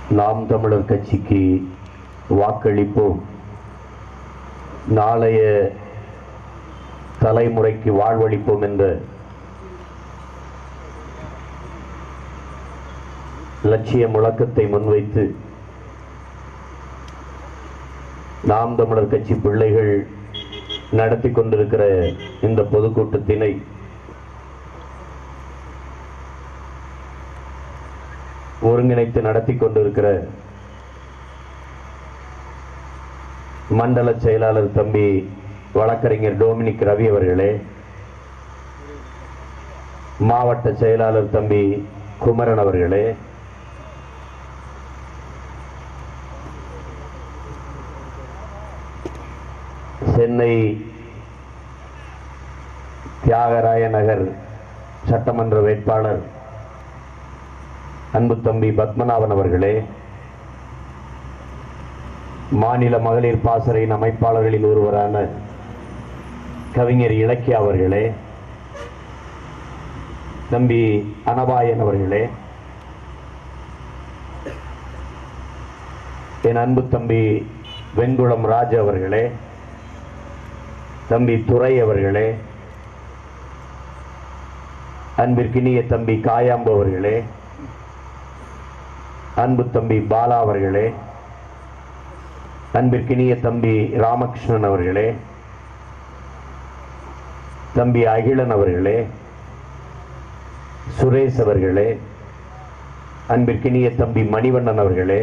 நாம் தமிழர் கட்சிக்கு வாக்களிப்போம் நாளைய தலைமுறைக்கு வாழ்வளிப்போம் என்ற லட்சிய முழக்கத்தை முன்வைத்து நாம் தமிழர் கட்சி பிள்ளைகள் நடத்தி கொண்டிருக்கிற இந்த பொதுக்கூட்டத்தினை ஒருங்கிணைத்து நடத்தி கொண்டிருக்கிற மண்டல செயலாளர் தம்பி வழக்கறிஞர் டோமினிக் ரவி அவர்களே மாவட்ட செயலாளர் தம்பி குமரன் அவர்களே சென்னை தியாகராய நகர் சட்டமன்ற வேட்பாளர் அன்பு தம்பி பத்மநாபன் அவர்களே மாநில மகளிர் பாசறையின் அமைப்பாளர்களில் ஒருவரான கவிஞர் இலக்கியா அவர்களே தம்பி அனபாயன் அவர்களே என் அன்பு தம்பி வெண்குளம் ராஜ் அவர்களே தம்பி துரை அவர்களே அன்பிற்கினிய தம்பி காயாம்பு அவர்களே அன்பு தம்பி பாலா அவர்களே அன்பிற்கினிய தம்பி ராமகிருஷ்ணன் அவர்களே தம்பி அகிலன் அவர்களே சுரேஷ் அவர்களே அன்பிற்கினிய தம்பி மணிவண்ணன் அவர்களே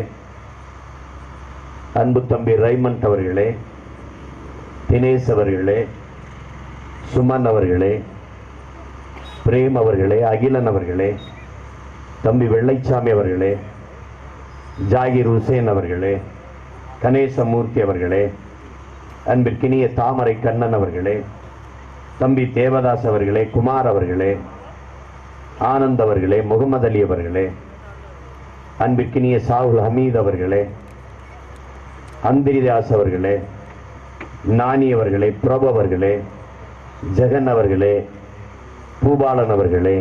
அன்பு தம்பி ரைமண்ட் அவர்களே தினேஷ் அவர்களே சுமன் அவர்களே பிரேம் அவர்களே அகிலன் அவர்களே தம்பி வெள்ளைச்சாமி அவர்களே ஜாகிர் ஹுசேன் அவர்களே கணேசமூர்த்தி அவர்களே அன்பிற்கினிய தாமரை கண்ணன் அவர்களே தம்பி தேவதாஸ் அவர்களே குமார் அவர்களே ஆனந்த் அவர்களே முகமது அலி அவர்களே அன்பிற்கினிய சாகுல் ஹமீத் அவர்களே அந்திரிதாஸ் அவர்களே நாணி அவர்களே பிரபு அவர்களே ஜெகன் அவர்களே பூபாலன் அவர்களே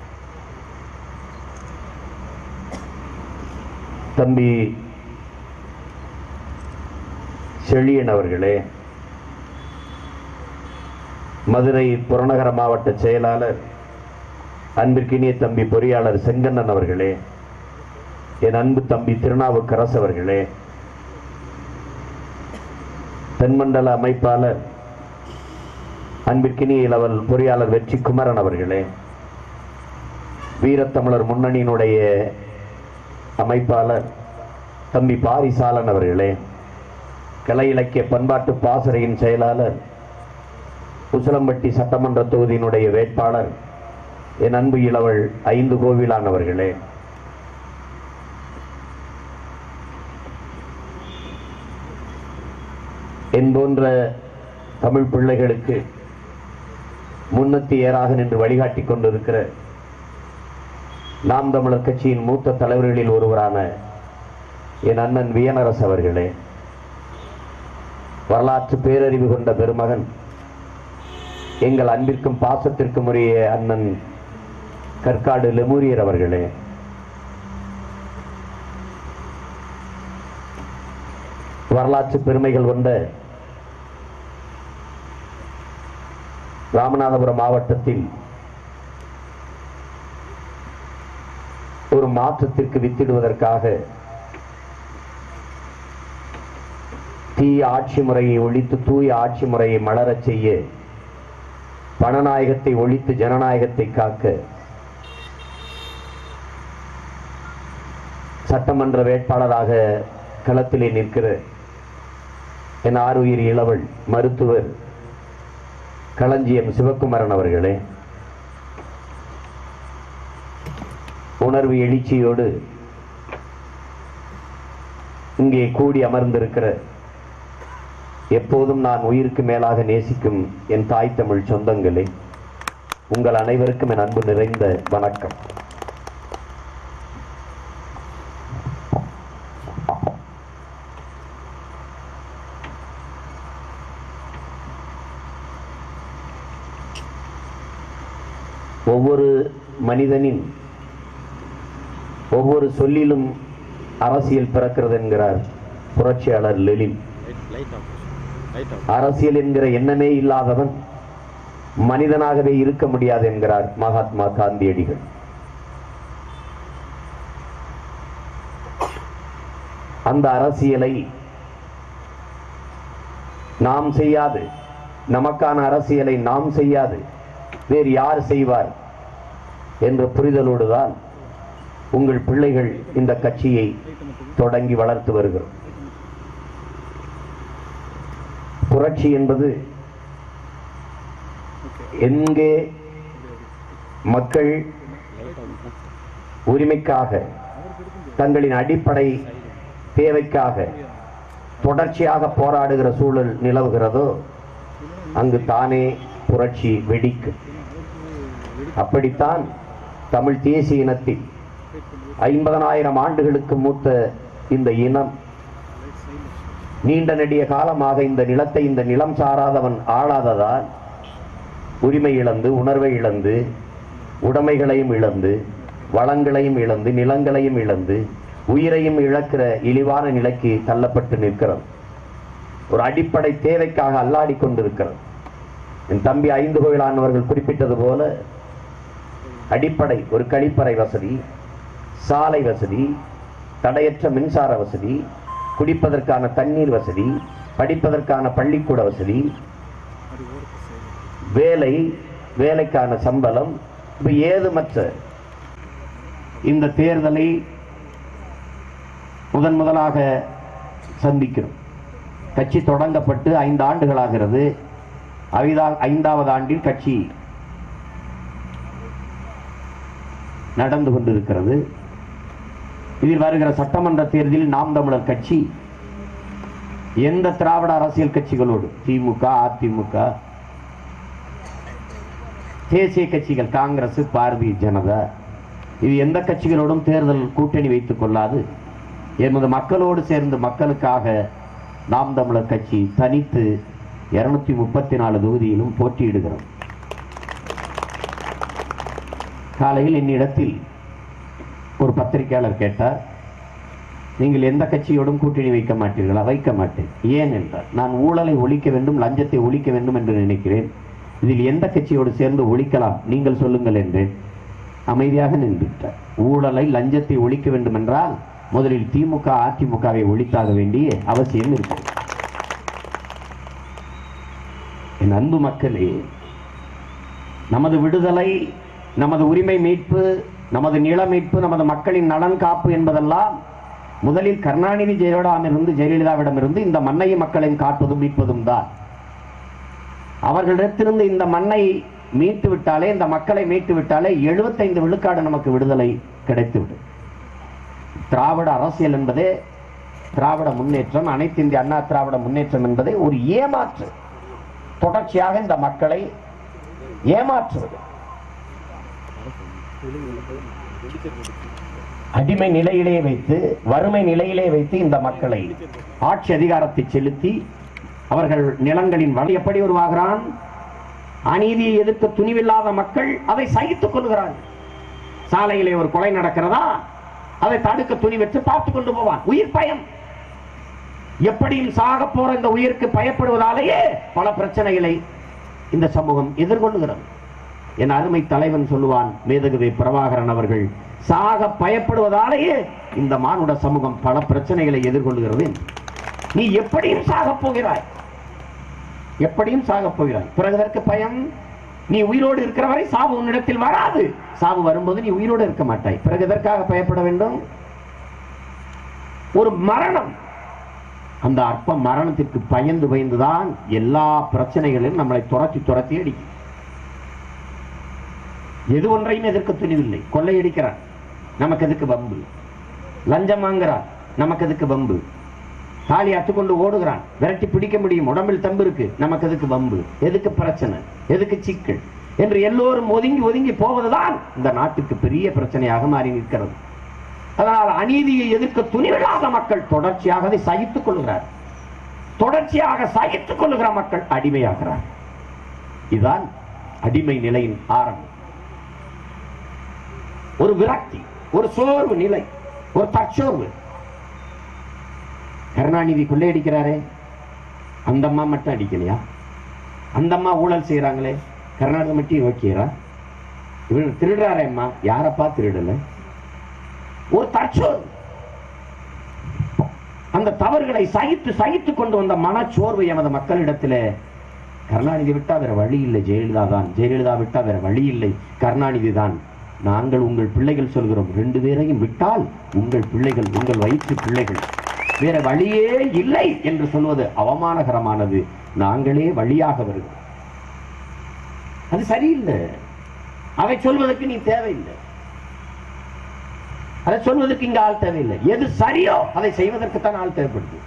தம்பி செழியன் அவர்களே மதுரை புறநகர மாவட்ட செயலாளர் அன்பிற்கினிய தம்பி பொறியாளர் செங்கண்ணன் அவர்களே என் அன்பு தம்பி திருநாவுக்கரசு அவர்களே தென்மண்டல அமைப்பாளர் அன்பிற்கினிய இளவல் பொறியாளர் வெற்றி குமரன் அவர்களே வீரத்தமிழர் முன்னணியினுடைய அமைப்பாளர் தம்பி பாரிசாலன் அவர்களே கலை இலக்கிய பண்பாட்டு பாசறையின் செயலாளர் உசிலம்பட்டி சட்டமன்ற தொகுதியினுடைய வேட்பாளர் என் அன்பு இளவல் ஐந்து கோவிலான் அவர்களே என் போன்ற தமிழ் பிள்ளைகளுக்கு முன்னத்தி ஏறாக நின்று வழிகாட்டி கொண்டிருக்கிற நாம் தமிழர் கட்சியின் மூத்த தலைவர்களில் ஒருவரான என் அண்ணன் வியனரசு அவர்களே வரலாற்று பேரறிவு கொண்ட பெருமகன் எங்கள் அன்பிற்கும் பாசத்திற்கும் உரிய அண்ணன் கற்காடு லெமூரியர் அவர்களே வரலாற்று பெருமைகள் கொண்ட ராமநாதபுரம் மாவட்டத்தில் ஒரு மாற்றத்திற்கு வித்திடுவதற்காக தீய ஆட்சி முறையை ஒழித்து தூய ஆட்சி முறையை மலரச் செய்ய பணநாயகத்தை ஒழித்து ஜனநாயகத்தை காக்க சட்டமன்ற வேட்பாளராக களத்திலே நிற்கிற என் ஆறுயிர் இளவல் மருத்துவர் களஞ்சியம் சிவக்குமரன் அவர்களே உணர்வு எழுச்சியோடு இங்கே கூடி அமர்ந்திருக்கிற எப்போதும் நான் உயிருக்கு மேலாக நேசிக்கும் என் தாய் தமிழ் சொந்தங்களே உங்கள் அனைவருக்கும் என் அன்பு நிறைந்த வணக்கம் ஒவ்வொரு மனிதனின் ஒவ்வொரு சொல்லிலும் அரசியல் பிறக்கிறது என்கிறார் புரட்சியாளர் Lenin light off light off அரசியல் என்கிற எண்ணமே இல்லாதவன் மனிதனாகவே இருக்க முடியாது என்கிறார் மகாத்மா காந்தியடிகள் அந்த அரசியலை நாம் செய்யாது நமக்கான அரசியலை நாம் செய்யாது வேறு யார் செய்வார் என்ற புரிதலோடுதான் உங்கள் பிள்ளைகள் இந்த கட்சியை தொடங்கி வளர்த்து வருகிறோம் புரட்சி என்பது எங்கே மக்கள் உரிமைக்காக தங்களின் அடிப்படை தேவைக்காக தொடர்ச்சியாக போராடுகிற சூழல் நிலவுகிறதோ அங்கு தானே புரட்சி வெடிக்கும் அப்படித்தான் தமிழ் தேசிய இனத்தில் ஐம்பதனாயிரம் ஆண்டுகளுக்கு மூத்த இந்த இனம் நீண்ட நெடிய காலமாக இந்த நிலத்தை இந்த நிலம் சாராதவன் ஆளாததால் உரிமை இழந்து உணர்வை இழந்து உடைமைகளையும் இழந்து வளங்களையும் இழந்து நிலங்களையும் இழந்து உயிரையும் இழக்கிற இழிவான நிலைக்கு தள்ளப்பட்டு நிற்கிறது ஒரு அடிப்படை தேவைக்காக அல்லாடி கொண்டிருக்கிறது என் தம்பி ஐந்து கோயிலானவர்கள் குறிப்பிட்டது போல அடிப்படை ஒரு கழிப்பறை வசதி சாலை வசதி தடையற்ற மின்சார வசதி குடிப்பதற்கான தண்ணீர் வசதி படிப்பதற்கான பள்ளிக்கூட வசதி வேலை வேலைக்கான சம்பளம் இப்ப ஏதுமற்ற இந்த தேர்தலை முதன் முதலாக சந்திக்கிறோம் கட்சி தொடங்கப்பட்டு ஐந்து ஆண்டுகளாகிறது ஐதா- ஐந்தாவது ஆண்டில் கட்சி நடந்து கொண்டிருக்கிறது இதில் வருகிற சட்டமன்ற தேர்தலில் நாம் தமிழர் கட்சி எந்த திராவிட அரசியல் கட்சிகளோடு திமுக அதிமுக தேசிய கட்சிகள் காங்கிரஸ் பாரதிய ஜனதா இது எந்த கட்சிகளோடும் தேர்தல் கூட்டணி வைத்துக் கொள்ளாது எமது மக்களோடு சேர்ந்து மக்களுக்காக நாம் தமிழர் கட்சி தனித்து இருநூத்தி முப்பத்தி நாலு தொகுதியிலும் போட்டியிடுகிறோம் காலையில் என்னிடத்தில் ஒரு பத்திரிகையாளர் கேட்டார் நீங்கள் எந்த கட்சியோடும் கூட்டணி வைக்க மாட்டீர்களா வைக்க மாட்டேன் ஏன் என்றார் நான் ஊழலை ஒழிக்க வேண்டும் லஞ்சத்தை ஒழிக்க வேண்டும் என்று நினைக்கிறேன் இதில் எந்த கட்சியோடு சேர்ந்து ஒழிக்கலாம் நீங்கள் சொல்லுங்கள் என்றேன் அமைதியாக நின்றுவிட்டார் ஊழலை லஞ்சத்தை ஒழிக்க வேண்டும் என்றால் முதலில் திமுக அதிமுகவை ஒழித்தாக வேண்டிய அவசியம் இருக்கு என் அன்பு மக்களே நமது விடுதலை நமது உரிமை மீட்பு நமது நில மீட்பு நமது மக்களின் நலன் காப்பு என்பதெல்லாம் முதலில் கருணாநிதி ஜெயலலிதாவிடமிருந்து ஜெயலலிதாவிடமிருந்து இந்த மண்ணையும் மக்களையும் காப்பதும் மீட்பதும் தான் அவர்களிடத்திலிருந்து இந்த மண்ணை மீட்டு விட்டாலே இந்த மக்களை மீட்டு விட்டாலே 75 விழுக்காடு நமக்கு விடுதலை கிடைத்துவிடும் திராவிட அரசியல் என்பதே திராவிட முன்னேற்றம் அனைத்து இந்திய அண்ணா திராவிட முன்னேற்றம் என்பதே ஒரு ஏமாற்று தொடர்ச்சியாக இந்த மக்களை ஏமாற்றுவது அடிமை நிலையிலே வைத்து வறுமை நிலையிலே வைத்து இந்த மக்களை ஆட்சி அதிகாரத்தை செலுத்தி அவர்கள் நிலங்களின் வழி எப்படி உருவாகிறான் அநீதியை எதிர்க்க துணிவில்லாத மக்கள் அதை சகித்துக் கொள்கிறார்கள் சாலையிலே ஒரு கொலை நடக்கிறதா அதை தடுக்க துணிவற்று பார்த்து கொண்டு போவான் உயிர் பயம் எப்படியும் சாக போற இந்த உயிருக்கு பயப்படுவதாலேயே பல பிரச்சனைகளை இந்த சமூகம் எதிர்கொள்ளுகிறது என் அருமை தலைவன் சொல்லுவான் மேதகுவே பிரபாகரன் அவர்கள் சாக பயப்படுவதாலேயே இந்த மானுட சமூகம் பல பிரச்சனைகளை எதிர்கொள்ளுகிறது நீ எப்படியும் சாக போகிறாய் எப்படியும் சாக போகிறாய் பிறகு இதற்கு பயம் நீ உயிரோடு இருக்கிற வரை சாவு உன்னிடத்தில் வராது சாவு வரும்போது நீ உயிரோடு இருக்க மாட்டாய் பிறகு எதற்காக பயப்பட வேண்டும் ஒரு மரணம் அந்த அற்ப மரணத்திற்கு பயந்து பயந்துதான் எல்லா பிரச்சனைகளிலும் நம்மளை துரத்தி துரத்தி அடிக்கும் எது ஒன்றையும் எதிர்க்க துணிவில்லை கொள்ளையடிக்கிறான் நமக்கு எதுக்கு வம்பு லஞ்சம் வாங்குறான் நமக்கு எதுக்கு வம்பு தாலி அத்துக்கொண்டு ஓடுகிறான் விரட்டி பிடிக்க முடியும் உடம்பில் தம்பு இருக்கு நமக்கு எதுக்கு வம்பு எதுக்கு பிரச்சனை எதுக்கு சிக்கல் என்று எல்லோரும் ஒதுங்கி ஒதுங்கி போவதுதான் இந்த நாட்டுக்கு பெரிய பிரச்சனையாக மாறி நிற்கிறது அதனால் அநீதியை எதிர்க்க துணிவில்லாத மக்கள் தொடர்ச்சியாக அதை சகித்துக் கொள்கிறார் தொடர்ச்சியாக சகித்துக் கொள்ளுகிற மக்கள் அடிமையாகிறார் இதுதான் அடிமை நிலையின் ஆரம்பம் ஒரு விரக்தி ஒரு சோர்வு நிலை ஒரு தற்சோர்வு கருணாநிதி கொள்ளையடிக்கிறாரே அந்த அம்மா மட்டும் அடிக்கலையா அந்த அம்மா ஊழல் செய்யறாங்களே கருணாநிதி மட்டும் ஓகேரா இவர் திருடுறாரே அம்மா யாரப்பா திருடல ஒரு தற்சோர் அந்த தவறுகளை சகித்து சகித்து கொண்டு வந்த மனச்சோர்வு எமது மக்களிடத்திலே கருணாநிதி விட்டா வேற வழி இல்லை ஜெயலலிதா தான் ஜெயலலிதா விட்டா வேற வழி இல்லை கருணாநிதி தான் நாங்கள் உங்கள் பிள்ளைகள் சொல்கிறோம் ரெண்டு பேரையும் விட்டால் உங்கள் பிள்ளைகள் உங்கள் வயிற்று பிள்ளைகள் வேற வழியே இல்லை என்று சொல்வது அவமானகரமானது நாங்களே வழியாக வருகிறோம் அது சரியில்லை அதை சொல்வதற்கு நீ தேவையில்லை அதை சொல்வதற்கு இங்க ஆள் தேவையில்லை எது சரியோ அதை செய்வதற்கு தான் ஆள் தேவைப்படுது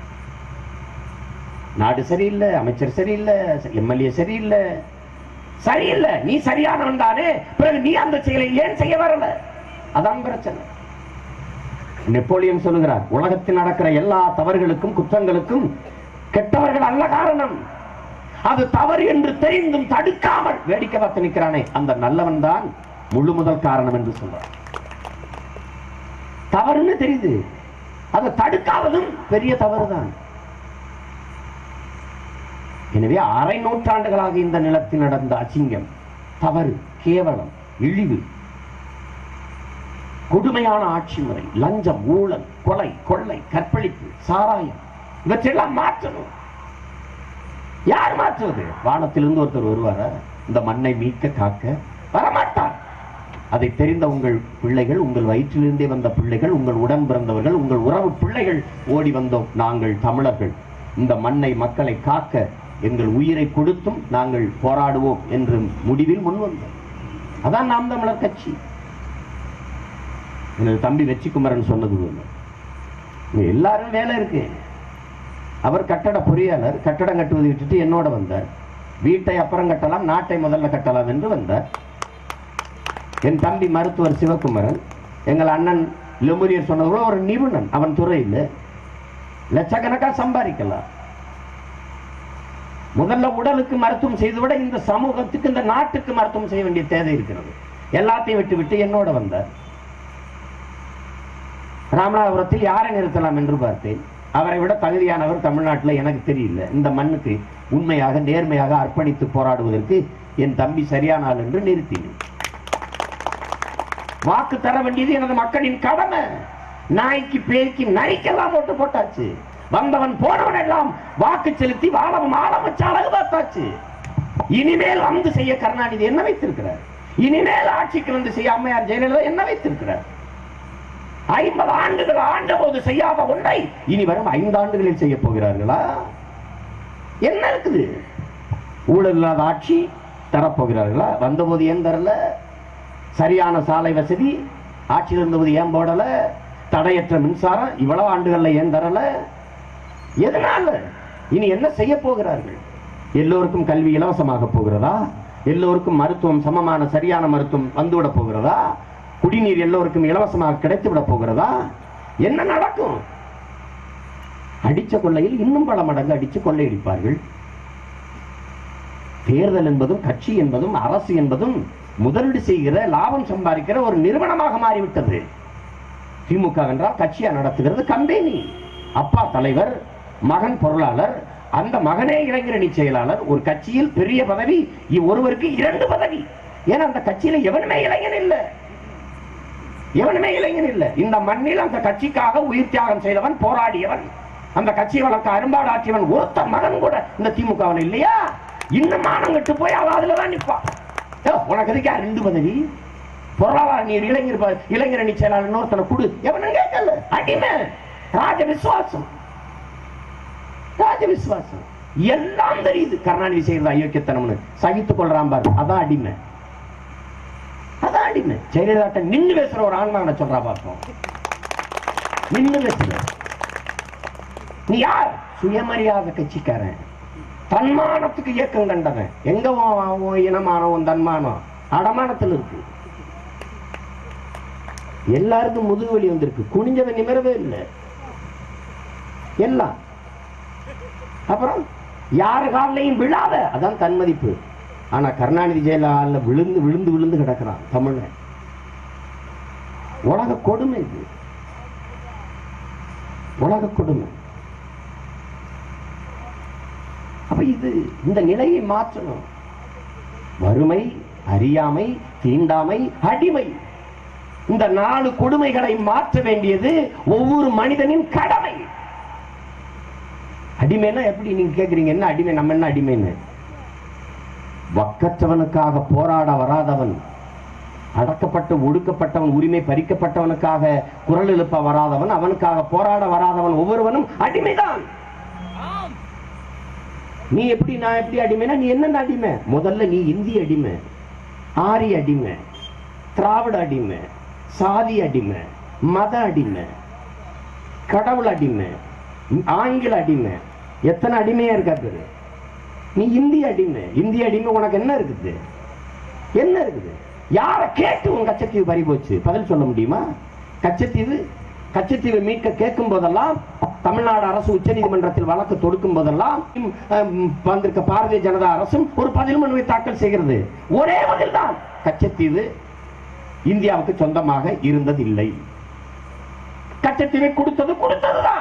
நாடு சரியில்லை அமைச்சர் சரியில்லை எம்எல்ஏ சரியில்லை சரியில்லை நீ சரியானவன் தானே பிறகு நீ அந்த செயலை ஏன் செய்ய வரல அதான் பிரச்சனை நெப்போலியன் சொல்லுகிறார் உலகத்தில் நடக்கிற எல்லா தவறுகளுக்கும் குற்றங்களுக்கும் கெட்டவர்கள் அல்ல காரணம் அது தவறு என்று தெரிந்தும் தடுக்காமல் வேடிக்கை பார்த்து நிற்கிறானே அந்த நல்லவன் தான் முழு முதல் காரணம் என்று சொல்றார் தவறுன்னு தெரியுது அதை தடுக்காததும் பெரிய தவறுதான் எனவே அரை நூற்றாண்டுகளாக இந்த நிலத்தில் நடந்த அசிங்கம் தவறு கேவலம் இழிவு கொடுமையான ஆட்சி முறை லஞ்சம் ஊழல் கொலை கொள்ளை கற்பழிப்பு சாராயம் இவற்றெல்லாம் மாற்றணும் யார் மாற்றுவது வானத்திலிருந்து ஒருத்தர் வருவாரா இந்த மண்ணை மீட்க காக்க வரமாட்டார் அதை தெரிந்த உங்கள் பிள்ளைகள் உங்கள் வயிற்றிலிருந்தே வந்த பிள்ளைகள் உங்கள் உடன் பிறந்தவர்கள் உங்கள் உறவு பிள்ளைகள் ஓடி வந்தோம் நாங்கள் தமிழர்கள் இந்த மண்ணை மக்களை காக்க எங்கள் உயிரை கொடுத்தும் நாங்கள் போராடுவோம் என்று முடிவில் முன் வந்தோம் அதான் நாம் தமிழர் கட்சி எனது தம்பி வெற்றிக்குமரன் சொன்னது போல இங்க எல்லாரும் வேலை இருக்கு அவர் கட்டட பொறியாளர் கட்டடம் கட்டுவதை விட்டுட்டு என்னோட வந்தார் வீட்டை அப்புறம் கட்டலாம் நாட்டை முதல்ல கட்டலாம் என்று வந்தார் என் தம்பி மருத்துவர் சிவகுமரன் எங்கள் அண்ணன் லெமுரியர் சொன்னது போல ஒரு நிபுணன் அவன் துறையில் லட்சக்கணக்கா சம்பாதிக்கலாம் முதல்ல உடலுக்கு மருத்துவம் செய்து விட இந்த சமூகத்துக்கு இந்த நாட்டுக்கு மருத்துவம் செய்ய வேண்டிய தேவை இருக்கிறது எல்லாத்தையும் விட்டு விட்டு என்னோட வந்தார் ராமநாதபுரத்தில் யாரை நிறுத்தலாம் என்று பார்த்தேன் அவரை விட தகுதியானவர் தமிழ்நாட்டில் எனக்கு தெரியல இந்த மண்ணுக்கு உண்மையாக நேர்மையாக அர்ப்பணித்து போராடுவதற்கு என் தம்பி சரியான ஆள் என்று நிறுத்தினேன் வாக்கு தர வேண்டியது எனது மக்களின் கடமை நாய்க்கு பேய்க்கு நரிக்கெல்லாம் ஓட்டு போட்டாச்சு வந்தவன் போனவன் எல்லாம் வாக்கு செலுத்தி வாழவும் ஆழ வச்சு அழகு பார்த்தாச்சு இனிமேல் வந்து செய்ய கருணாநிதி என்ன வைத்திருக்கிறார் இனிமேல் ஆட்சிக்கு வந்து செய்ய அம்மையார் ஜெயலலிதா என்ன வைத்திருக்கிறார் ஐம்பது ஆண்டுகள் ஆண்ட போது செய்யாத ஒன்றை இனி வரும் ஐந்தாண்டுகளில் செய்ய போகிறார்களா என்ன இருக்குது ஊழல் இல்லாத ஆட்சி தரப்போகிறார்களா வந்தபோது ஏன் தரல சரியான சாலை வசதி ஆட்சியில் இருந்தபோது ஏன் போடல தடையற்ற மின்சாரம் இவ்வளவு ஆண்டுகள்ல ஏன் தரல எதனால இனி என்ன செய்ய போகிறார்கள் எல்லோருக்கும் கல்வி இலவசமாக போகிறதா எல்லோருக்கும் மருத்துவம் சமமான சரியான மருத்துவம் வந்துவிட போகிறதா குடிநீர் எல்லோருக்கும் இலவசமாக கிடைத்து விட போகிறதா என்ன நடக்கும் அடிச்ச கொள்ளையில் இன்னும் பல மடங்கு அடிச்சு கொள்ளையடிப்பார்கள் தேர்தல் என்பதும் கட்சி என்பதும் அரசு என்பதும் முதலீடு செய்கிற லாபம் சம்பாதிக்கிற ஒரு நிறுவனமாக மாறிவிட்டது திமுக என்றால் கட்சியா நடத்துகிறது கம்பெனி அப்பா தலைவர் மகன் பொருளாளர் அந்த மகனே இளைஞரணி செயலாளர் ஒரு கட்சியில் பெரிய பதவி இ- ஒருவருக்கு இரண்டு பதவி ஏன்னா அந்த கட்சியில எவனுமே இளைஞன் இல்லை எவனுமே இளைஞன் இல்லை இந்த மண்ணில் அந்த கட்சிக்காக உயிர் தியாகம் செய்தவன் போராடியவன் அந்த கட்சியை வளர்க்க அரும்பாடு ஆற்றியவன் ஒருத்த மகன் கூட இந்த திமுக இல்லையா இன்னும் மானங்கட்டு போய் அவன் அதுலதான் நிப்பான் ஏ, உனக்கு எதுக்கா ரெண்டு பதவி பொருளாதார நீர் இளைஞர் ப- இளைஞரணி செயலாளர் இன்னொருத்தனை கொடு எவனும் கேட்கல அடிமை ராஜ விசுவாசம் ராஜ விசுவாசம் எல்லாம் தெரியுது கருணாநிதி செய்யறது அயோக்கியத்தனம்னு சகித்துக் கொள்றான் பாரு அதான் அடிமை அதான் அடிமை ஜெயலலிதா நின்னு பேசுற ஒரு ஆன்மாவனை சொல்றா பார்ப்போம் நின்னு பேசுற நீ யார் சுயமரியாதை கட்சிக்காரன் தன்மானத்துக்கு இயக்கம் கண்டவன் எங்க உன் உன் இனமானம் உன் தன்மானம் அடமானத்தில் இருக்கு எல்லாருக்கும் முதுகு வலி வந்திருக்கு குனிஞ்சவன் நிமிரவே இல்லை எல்லாம் அப்புறம் யார் காலையும் விழாத அதான் தன் மதிப்பு ஆனா கருணாநிதி ஜெயலலிதா விழுந்து விழுந்து விழுந்து கிடக்கிறான் தமிழன் உலக கொடுமை இது உலக கொடுமை அப்ப இது இந்த நிலையை மாற்றணும் வறுமை அறியாமை தீண்டாமை அடிமை இந்த நாலு கொடுமைகளை மாற்ற வேண்டியது ஒவ்வொரு மனிதனின் கடமை அடிமைன்னா எப்படி நீங்க கேக்குறீங்க என்ன அடிமை நம்ம என்ன அடிமைன்னு வக்கற்றவனுக்காக போராட வராதவன் அடக்கப்பட்டு ஒடுக்கப்பட்டவன் உரிமை பறிக்கப்பட்டவனுக்காக குரல் எழுப்ப வராதவன் அவனுக்காக போராட வராதவன் ஒவ்வொருவனும் அடிமைதான் நீ எப்படி நான் எப்படி அடிமைனா நீ என்ன அடிமை முதல்ல நீ இந்திய அடிமை ஆரிய அடிமை திராவிட அடிமை சாதி அடிமை மத அடிமை கடவுள் அடிமை ஆங்கில அடிமை எத்தனை அடிமையா இருக்கா பேரு நீ இந்திய அடிமை இந்திய அடிமை உனக்கு என்ன இருக்குது என்ன இருக்குது யார கேட்டு உன் கச்சத்தீவு பறி போச்சு பதில் சொல்ல முடியுமா கச்சத்தீவு கச்சத்தீவை மீட்க கேட்கும் போதெல்லாம் தமிழ்நாடு அரசு உச்சநீதிமன்றத்தில் வழக்கு தொடுக்கும் போதெல்லாம் ம், ம், வந்திருக்க பாரதிய ஜனதா அரசும் ஒரு பதில் மனுவை தாக்கல் செய்கிறது ஒரே பதில் தான் கச்சத்தீவு இந்தியாவுக்கு சொந்தமாக இருந்ததில்லை கச்சத்தீவை கொடுத்தது கொடுத்ததுதான்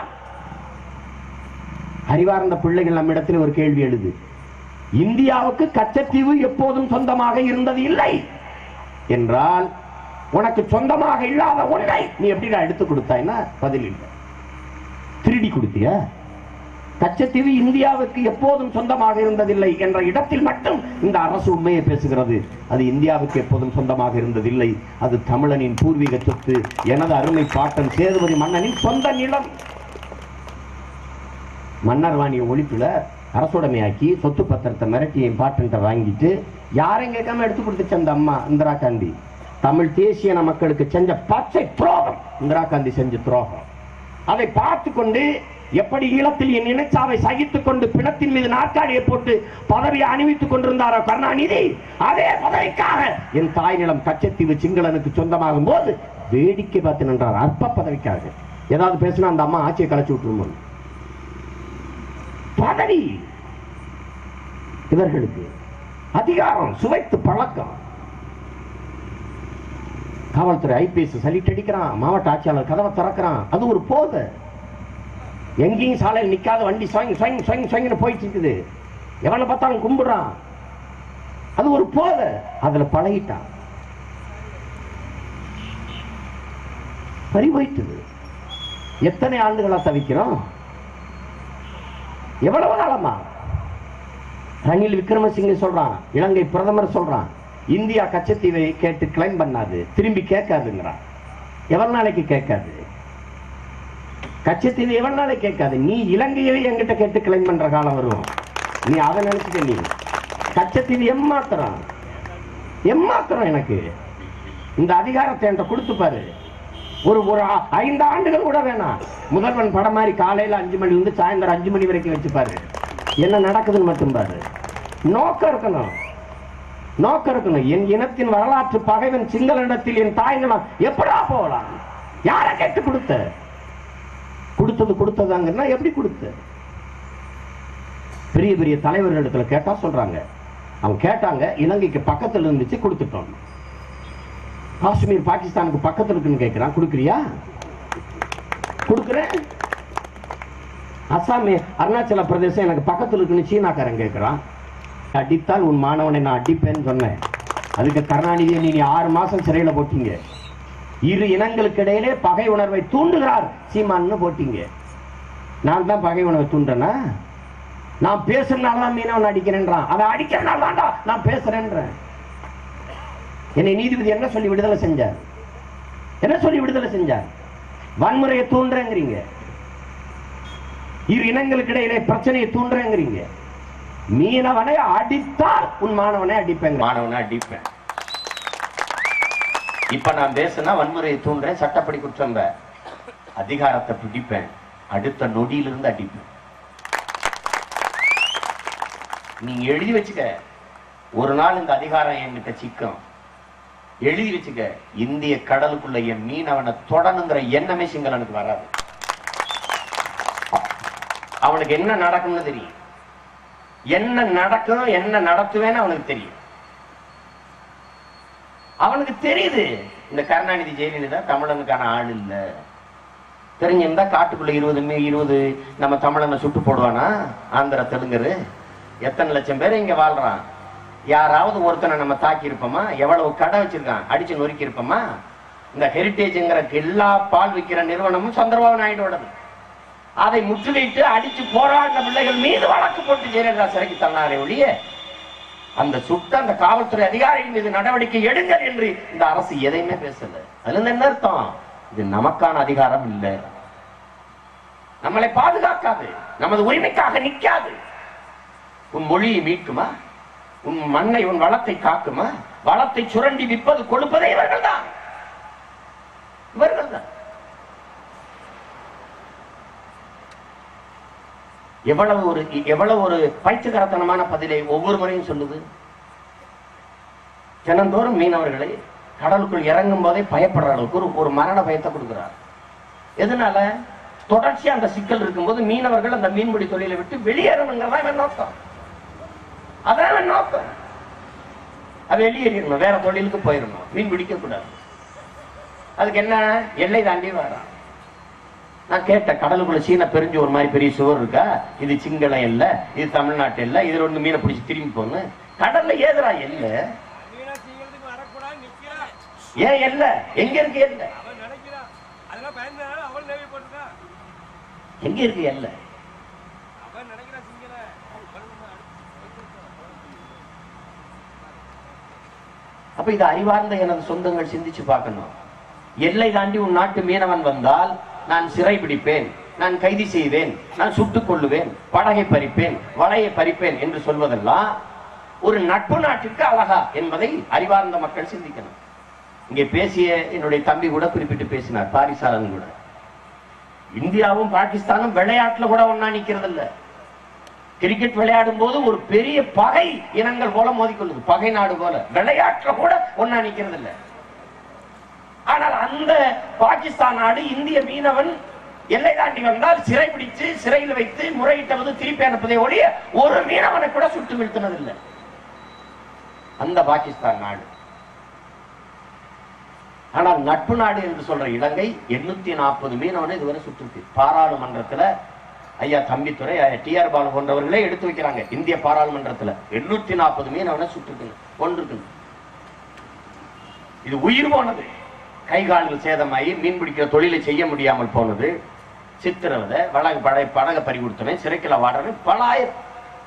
அறிவார்ந்த பிள்ளைகள் நம்மிடத்தில் ஒரு கேள்வி எழுது இந்தியாவுக்கு கச்சத்தீவு எப்போதும் சொந்தமாக இருந்தது இல்லை என்றால் உனக்கு சொந்தமாக இல்லாத ஒன்றை நீ எப்படி எடுத்து கொடுத்தாய்னா பதில் இல்லை திருடி கொடுத்தியா கச்சத்தீவு இந்தியாவுக்கு எப்போதும் சொந்தமாக இருந்ததில்லை என்ற இடத்தில் மட்டும் இந்த அரசு உண்மையை பேசுகிறது அது இந்தியாவுக்கு எப்போதும் சொந்தமாக இருந்ததில்லை அது தமிழனின் பூர்வீக சொத்து எனது அருமை பாட்டன் சேதுபதி மன்னனின் சொந்த நிலம் மன்னர் வாணிய ஒழிப்புல அரசுடைமையாக்கி சொத்து பத்திரத்தை மிரட்டி என் பாட்டன்ட்ட வாங்கிட்டு யாரையும் கேட்காம எடுத்து கொடுத்துச்சு அந்த அம்மா இந்திரா காந்தி தமிழ் தேசிய மக்களுக்கு செஞ்ச பச்சை துரோகம் இந்திரா காந்தி செஞ்ச துரோகம் அதை பார்த்து கொண்டு எப்படி ஈழத்தில் என் இனச்சாவை சகித்துக் கொண்டு பிணத்தின் மீது நாற்காலியை போட்டு பதவியை அணிவித்துக் கொண்டிருந்தாரோ கருணாநிதி அதே பதவிக்காக என் தாய் நிலம் கச்சத்தீவு சிங்களனுக்கு சொந்தமாகும் போது வேடிக்கை பார்த்து நின்றார் அற்ப பதவிக்காக ஏதாவது பேசினா அந்த அம்மா ஆட்சியை கலைச்சு விட்டுருமோ பதவி இவர்களுக்கு அதிகாரம் சுவைத்து பழக்கம் காவல்துறை ஐபிஎஸ் சலிட்டு அடிக்கிறான் மாவட்ட ஆட்சியாளர் கதவை திறக்கிறான் அது ஒரு போதை எங்கேயும் சாலையில் நிக்காத வண்டி ஸ்வங் ஸ்வங் ஸ்வங் ஸ்வங்னு போயிட்டு இருக்குது எவனை பார்த்தாலும் கும்பிடுறான் அது ஒரு போதை அதுல பழகிட்டான் பறி போயிட்டுது எத்தனை ஆண்டுகளா தவிக்கிறோம் எவ்வளவு காலமா ரணில் விக்ரமசிங்கே சொல்றான் இலங்கை பிரதமர் சொல்றான் இந்தியா கச்சத்தீவை கேட்டு கிளைம் பண்ணாது திரும்பி கேட்காதுங்கிறான் எவ்வளவு நாளைக்கு கேட்காது கச்சத்தீவு எவ்வளவு நாளைக்கு கேட்காது நீ இலங்கையவே என்கிட்ட கேட்டு கிளைம் பண்ற காலம் வரும் நீ அதை நினைச்சுக்க நீ கச்சத்தீவு எம்மாத்திரம் எம்மாத்திரம் எனக்கு இந்த அதிகாரத்தை என்கிட்ட கொடுத்து பாரு ஒரு ஒரு ஆ- ஐந்து ஆண்டுகள் கூட வேணாம் முதல்வன் படம் மாதிரி காலையில அஞ்சு மணில இருந்து சாயந்தரம் அஞ்சு மணி வரைக்கும் வச்சுப்பாரு என்ன நடக்குதுன்னு மட்டும் பாரு நோக்கம் இருக்கணும் நோக்கம் இருக்கணும் என் இனத்தின் வரலாற்று பகைவன் சிங்களனிடத்தில் என் தாய் நிலம் எப்படா போகலாம் யார கேட்டு கொடுத்த கொடுத்தது கொடுத்ததாங்கன்னா எப்படி கொடுத்த பெரிய பெரிய தலைவர்களிடத்துல கேட்டா சொல்றாங்க அவங்க கேட்டாங்க இலங்கைக்கு பக்கத்துல இருந்துச்சு கொடுத்துட்டோம் காஷ்மீர் பாகிஸ்தானுக்கு பக்கத்துல இருக்குன்னு கேட்கிறான் கொடுக்குறியா கொடுக்குறேன் அசாம் அருணாச்சல பிரதேசம் எனக்கு பக்கத்துல இருக்குன்னு சீனாக்காரன் கேட்கிறான் அடித்தால் உன் மாணவனை நான் அடிப்பேன்னு சொன்னேன் அதுக்கு கருணாநிதியை நீ ஆறு மாசம் சிறையில போட்டீங்க இரு இனங்களுக்கு இடையிலே பகை உணர்வை தூண்டுகிறார் சீமான்னு போட்டீங்க நான் தான் பகை உணர்வை தூண்டுறேனா நான் பேசுறதுனால தான் மீனவன் அடிக்கிறேன்றான் அதை அடிக்கிறனால தான்டா நான் பேசுறேன்றேன் என்னை நீதிபதி என்ன சொல்லி விடுதலை செஞ்சார் என்ன சொல்லி விடுதலை செஞ்சார் வன்முறையை தூண்டுறேங்கிறீங்க இரு இனங்களுக்கு இடையிலே பிரச்சனையை தூண்டுறேங்கிறீங்க மீனவனை அடித்தால் உன் மாணவனை அடிப்பேங்க மாணவனை அடிப்பேன் இப்ப நான் பேசுனா வன்முறையை தூண்டுறேன் சட்டப்படி குற்றம் அதிகாரத்தை பிடிப்பேன் அடுத்த நொடியிலிருந்து அடிப்பேன் நீங்க எழுதி வச்சுக்க ஒரு நாள் இந்த அதிகாரம் என்கிட்ட சிக்கும் எழுதி வச்சுக்க இந்திய கடலுக்குள்ள என் மீனவனை தொடணுங்கிற எண்ணமே சிங்களனுக்கு வராது அவனுக்கு என்ன நடக்கும்னு தெரியும் என்ன நடக்கும் என்ன நடத்துவேன்னு அவனுக்கு தெரியும் அவனுக்கு தெரியுது இந்த கருணாநிதி ஜெயலலிதா தமிழனுக்கான ஆள் இல்ல தெரிஞ்சிருந்தா காட்டுக்குள்ள இருபது மீ இருபது நம்ம தமிழனை சுட்டு போடுவானா ஆந்திர தெலுங்கரு எத்தனை லட்சம் பேர் இங்க வாழ்றான் யாராவது ஒருத்தனை நம்ம தாக்கி இருப்போமா எவ்வளவு கடை வச்சிருக்கான் அடிச்சு நொறுக்கி இருப்போமா இந்த ஹெரிட்டேஜ்ங்கிற எல்லா பால் விற்கிற நிறுவனமும் சந்திரபாபு நாயுடோடது அதை முற்றுகையிட்டு அடிச்சு போராடின பிள்ளைகள் மீது வழக்கு போட்டு ஜெயலலிதா சிறைக்கு தள்ளாரே ஒழிய அந்த சுட்ட அந்த காவல்துறை அதிகாரிகள் மீது நடவடிக்கை எடுங்கள் என்று இந்த அரசு எதையுமே பேசல அதுல இருந்து என்ன அர்த்தம் இது நமக்கான அதிகாரம் இல்லை நம்மளை பாதுகாக்காது நமது உரிமைக்காக நிக்காது உன் மொழியை மீட்குமா உன் மண்ணை உன் வளத்தை காக்குமா வளத்தை சுரண்டி விற்பது கொடுப்பதே இவர்கள் தான் இவர்கள் தான் எவ்வளவு ஒரு எவ்வளவு ஒரு பைத்தியகரத்தனமான பதிலை ஒவ்வொரு முறையும் சொல்லுது தினந்தோறும் மீனவர்களை கடலுக்குள் இறங்கும் போதே பயப்படுற அளவுக்கு ஒரு ஒரு மரண பயத்தை கொடுக்கிறார் எதனால தொடர்ச்சியா அந்த சிக்கல் இருக்கும்போது மீனவர்கள் அந்த மீன்பிடி தொழிலை விட்டு வெளியேறணுங்கிறதா இவன் நோக்கம் அதான் இவன் நோக்கம் அது வெளியேறிடணும் வேற தொழிலுக்கு போயிடணும் மீன் பிடிக்க கூடாது அதுக்கு என்ன எல்லை தாண்டி வரான் நான் கேட்டேன் கடலுக்குள்ள சீன பெரிஞ்சு ஒரு மாதிரி பெரிய சுவர் இருக்கா இது சிங்களம் இல்ல இது தமிழ்நாட்டு இல்ல இதுல ஒண்ணு மீனை பிடிச்சி திரும்பி போன்னு கடல்ல ஏதுடா எல்ல மீனாட்சிங்கிறதுக்கு வரக்கூடாது நிக்கிறான் ஏன் எல்ல எங்க இருக்கு எல்ல அவன் நினைக்கிறான் அதெல்லாம் பயந்தாலும் அவன் நேவி போட்டுதான் எங்க இருக்கு எல்ல அவன் நினைக்கிறான் சிங்கள அப்ப இது அறிவார்ந்த எனது சொந்தங்கள் சிந்திச்சு பார்க்கணும் எல்லை தாண்டி உன் நாட்டு மீனவன் வந்தால் நான் சிறை பிடிப்பேன் நான் கைது செய்வேன் நான் சுட்டுக் கொள்ளுவேன் படகை பறிப்பேன் வலையை பறிப்பேன் என்று சொல்வதெல்லாம் ஒரு நட்பு நாட்டிற்கு அழகா என்பதை அறிவார்ந்த மக்கள் சிந்திக்கணும் இங்கே பேசிய என்னுடைய தம்பி கூட குறிப்பிட்டு பேசினார் பாரிசாலன் கூட இந்தியாவும் பாகிஸ்தானும் விளையாட்டுல கூட ஒன்னா நிக்கிறது இல்ல கிரிக்கெட் விளையாடும் போது ஒரு பெரிய பகை இனங்கள் போல மோதிக்கொள்ளுது பகை நாடு போல விளையாட்டுல கூட ஒன்னா நிக்கிறது இல்ல ஆனால் அந்த பாகிஸ்தான் நாடு இந்திய மீனவன் எல்லை தாண்டி வந்தால் சிறை பிடித்து சிறையில் வைத்து முறையிட்டவது திருப்பி அனுப்பதை ஒழிய ஒரு மீனவனை கூட சுட்டு வீழ்த்தினதில்லை அந்த பாகிஸ்தான் நாடு ஆனால் நட்பு நாடு என்று சொல்ற இலங்கை எண்ணூத்தி நாற்பது மீனவனை இதுவரை சுட்டிருக்கு பாராளுமன்றத்துல ஐயா தம்பித்துறை டி ஆர் பாலு போன்றவர்களே எடுத்து வைக்கிறாங்க இந்திய பாராளுமன்றத்துல எண்ணூத்தி நாற்பது மீனவனை சுட்டுருக்குங்க கொண்டிருக்குங்க இது உயிர் போனது கை கால்கள் சேதமாகி மீன் பிடிக்கிற தொழிலை செய்ய முடியாமல் போனது சித்திரவதை வடகு படை படக பறிகொடுத்தனை சிறைக்கில வாடுறது பல ஆயிரம்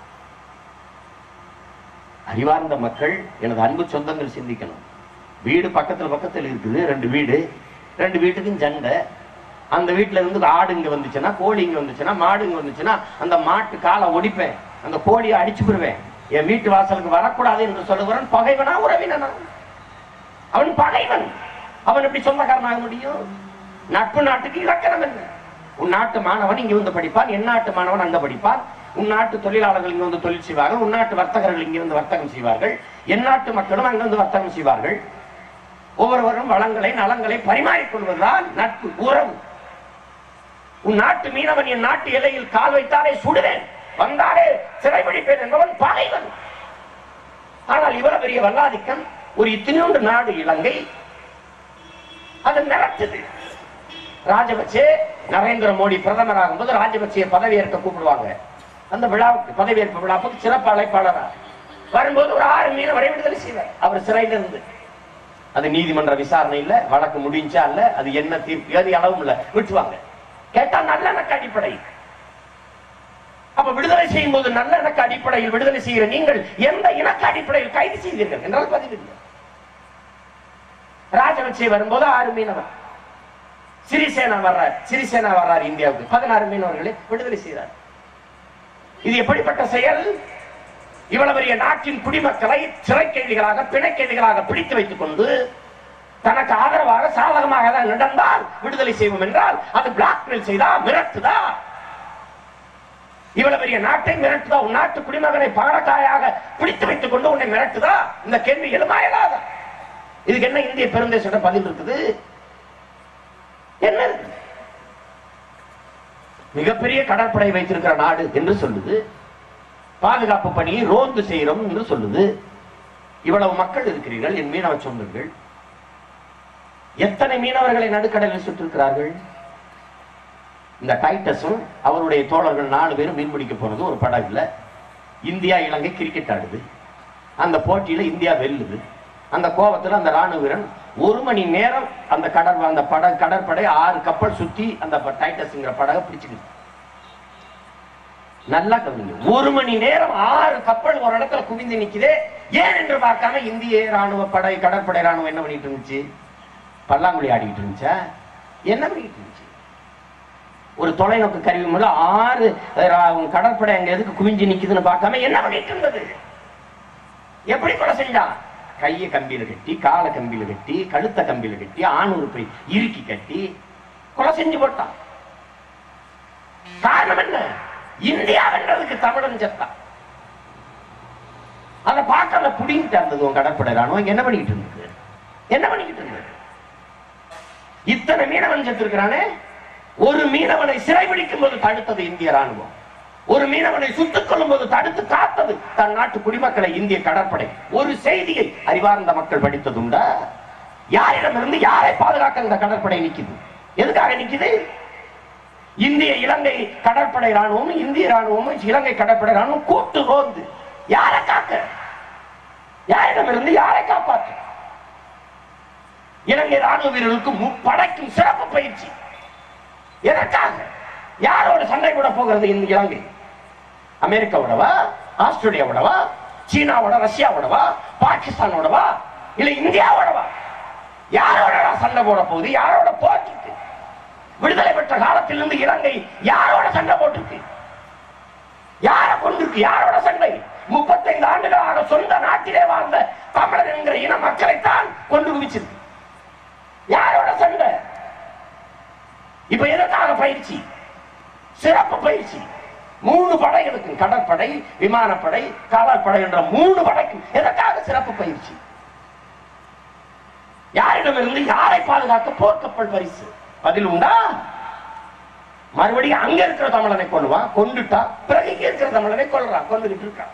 அறிவார்ந்த மக்கள் எனது அன்பு சொந்தங்கள் சிந்திக்கணும் வீடு பக்கத்துல பக்கத்துல இருக்குது ரெண்டு வீடு ரெண்டு வீட்டுக்கும் சண்டை அந்த வீட்டுல இருந்து ஆடு இங்க வந்துச்சுன்னா கோழி இங்க வந்துச்சுன்னா மாடு இங்க வந்துச்சுன்னா அந்த மாட்டு காலை ஒடிப்பேன் அந்த கோழியை அடிச்சு போடுவேன் என் வீட்டு வாசலுக்கு வரக்கூடாது என்று சொல்லுகிறவன் பகைவனா உறவினனா அவன் பகைவன் அவன் எப்படி சொந்தக்காரனாக முடியும் நட்பு நாட்டுக்கு இலக்கணம் என்ன உன் நாட்டு மாணவன் இங்க வந்து படிப்பான் என் நாட்டு மாணவன் அங்க படிப்பான் உன் நாட்டு தொழிலாளர்கள் இங்க வந்து தொழில் செய்வார்கள் உன் நாட்டு வர்த்தகர்கள் இங்க வந்து வர்த்தகம் செய்வார்கள் என் நாட்டு மக்களும் அங்க வந்து வர்த்தகம் செய்வார்கள் ஒவ்வொருவரும் வளங்களை நலங்களை பரிமாறிக் கொள்வதுதான் நட்பு உறவு உன் நாட்டு மீனவன் என் நாட்டு எல்லையில் கால் வைத்தாலே சுடுவேன் வந்தாலே சிறைபிடிப்பேன் என்பவன் பகைவன் ஆனால் இவ்வளவு பெரிய வல்லாதிக்கம் ஒரு இத்தனையோண்டு நாடு இலங்கை அது மிரட்டுது ராஜபக்சே நரேந்திர மோடி பிரதமர் ஆகும்போது ராஜபக்சே பதவியேற்க கூப்பிடுவாங்க அந்த விழாவுக்கு பதவியேற்பு விழாவுக்கு சிறப்பு அழைப்பாளரா வரும்போது ஒரு ஆறு மீனவரை விடுதலை செய்வார் அவர் சிறையில இருந்து அது நீதிமன்ற விசாரணை இல்ல வழக்கு முடிஞ்சா இல்ல அது என்ன தீர்ப்பு ஏது அளவும் இல்ல விட்டுவாங்க கேட்டா நல்லெண்ணக்கு அடிப்படை அப்ப விடுதலை செய்யும் போது நல்லெண்ணக்கு அடிப்படையில் விடுதலை செய்கிற நீங்கள் எந்த இணக்க அடிப்படையில் கைது செய்தீர்கள் என்றால் பதிவில்லை ராஜபக்சே வரும்போது ஆறு மீனவர் சிறிசேனா வர்றார் சிறிசேனா வர்றார் இந்தியாவுக்கு பதினாறு மீனவர்களை விடுதலை செய்தார் இது எப்படிப்பட்ட செயல் இவ்வளவு பெரிய நாட்டின் குடிமக்களை சிறை கைதிகளாக பிணை கைதிகளாக பிடித்து வைத்துக் கொண்டு தனக்கு ஆதரவாக சாதகமாக தான் நடந்தால் விடுதலை செய்வோம் என்றால் அது பிளாக்மெயில் செய்தா மிரட்டுதா இவ்வளவு பெரிய நாட்டை மிரட்டுதா உன் நாட்டு குடிமகனை பாடக்காயாக பிடித்து வைத்துக் கொண்டு உன்னை மிரட்டுதா இந்த கேள்வி எழுமா இயலாதா இதுக்கு என்ன இந்திய பெருந்தேசோட பதில் இருக்குது என்ன இருக்கு? மிகப்பெரிய கடற்படை வைத்திருக்கிற நாடு என்று சொல்லுது பாதுகாப்பு பணியை ரோந்து செய்கிறோம் என்று சொல்லுது இவ்வளவு மக்கள் இருக்கிறீர்கள் என் மீனவ சொந்தங்கள் எத்தனை மீனவர்களை நடுக்கடலில் சுற்றிருக்கிறார்கள் இந்த டைட்டஸும் அவருடைய தோழர்கள் நாலு பேரும் மீன் பிடிக்க போனது ஒரு படகுல இந்தியா இலங்கை கிரிக்கெட் ஆடுது அந்த போட்டியில இந்தியா வெல்லுது அந்த கோபத்துல அந்த ராணுவ வீரன் ஒரு மணி நேரம் அந்த கடல் அந்த பட கடற்படை ஆறு கப்பல் சுத்தி அந்த ப- டைட்டஸ்ங்கிற படகை பிடிச்சிக்குது நல்லா கவனிங்க ஒரு மணி நேரம் ஆறு கப்பல் ஒரு இடத்துல குவிந்து நிக்குதே ஏன் என்று பார்க்காம இந்திய ராணுவ படை கடற்படை ராணுவம் என்ன பண்ணிட்டு இருந்துச்சு பல்லாங்குழி ஆடிக்கிட்டு இருந்துச்சா என்ன பண்ணிட்டு இருந்துச்சு ஒரு தொலைநோக்கு கருவி மூலம் ஆறு அஹ், ரா- கடற்படை அங்க எதுக்கு குவிஞ்சு நிக்குதுன்னு பார்க்காம என்ன பண்ணிட்டு இருந்தது எப்படி கொலை செஞ்சான் கையை கம்பியில கட்டி காலை கம்பியில கட்டி கழுத்த கம்பியில கட்டி ஆண் உறுப்பை இறுக்கி கட்டி கொலை செஞ்சு போட்டான் காரணம் என்ன இந்தியா வென்றதுக்கு தமிழன் செத்தான் அதை பார்க்க அந்த புடிங்கிட்டு இருந்தது உன் கடற்படை ராணுவம் என்ன பண்ணிக்கிட்டு இருந்தது என்ன பண்ணிக்கிட்டு இருந்தது இத்தனை மீனவன் செத்துருக்கிறானே ஒரு மீனவனை சிறைபிடிக்கும் போது தடுத்தது இந்திய ராணுவம் ஒரு மீனவனை சுட்டுக் கொள்ளும் போது தடுத்து காத்தது தன் நாட்டு குடிமக்களை இந்திய கடற்படை ஒரு செய்தியை அறிவார்ந்த மக்கள் படித்ததுண்டா யாரிடமிருந்து யாரை பாதுகாக்க இந்த கடற்படை நிக்குது எதுக்காக நிக்குது இந்திய இலங்கை கடற்படை ராணுவம் இந்திய ராணுவமும் இலங்கை கடற்படை ராணுவம் கூட்டு ரோந்து யாரை காக்க யாரிடமிருந்து யாரை காப்பாற்ற இலங்கை ராணுவ வீரர்களுக்கு முப்படைக்கும் சிறப்பு பயிற்சி எதற்காக யாரோட சண்டை கூட போகிறது இந்த இலங்கை அமெரிக்காவோடவா ஆஸ்திரேலியாவோடவா சீனாவோட ரஷ்யாவோடவா பாகிஸ்தானோடவா இல்ல இந்தியாவோடவா யாரோட சண்டை போட போகுது யாரோட போட்டிருக்கு விடுதலை பெற்ற காலத்திலிருந்து இலங்கை யாரோட சண்டை போட்டிருக்கு யார கொண்டிருக்கு யாரோட சண்டை முப்பத்தைந்து ஆண்டுகளாக சொந்த நாட்டிலே வாழ்ந்த தமிழர் என்கிற இன மக்களைத்தான் கொண்டு குவிச்சிருக்கு யாரோட சண்டை இப்ப எதற்காக பயிற்சி சிறப்பு பயிற்சி மூணு படைகளுக்கு கடற்படை விமானப்படை காலாட்படை என்ற மூணு படைக்கும் எதற்காக சிறப்பு பயிற்சி யாரிடமிருந்து யாரை பாதுகாக்க போர்க்கப்பல் பரிசு பதில் உண்டா மறுபடியும் அங்க இருக்கிற தமிழனை கொள்ளுவான் கொண்டுட்டா பிறகு இங்க இருக்கிற தமிழனை கொல்றான் கொண்டுகிட்டு இருக்கான்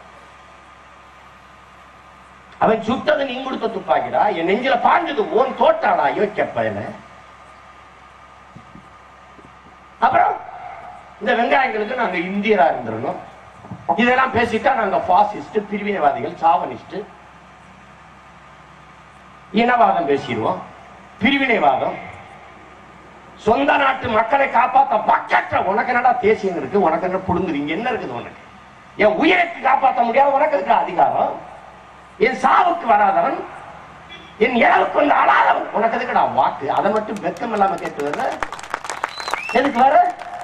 அவன் சுட்டது நீ கொடுத்த துப்பாக்கிடா என் நெஞ்சில பாஞ்சது ஓன் தோட்டாடா யோசிக்க பயன அப்புறம் இந்த வெங்காயங்களுக்கு நாங்க இந்தியரா இருந்திருந்தோம் இதெல்லாம் பேசிட்டா நாங்க பாசிஸ்ட் பிரிவினைவாதிகள் சாவனிஸ்ட் இனவாதம் பேசிடுவோம் பிரிவினைவாதம் சொந்த நாட்டு மக்களை காப்பாத்த பக்கற்ற உனக்கு என்னடா தேசியம் இருக்கு உனக்கு என்ன புடுங்குது இங்க என்ன இருக்குது உனக்கு என் உயிருக்கு காப்பாற்ற முடியாது உனக்கு இருக்கிற அதிகாரம் என் சாவுக்கு வராதவன் என் இழவுக்கு வந்து அழாதவன் உனக்கு எதுக்குடா வாக்கு அதை மட்டும் வெக்கம் இல்லாம கேட்டு வர்ற எதுக்கு வர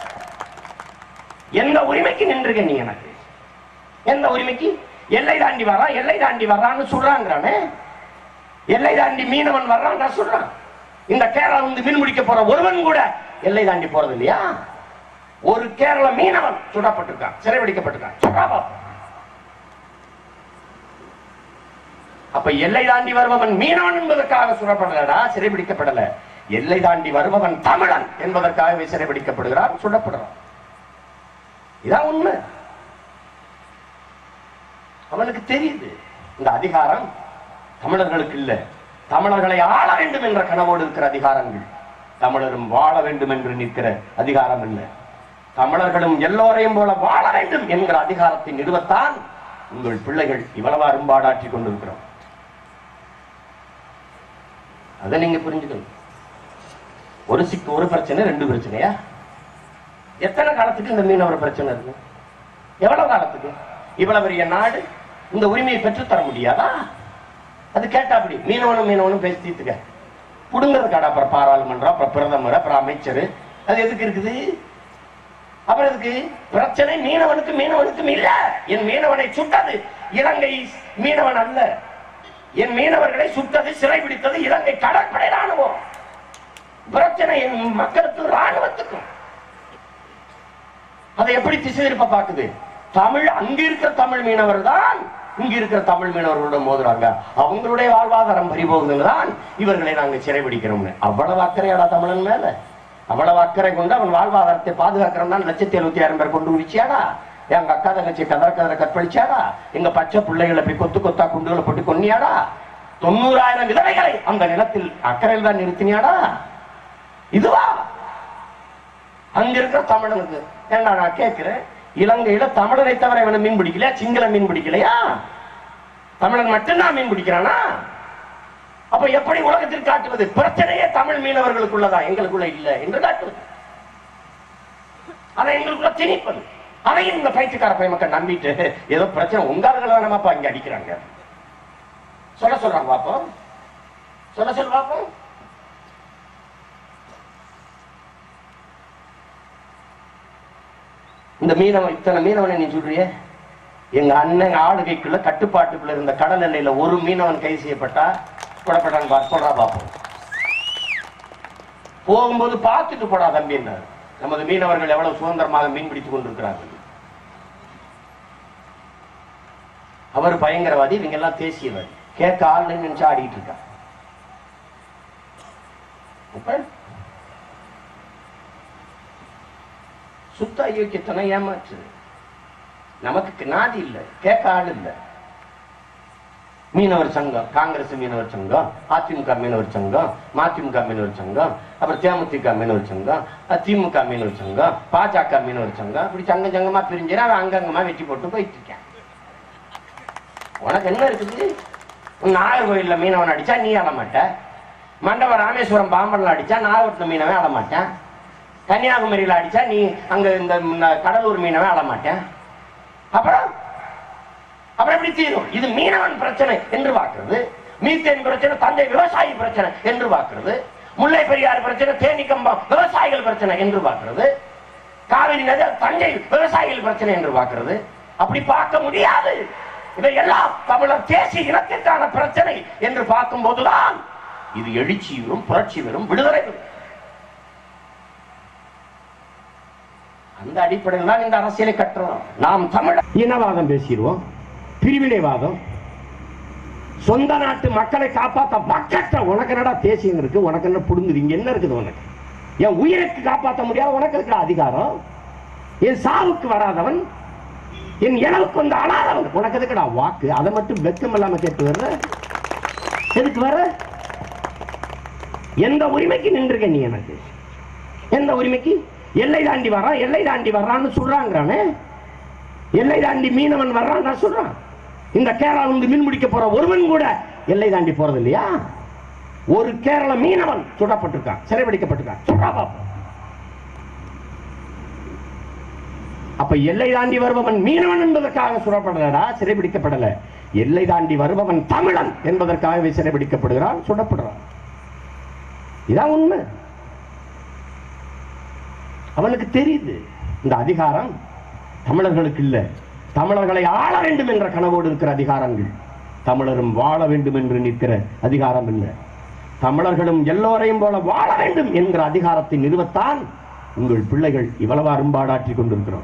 எந்த உரிமைக்கு நின்றுங்க நீ எனக்கு எந்த உரிமைக்கு எல்லை தாண்டி வரான் எல்லை தாண்டி வர்றான்னு சொல்றாங்கிறானே எல்லை தாண்டி மீனவன் வர்றான் நான் சொல்றான் இந்த கேரளா வந்து மீன் பிடிக்க போற ஒருவன் கூட எல்லை தாண்டி போறது இல்லையா ஒரு கேரள மீனவன் சுடப்பட்டிருக்கான் சிறைபிடிக்கப்பட்டிருக்கான் சொல்றா பாப்போம். அப்ப எல்லை தாண்டி வருபவன் மீனவன் என்பதற்காக சுடப்படலடா சிறைபிடிக்கப்படல எல்லை தாண்டி வருபவன் தமிழன் என்பதற்காகவே சிறைபிடிக்கப்படுகிறான் சுடப்படுறான் இதான் உண்மை அவனுக்கு தெரியுது இந்த அதிகாரம் தமிழர்களுக்கு இல்ல தமிழர்களை ஆள வேண்டும் என்ற கனவோடு இருக்கிற அதிகாரங்கள் தமிழரும் வாழ வேண்டும் என்று நிற்கிற அதிகாரம் இல்லை தமிழர்களும் எல்லோரையும் போல வாழ வேண்டும் என்கிற அதிகாரத்தை நிறுவத்தான் உங்கள் பிள்ளைகள் இவ்வளவு அரும்பாடாற்றி கொண்டிருக்கிறோம் அதை நீங்க புரிஞ்சுக்கணும் ஒரு சிக்கு ஒரு பிரச்சனை ரெண்டு பிரச்சனையா எத்தனை காலத்துக்கு இந்த மீனவர் பிரச்சனை இருக்கு எவ்வளவு காலத்துக்கு இவ்வளவு பெரிய நாடு இந்த உரிமையை பெற்றுத் தர முடியாதா அது கேட்டா அப்படி மீனவனும் மீனவனும் பேசி தீர்த்துக்க புடுங்கிறதுக்காடா அப்புறம் பாராளுமன்றம் அப்புறம் பிரதமர் அப்புறம் அமைச்சர் அது எதுக்கு இருக்குது அப்புறம் எதுக்கு பிரச்சனை மீனவனுக்கு மீனவனுக்கும் இல்ல என் மீனவனை சுட்டது இலங்கை மீனவன் அல்ல என் மீனவர்களை சுட்டது சிறைபிடித்தது இலங்கை கடற்படை ராணுவம் பிரச்சனை என் மக்களுக்கும் ராணுவத்துக்கும் அதை எப்படி திசை திருப்ப பாக்குது தமிழ் அங்க இருக்கிற தமிழ் மீனவர் தான் இங்க இருக்கிற தமிழ் மீனவர்களோட மோதுறாங்க அவங்களுடைய வாழ்வாதாரம் பறிபோகுதுன்னு தான் இவர்களை நாங்க சிறைபிடிக்கிறோம்னு அவ்வளவு அக்கறையாடா தமிழன் மேல அவ்வளவு அக்கறை கொண்டு அவன் வாழ்வாதாரத்தை பாதுகாக்கிறோம் தான் லட்சத்தி எழுபத்தி ஆயிரம் பேர் கொண்டு விரிச்சியாடா எங்க அக்கா தங்கச்சி கதற கதற கற்பழிச்சாடா எங்க பச்சை பிள்ளைகளை போய் கொத்து கொத்தா குண்டுகளை போட்டு கொன்னியாடா தொண்ணூறாயிரம் விதவைகளை அந்த நிலத்தில் அக்கறையில் தான் நிறுத்தினியாடா இதுவா அங்க இருக்கிற தமிழனுக்கு ஏண்டா நான் கேட்கிறேன் இலங்கையில தமிழரை தவிர இவனை மீன் பிடிக்கலையா சிங்கள மீன் பிடிக்கலையா தமிழன் மட்டும்தான் மீன் பிடிக்கிறானா அப்ப எப்படி உலகத்தில் காட்டுவது பிரச்சனையே தமிழ் மீனவர்களுக்குள்ளதா எங்களுக்குள்ள இல்ல என்று காட்டுவது அதை எங்களுக்குள்ள திணிப்பது அதையும் இந்த பைத்தியக்கார பைய மக்கள் நம்பிட்டு ஏதோ பிரச்சனை உங்காரங்களை தானமாப்பா இங்க அடிக்கிறாங்க சொல்ல சொல்றாங்க பாப்போம் சொல்ல சொல்ல பாப்போம் இந்த மீனவன் இத்தனை மீனவனை நீ சொல்றிய எங்க அண்ணன் ஆளுகைக்குள்ள கட்டுப்பாட்டுக்குள்ள இருந்த கடல் எல்லையில ஒரு மீனவன் கைது செய்யப்பட்டா புறப்பட்டாங்க பா சொல்றா பாப்போம் போகும்போது பார்த்துட்டு போடா தம்பி என்ன நமது மீனவர்கள் எவ்வளவு சுதந்திரமாக மீன் பிடித்துக் கொண்டிருக்கிறார்கள் அவர் பயங்கரவாதி இவங்க எல்லாம் தேசியவர் கேட்க ஆள் நினைச்சு ஆடிட்டு இருக்கா இப்ப சுத்த அயோக்கியத்தனை ஏமாற்று நமக்கு நாதி இல்ல கேட்க ஆள் இல்ல மீனவர் சங்கம் காங்கிரஸ் மீனவர் சங்கம் அதிமுக மீனவர் சங்கம் மதிமுக மீனவர் சங்கம் அப்புறம் தேமுதிக மீனவர் சங்கம் அஹ் திமுக மீனவர் சங்கம் பாஜக மீனவர் சங்கம் இப்படி சங்கம் சங்கமா பிரிஞ்சு அவன் அங்கங்கமா வெட்டி போட்டு போயிட்டு இருக்கேன் உனக்கு என்ன இருக்குது நாகர்கோயில்ல மீனவன் அடிச்சா நீ ஆட மாட்ட மண்டபம் ராமேஸ்வரம் பாம்பன்ல அடிச்சா நாகப்பட்டினம் மீனவன் ஆட மாட்டேன் கன்னியாகுமரியில அடிச்சா நீ அங்க இந்த இந்த கடலூர் மீனவன் ஆட மாட்டேன் அப்புறம் அப்புறம் எப்படி தீரும் இது மீனவன் பிரச்சனை என்று பார்க்கிறது மீத்தேன் பிரச்சனை தந்தை விவசாயி பிரச்சனை என்று பார்க்கிறது முல்லை பெரியாறு பிரச்சனை தேனி கம்பம் விவசாயிகள் பிரச்சனை என்று பார்க்கிறது காவிரி நதி அது தஞ்சை விவசாயிகள் பிரச்சனை என்று பார்க்கிறது அப்படி பார்க்க முடியாது இதையெல்லாம் தமிழர் தேசிய இனத்திற்கான பிரச்சனை என்று பார்க்கும் போதுதான் இது எழுச்சி வரும் புரட்சி வரும் விடுதலை வரும் அந்த அடிப்படையில் தான் இந்த அரசியலை கட்டுறோம் நாம் தமிழ் இனவாதம் பேசிடுவோம் பிரிவினைவாதம் சொந்த நாட்டு மக்களை காப்பாத்த பக்கற்ற உனக்கு என்னடா தேசியம் இருக்கு உனக்கு என்ன புடுங்குது இங்க என்ன இருக்குது உனக்கு என் உயிருக்கு காப்பாற்ற முடியாத உனக்கு இருக்கிற அதிகாரம் என் சாவுக்கு வராதவன் என் இளவுக்கு வந்து அழாதவன் உனக்கு எதுக்குடா வாக்கு அதை மட்டும் வெக்கம் இல்லாம கேட்டு வர்ற எதுக்கு வர எந்த உரிமைக்கு நின்றுக்க நீ எனக்கு எந்த உரிமைக்கு எல்லை தாண்டி வர்றான் எல்லை தாண்டி வர்றான்னு சொல்றாங்கிறானே எல்லை தாண்டி மீனவன் வர்றான் நான் சொல்றான் இந்த கேரளா வந்து மீன் பிடிக்க போற ஒருவன் கூட எல்லை தாண்டி போறது இல்லையா ஒரு கேரள மீனவன் சுடப்பட்டிருக்கான் சிறைபிடிக்கப்பட்டிருக்கான் சொல்றா பாப்போம் அப்ப எல்லை தாண்டி வருபவன் மீனவன் என்பதற்காக சுடப்படலடா சிறைபிடிக்கப்படல எல்லை தாண்டி வருபவன் தமிழன் என்பதற்காகவே சிறைபிடிக்கப்படுகிறான் சுடப்படுறான் இதான் உண்மை அவனுக்கு தெரியுது இந்த அதிகாரம் தமிழர்களுக்கு இல்ல தமிழர்களை ஆள வேண்டும் என்ற கனவோடு இருக்கிற அதிகாரங்கள் தமிழரும் வாழ வேண்டும் என்று நிற்கிற அதிகாரம் இல்லை தமிழர்களும் எல்லோரையும் போல வாழ வேண்டும் என்கிற அதிகாரத்தை நிறுவத்தான் உங்கள் பிள்ளைகள் இவ்வளவு அரும்பாடாற்றி கொண்டிருக்கிறோம்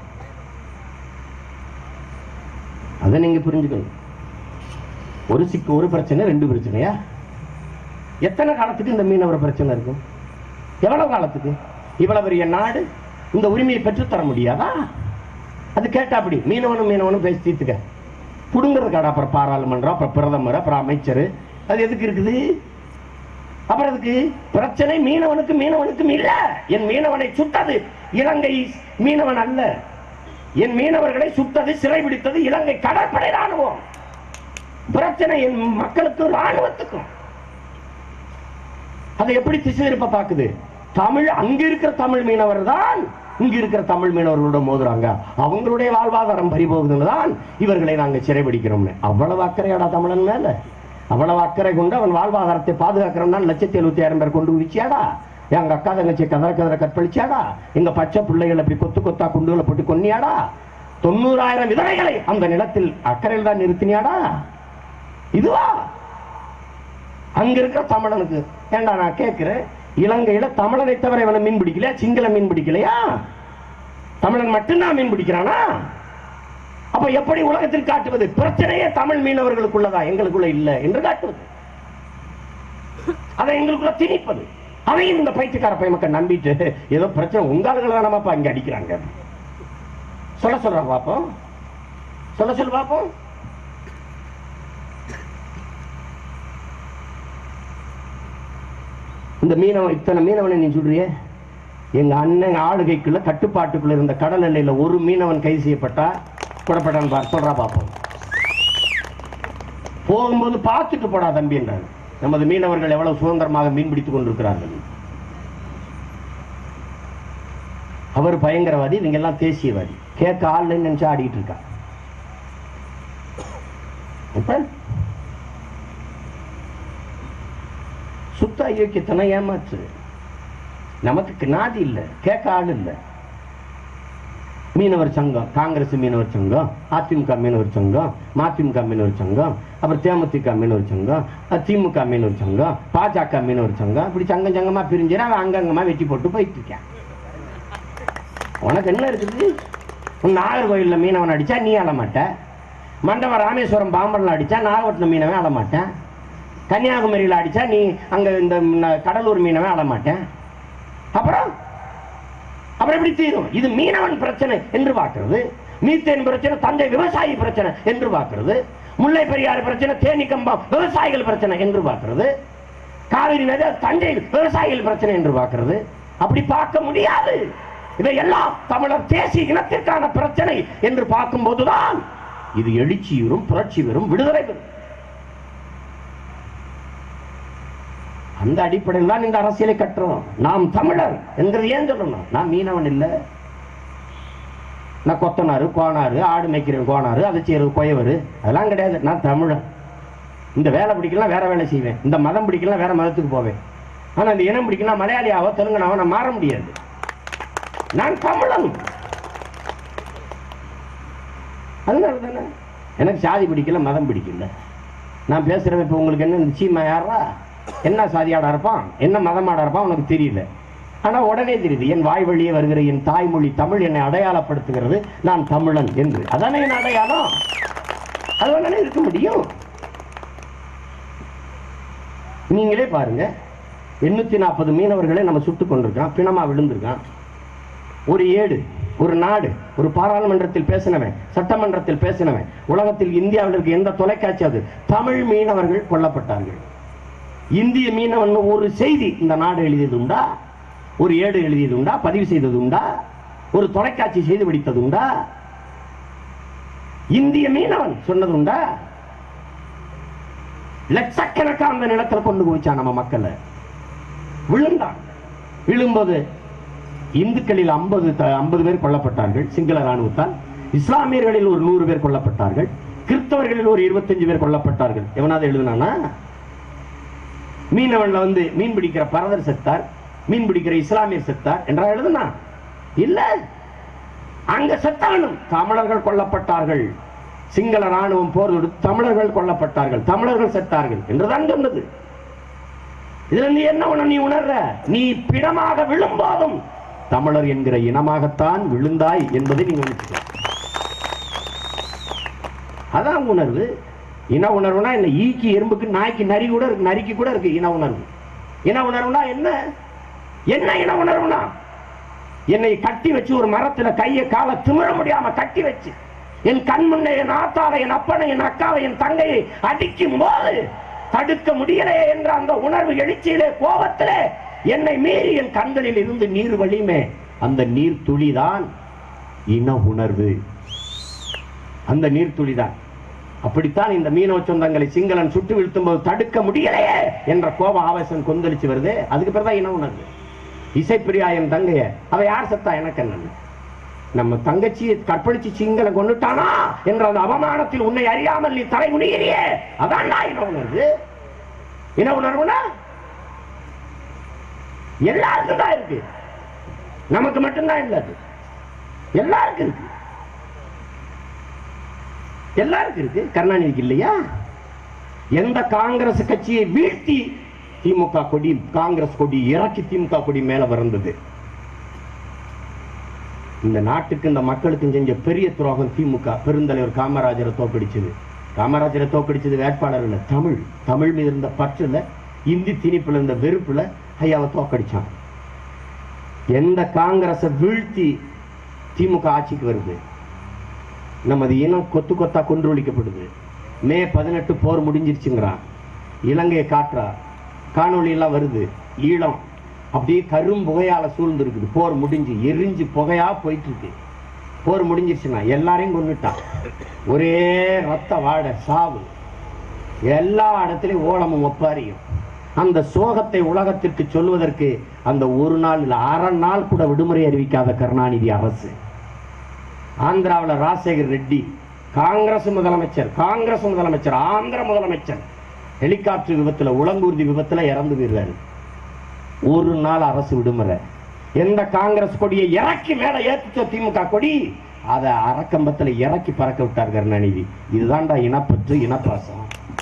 அதை நீங்க புரிஞ்சுக்கணும் ஒரு சிக்கு ஒரு பிரச்சனை ரெண்டு பிரச்சனையா எத்தனை காலத்துக்கு இந்த மீனவர் பிரச்சனை இருக்கும் எவ்வளவு காலத்துக்கு இவ்வளவு பெரிய நாடு இந்த உரிமையை பெற்றுத்தர முடியாதா அது கேட்டா அப்படி மீனவனும் மீனவனும் பேசி தீர்த்துக்க புடுங்கிறதுக்காடா அப்புறம் பாராளுமன்றம் அப்புறம் பிரதமர் அப்புறம் அமைச்சர் அது எதுக்கு இருக்குது அப்புறம் அதுக்கு பிரச்சனை மீனவனுக்கு மீனவனுக்கும் இல்ல என் மீனவனை சுட்டது இலங்கை மீனவன் அல்ல என் மீனவர்களை சுட்டது சிறைபிடித்தது இலங்கை கடற்படை ராணுவம் பிரச்சனை என் மக்களுக்கும் ராணுவத்துக்கும் அதை எப்படி திசை திருப்ப பாக்குது தமிழ் அங்க இருக்கிற தமிழ் மீனவர் தான் இங்க இருக்கிற தமிழ் மீனவர்களோட மோதுறாங்க அவங்களுடைய வாழ்வாதாரம் பறிபோகுதுன்னு தான் இவர்களை நாங்க சிறைபிடிக்கிறோம்னு அவ்வளவு அக்கறையாடா தமிழன் மேல அவ்வளவு அக்கறை கொண்டு அவன் வாழ்வாதாரத்தை பாதுகாக்கிறோம்னா லட்சத்தி எழுபத்தி ஆயிரம் பேர் கொண்டு குதிச்சியாடா எங்க அக்கா தங்கச்சி கதற கதற கற்பழிச்சியாடா எங்க பச்சை பிள்ளைகளை அப்படி கொத்து கொத்தா குண்டுகளை போட்டு கொன்னியாடா தொண்ணூறாயிரம் விதவைகளை அந்த நிலத்தில் அக்கறையில் தான் நிறுத்தினியாடா இதுவா அங்க இருக்கிற தமிழனுக்கு ஏண்டா நான் கேட்கிறேன் இலங்கையில தமிழனை தவிர இவனை மீன் பிடிக்கலையா சிங்கள மீன் பிடிக்கலையா தமிழன் மட்டும்தான் மீன் பிடிக்கிறானா அப்ப எப்படி உலகத்தில் காட்டுவது பிரச்சனையே தமிழ் மீனவர்களுக்குள்ளதா எங்களுக்குள்ள இல்ல என்று காட்டுவது அதை எங்களுக்குள்ள திணிப்பது அதையும் இந்த பைத்தியக்கார பையமக்கள் நம்பிட்டு ஏதோ பிரச்சனை உங்காளுகளை தானமாப்பா இங்க அடிக்கிறாங்க சொல்ல சொல்றாங்க பாப்போம் சொல்ல சொல்ல பாப்போம் இந்த மீனவன் இத்தனை மீனவனை நீ சொல்றிய எங்க அண்ணன் ஆளுகைக்குள்ள கட்டுப்பாட்டுக்குள்ள இருந்த கடல் எல்லையில ஒரு மீனவன் கைது செய்யப்பட்டா புறப்பட்டான் பார் சொல்றா பாப்போம் போகும்போது பார்த்துட்டு போடா தம்பி என்றார் நமது மீனவர்கள் எவ்வளவு சுதந்திரமாக மீன் பிடித்துக் கொண்டிருக்கிறார்கள் அவர் பயங்கரவாதி இவங்க எல்லாம் தேசியவாதி கேட்க ஆள் நினைச்சு ஆடிட்டு இருக்கா இப்ப சுத்த அயோக்கியத்தனம் ஏமாற்று நமக்கு நாதி இல்ல கேட்க ஆள் இல்ல மீனவர் சங்கம் காங்கிரஸ் மீனவர் சங்கம் அதிமுக மீனவர் சங்கம் மதிமுக மீனவர் சங்கம் அப்புறம் தேமுதிக மீனவர் சங்கம் அஹ் திமுக மீனவர் சங்கம் பாஜக மீனவர் சங்கம் இப்படி சங்கம் சங்கமா பிரிஞ்சு அவன் அங்கங்கமா வெட்டி போட்டு போயிட்டு இருக்கான் உனக்கு என்ன இருக்குது உன் நாகர்கோயில்ல மீனவன் அடிச்சா நீ அழ மாட்ட மண்டபம் ராமேஸ்வரம் பாம்பன்ல அடிச்சா நாகப்பட்டினம் மீனவன் அழ மாட்டேன் கன்னியாகுமரியில் அடிச்சா நீ அங்க இந்த ந- கடலூர் மீனவன் அழ மாட்டேன் அப்புறம் அப்புறம் எப்படி தீரும் இது மீனவன் பிரச்சனை என்று பார்க்கிறது மீத்தேன் பிரச்சனை தஞ்சை விவசாயி பிரச்சனை என்று பார்க்கிறது முல்லை பெரியாறு பிரச்சனை தேனி கம்பம் விவசாயிகள் பிரச்சனை என்று பார்க்கிறது காவிரி நதி அது தஞ்சை விவசாயிகள் பிரச்சனை என்று பார்க்கிறது அப்படி பார்க்க முடியாது இதையெல்லாம் தமிழர் தேசிய இனத்திற்கான பிரச்சனை என்று பார்க்கும் போதுதான் இது எழுச்சியுறும் புரட்சி பெறும் விடுதலை பெறும் அந்த அடிப்படையில் தான் இந்த அரசியலை கட்டுறோம் நாம் தமிழர் என்கிறது ஏன் சொல்லணும் நான் மீனவன் இல்லை நான் கொத்தனாரு கோனாரு ஆடு மேய்க்கிறேன் கோனாரு அதை செய்யறது குயவர் அதெல்லாம் கிடையாது நான் தமிழன் இந்த வேலை பிடிக்கலாம் வேற வேலை செய்வேன் இந்த மதம் பிடிக்கலாம் வேற மதத்துக்கு போவேன் ஆனா இந்த இனம் பிடிக்கலாம் மலையாளியாவோ தெலுங்கனாவோ நான் மாற முடியாது நான் தமிழன் அதனால தானே எனக்கு சாதி பிடிக்கல மதம் பிடிக்கல நான் பேசுறேன் இப்ப உங்களுக்கு என்ன நிச்சயமா யாரா என்ன சாதியாடா இருப்பான் என்ன மதமாடா இருப்பான் உனக்கு தெரியல ஆனா உடனே தெரியுது என் வாய் வழியே வருகிற என் தாய்மொழி தமிழ் என்னை அடையாளப்படுத்துகிறது நான் தமிழன் என்று அதானே என் அடையாளம் அதுதானே இருக்க முடியும் நீங்களே பாருங்க எண்ணூத்தி நாற்பது மீனவர்களை நம்ம சுட்டுக் கொண்டிருக்கான் பிணமா விழுந்திருக்கான் ஒரு ஏடு ஒரு நாடு ஒரு பாராளுமன்றத்தில் பேசினவன் சட்டமன்றத்தில் பேசினவன் உலகத்தில் இந்தியாவில் இருக்க எந்த தொலைக்காட்சி அது தமிழ் மீனவர்கள் கொல்லப்பட்டார்கள் இந்திய மீனவன் ஒரு செய்தி இந்த நாடு எழுதியது உண்டா ஒரு ஏடு எழுதியது உண்டா பதிவு செய்தது உண்டா ஒரு தொலைக்காட்சி செய்து பிடித்தது உண்டா இந்திய மீனவன் சொன்னது உண்டா லட்சக்கணக்கான அந்த நிலத்துல கொண்டு போச்சான் நம்ம மக்களை விழுந்தான் விழும்போது இந்துக்களில் ஐம்பது ஐம்பது பேர் கொல்லப்பட்டார்கள் சிங்கள ராணுவத்தால் இஸ்லாமியர்களில் ஒரு நூறு பேர் கொல்லப்பட்டார்கள் கிறிஸ்தவர்களில் ஒரு இருபத்தஞ்சு பேர் கொல்லப்பட்டார்கள் எவனாவது எழுதுனானா மீனவன்ல வந்து மீன் பிடிக்கிற பரதர் செத்தார் மீன் பிடிக்கிற இஸ்லாமியர் செத்தார் என்றா எழுதுனா இல்ல அங்க செத்தானும் தமிழர்கள் கொல்லப்பட்டார்கள் சிங்கள ராணுவம் போர் தொடுத்து தமிழர்கள் கொல்லப்பட்டார்கள் தமிழர்கள் செத்தார்கள் என்றுதான் சொன்னது இதுல நீ என்ன உண நீ உணர்ற நீ பிணமாக விழும்போதும் தமிழர் என்கிற இனமாகத்தான் விழுந்தாய் என்பதை நீங்க உணர்ச்சிக்கலாம் அதான் உணர்வு இன உணர்வுனா என்ன ஈக்கி எறும்புக்கு நாய்க்கு நரி கூட இருக்கு நரிக்கு கூட இருக்கு இன உணர்வு இன உணர்வுனா என்ன என்ன இன உணர்வுனா என்னை கட்டி வச்சு ஒரு மரத்துல கையை காலை திமிர முடியாம கட்டி வச்சு என் கண் முன்னே என் ஆத்தாவை என் அப்பனை என் அக்காவை என் தங்கையை அடிக்கும் போது தடுக்க முடியலையே என்ற அந்த உணர்வு எழுச்சியிலே கோபத்திலே என்னை மீறி என் கண்களில் இருந்து நீர் வழியுமே அந்த நீர் துளிதான் இன உணர்வு அந்த நீர் துளிதான் அப்படித்தான் இந்த மீனவ சொந்தங்களை சிங்களன் சுட்டு வீழ்த்தும் போது தடுக்க முடியலையே என்ற கோப ஆவேசம் கொந்தளிச்சு வருது அதுக்கு பிறகு தான் இன உணர்வு இசைப்பிரியா என் தங்கைய அவ யார் செத்தா எனக்கு என்ன நம்ம தங்கச்சியை கற்பழிச்சு சிங்கள கொண்டுட்டானா என்ற அந்த அவமானத்தில் உன்னை அறியாமல் நீ தலை குனிகிறியே அதான் இன உணர்வு இன உணர்வுனா எல்லாருக்கும் தான் இருக்கு நமக்கு மட்டும்தான் இல்லை அது எல்லாருக்கும் இருக்கு எல்லாருக்கும் இருக்கு கருணாநிதிக்கு இல்லையா எந்த காங்கிரஸ் கட்சியை வீழ்த்தி திமுக கொடி காங்கிரஸ் கொடி இறக்கி திமுக கொடி மேல வந்தது இந்த நாட்டுக்கு இந்த மக்களுக்கும் செஞ்ச பெரிய துரோகம் திமுக பெருந்தலைவர் காமராஜரை தோக்கடிச்சது காமராஜரை தோக்கடிச்சது வேட்பாளர் இல்ல தமிழ் தமிழ் மீது இருந்த பற்றுல இந்தி திணிப்புல இருந்த வெறுப்புல ஐயாவை தோக்கடிச்சான் எந்த காங்கிரஸை வீழ்த்தி திமுக ஆட்சிக்கு வருது நமது இனம் கொத்து கொத்தா கொன்றொழிக்கப்படுது மே பதினெட்டு போர் முடிஞ்சிருச்சுங்கிறான் இலங்கையை காட்டுறா காணொளி எல்லாம் வருது ஈழம் அப்படியே கரும் புகையால சூழ்ந்து இருக்குது போர் முடிஞ்சு எரிஞ்சு புகையா போயிட்டு இருக்கு போர் முடிஞ்சிருச்சுன்னா எல்லாரையும் கொண்டுட்டான் ஒரே ரத்த வாடை சாவு எல்லா இடத்துலயும் ஓலமும் ஒப்பாரியும் அந்த சோகத்தை உலகத்திற்கு சொல்வதற்கு அந்த ஒரு நாள் இல்ல அரை நாள் கூட விடுமுறை அறிவிக்காத கருணாநிதி அரசு ஆந்திராவில் ராஜசேகர் ரெட்டி காங்கிரஸ் முதலமைச்சர் காங்கிரஸ் முதலமைச்சர் ஆந்திர முதலமைச்சர் ஹெலிகாப்டர் விபத்துல உளங்கூர்தி விபத்துல இறந்து போயிருவாரு ஒரு நாள் அரசு விடுமுறை எந்த காங்கிரஸ் கொடியை இறக்கி மேல ஏத்துச்சோ திமுக கொடி அதை அரக்கம்பத்துல இறக்கி பறக்க விட்டார் கருணாநிதி இதுதான்டா இனப்பற்று இனப்பாசம்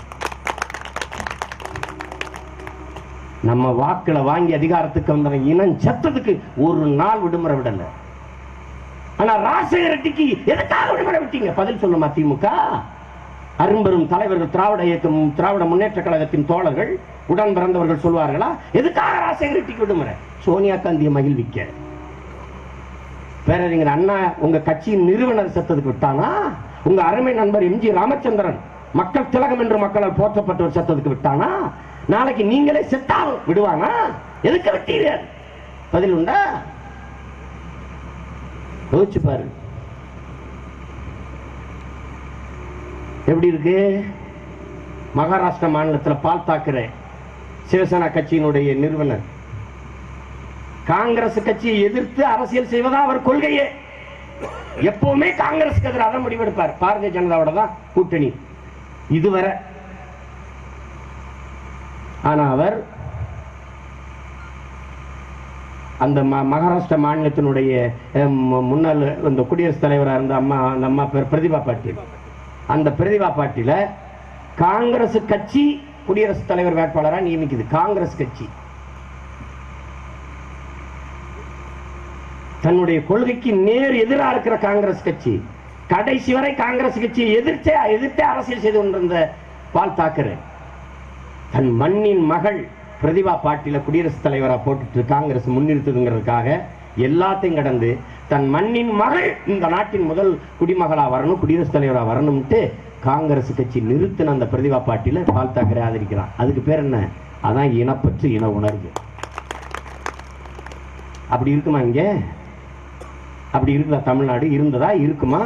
நம்ம வாக்குல வாங்கி அதிகாரத்துக்கு வந்த இனம் செத்ததுக்கு ஒரு நாள் விடுமுறை விடல ஆனா ராஜசேகர ரெட்டிக்கு எதுக்காக விடுமுறை விட்டீங்க பதில் சொல்லுமா திமுக அரும்பெரும் தலைவர்கள் திராவிட இயக்கம் திராவிட முன்னேற்ற கழகத்தின் தோழர்கள் உடன் பிறந்தவர்கள் சொல்வார்களா எதுக்காக ராஜசேகர ரெட்டிக்கு விடுமுறை சோனியா காந்தியை மகிழ்விக்க பேரறிஞர் அண்ணா உங்க கட்சியின் நிறுவனர் செத்ததுக்கு விட்டானா உங்க அருமை நண்பர் எம்ஜி ராமச்சந்திரன் மக்கள் திலகம் என்று மக்களால் போற்றப்பட்டவர் செத்ததுக்கு விட்டானா நாளைக்கு நீங்களே செத்தாலும் விடுவானா எதுக்கு விட்டீர்கள் பதில் உண்டா யோசிச்சு பாரு எப்படி இருக்கு மகாராஷ்டிரா மாநிலத்தில் பால் தாக்கரே சிவசேனா கட்சியினுடைய நிறுவனர் காங்கிரஸ் கட்சியை எதிர்த்து அரசியல் செய்வதா அவர் கொள்கையே எப்பவுமே காங்கிரஸ்க்கு எதிராக தான் முடிவெடுப்பார் பாரதிய ஜனதாவோட தான் கூட்டணி இதுவரை ஆனா அவர் அந்த ம- மகாராஷ்டிரா மாநிலத்தினுடைய அஹ், மு- முன்னாள் இந்த குடியரசுத் தலைவராக இருந்த அம்மா அந்த அம்மா பேர் பிரதிபா பாட்டீல் அந்த பிரதிபா பாட்டீல காங்கிரஸ் கட்சி குடியரசுத் தலைவர் வேட்பாளராக நியமிக்குது காங்கிரஸ் கட்சி தன்னுடைய கொள்கைக்கு நேர் எதிரா இருக்கிற காங்கிரஸ் கட்சி கடைசி வரை காங்கிரஸ் கட்சியை எதிர்த்தே எதிர்த்தே அரசியல் செய்து கொண்டிருந்த பால் தாக்கரே தன் மண்ணின் மகள் பிரதிபா பாட்டில குடியரசுத் தலைவரா போட்டுட்டு காங்கிரஸ் முன்னிறுத்துதுங்கிறதுக்காக எல்லாத்தையும் கடந்து தன் மண்ணின் மகள் இந்த நாட்டின் முதல் குடிமகளா வரணும் குடியரசுத் தலைவரா வரணும்ட்டு காங்கிரஸ் கட்சி நிறுத்தின அந்த பிரதிபா பாட்டில பால் தாக்கரே ஆதரிக்கிறான் அதுக்கு பேர் என்ன அதான் இனப்பற்று இன உணர்வு அப்படி இருக்குமா இங்க அப்படி இருக்குதா தமிழ்நாடு இருந்ததா இருக்குமா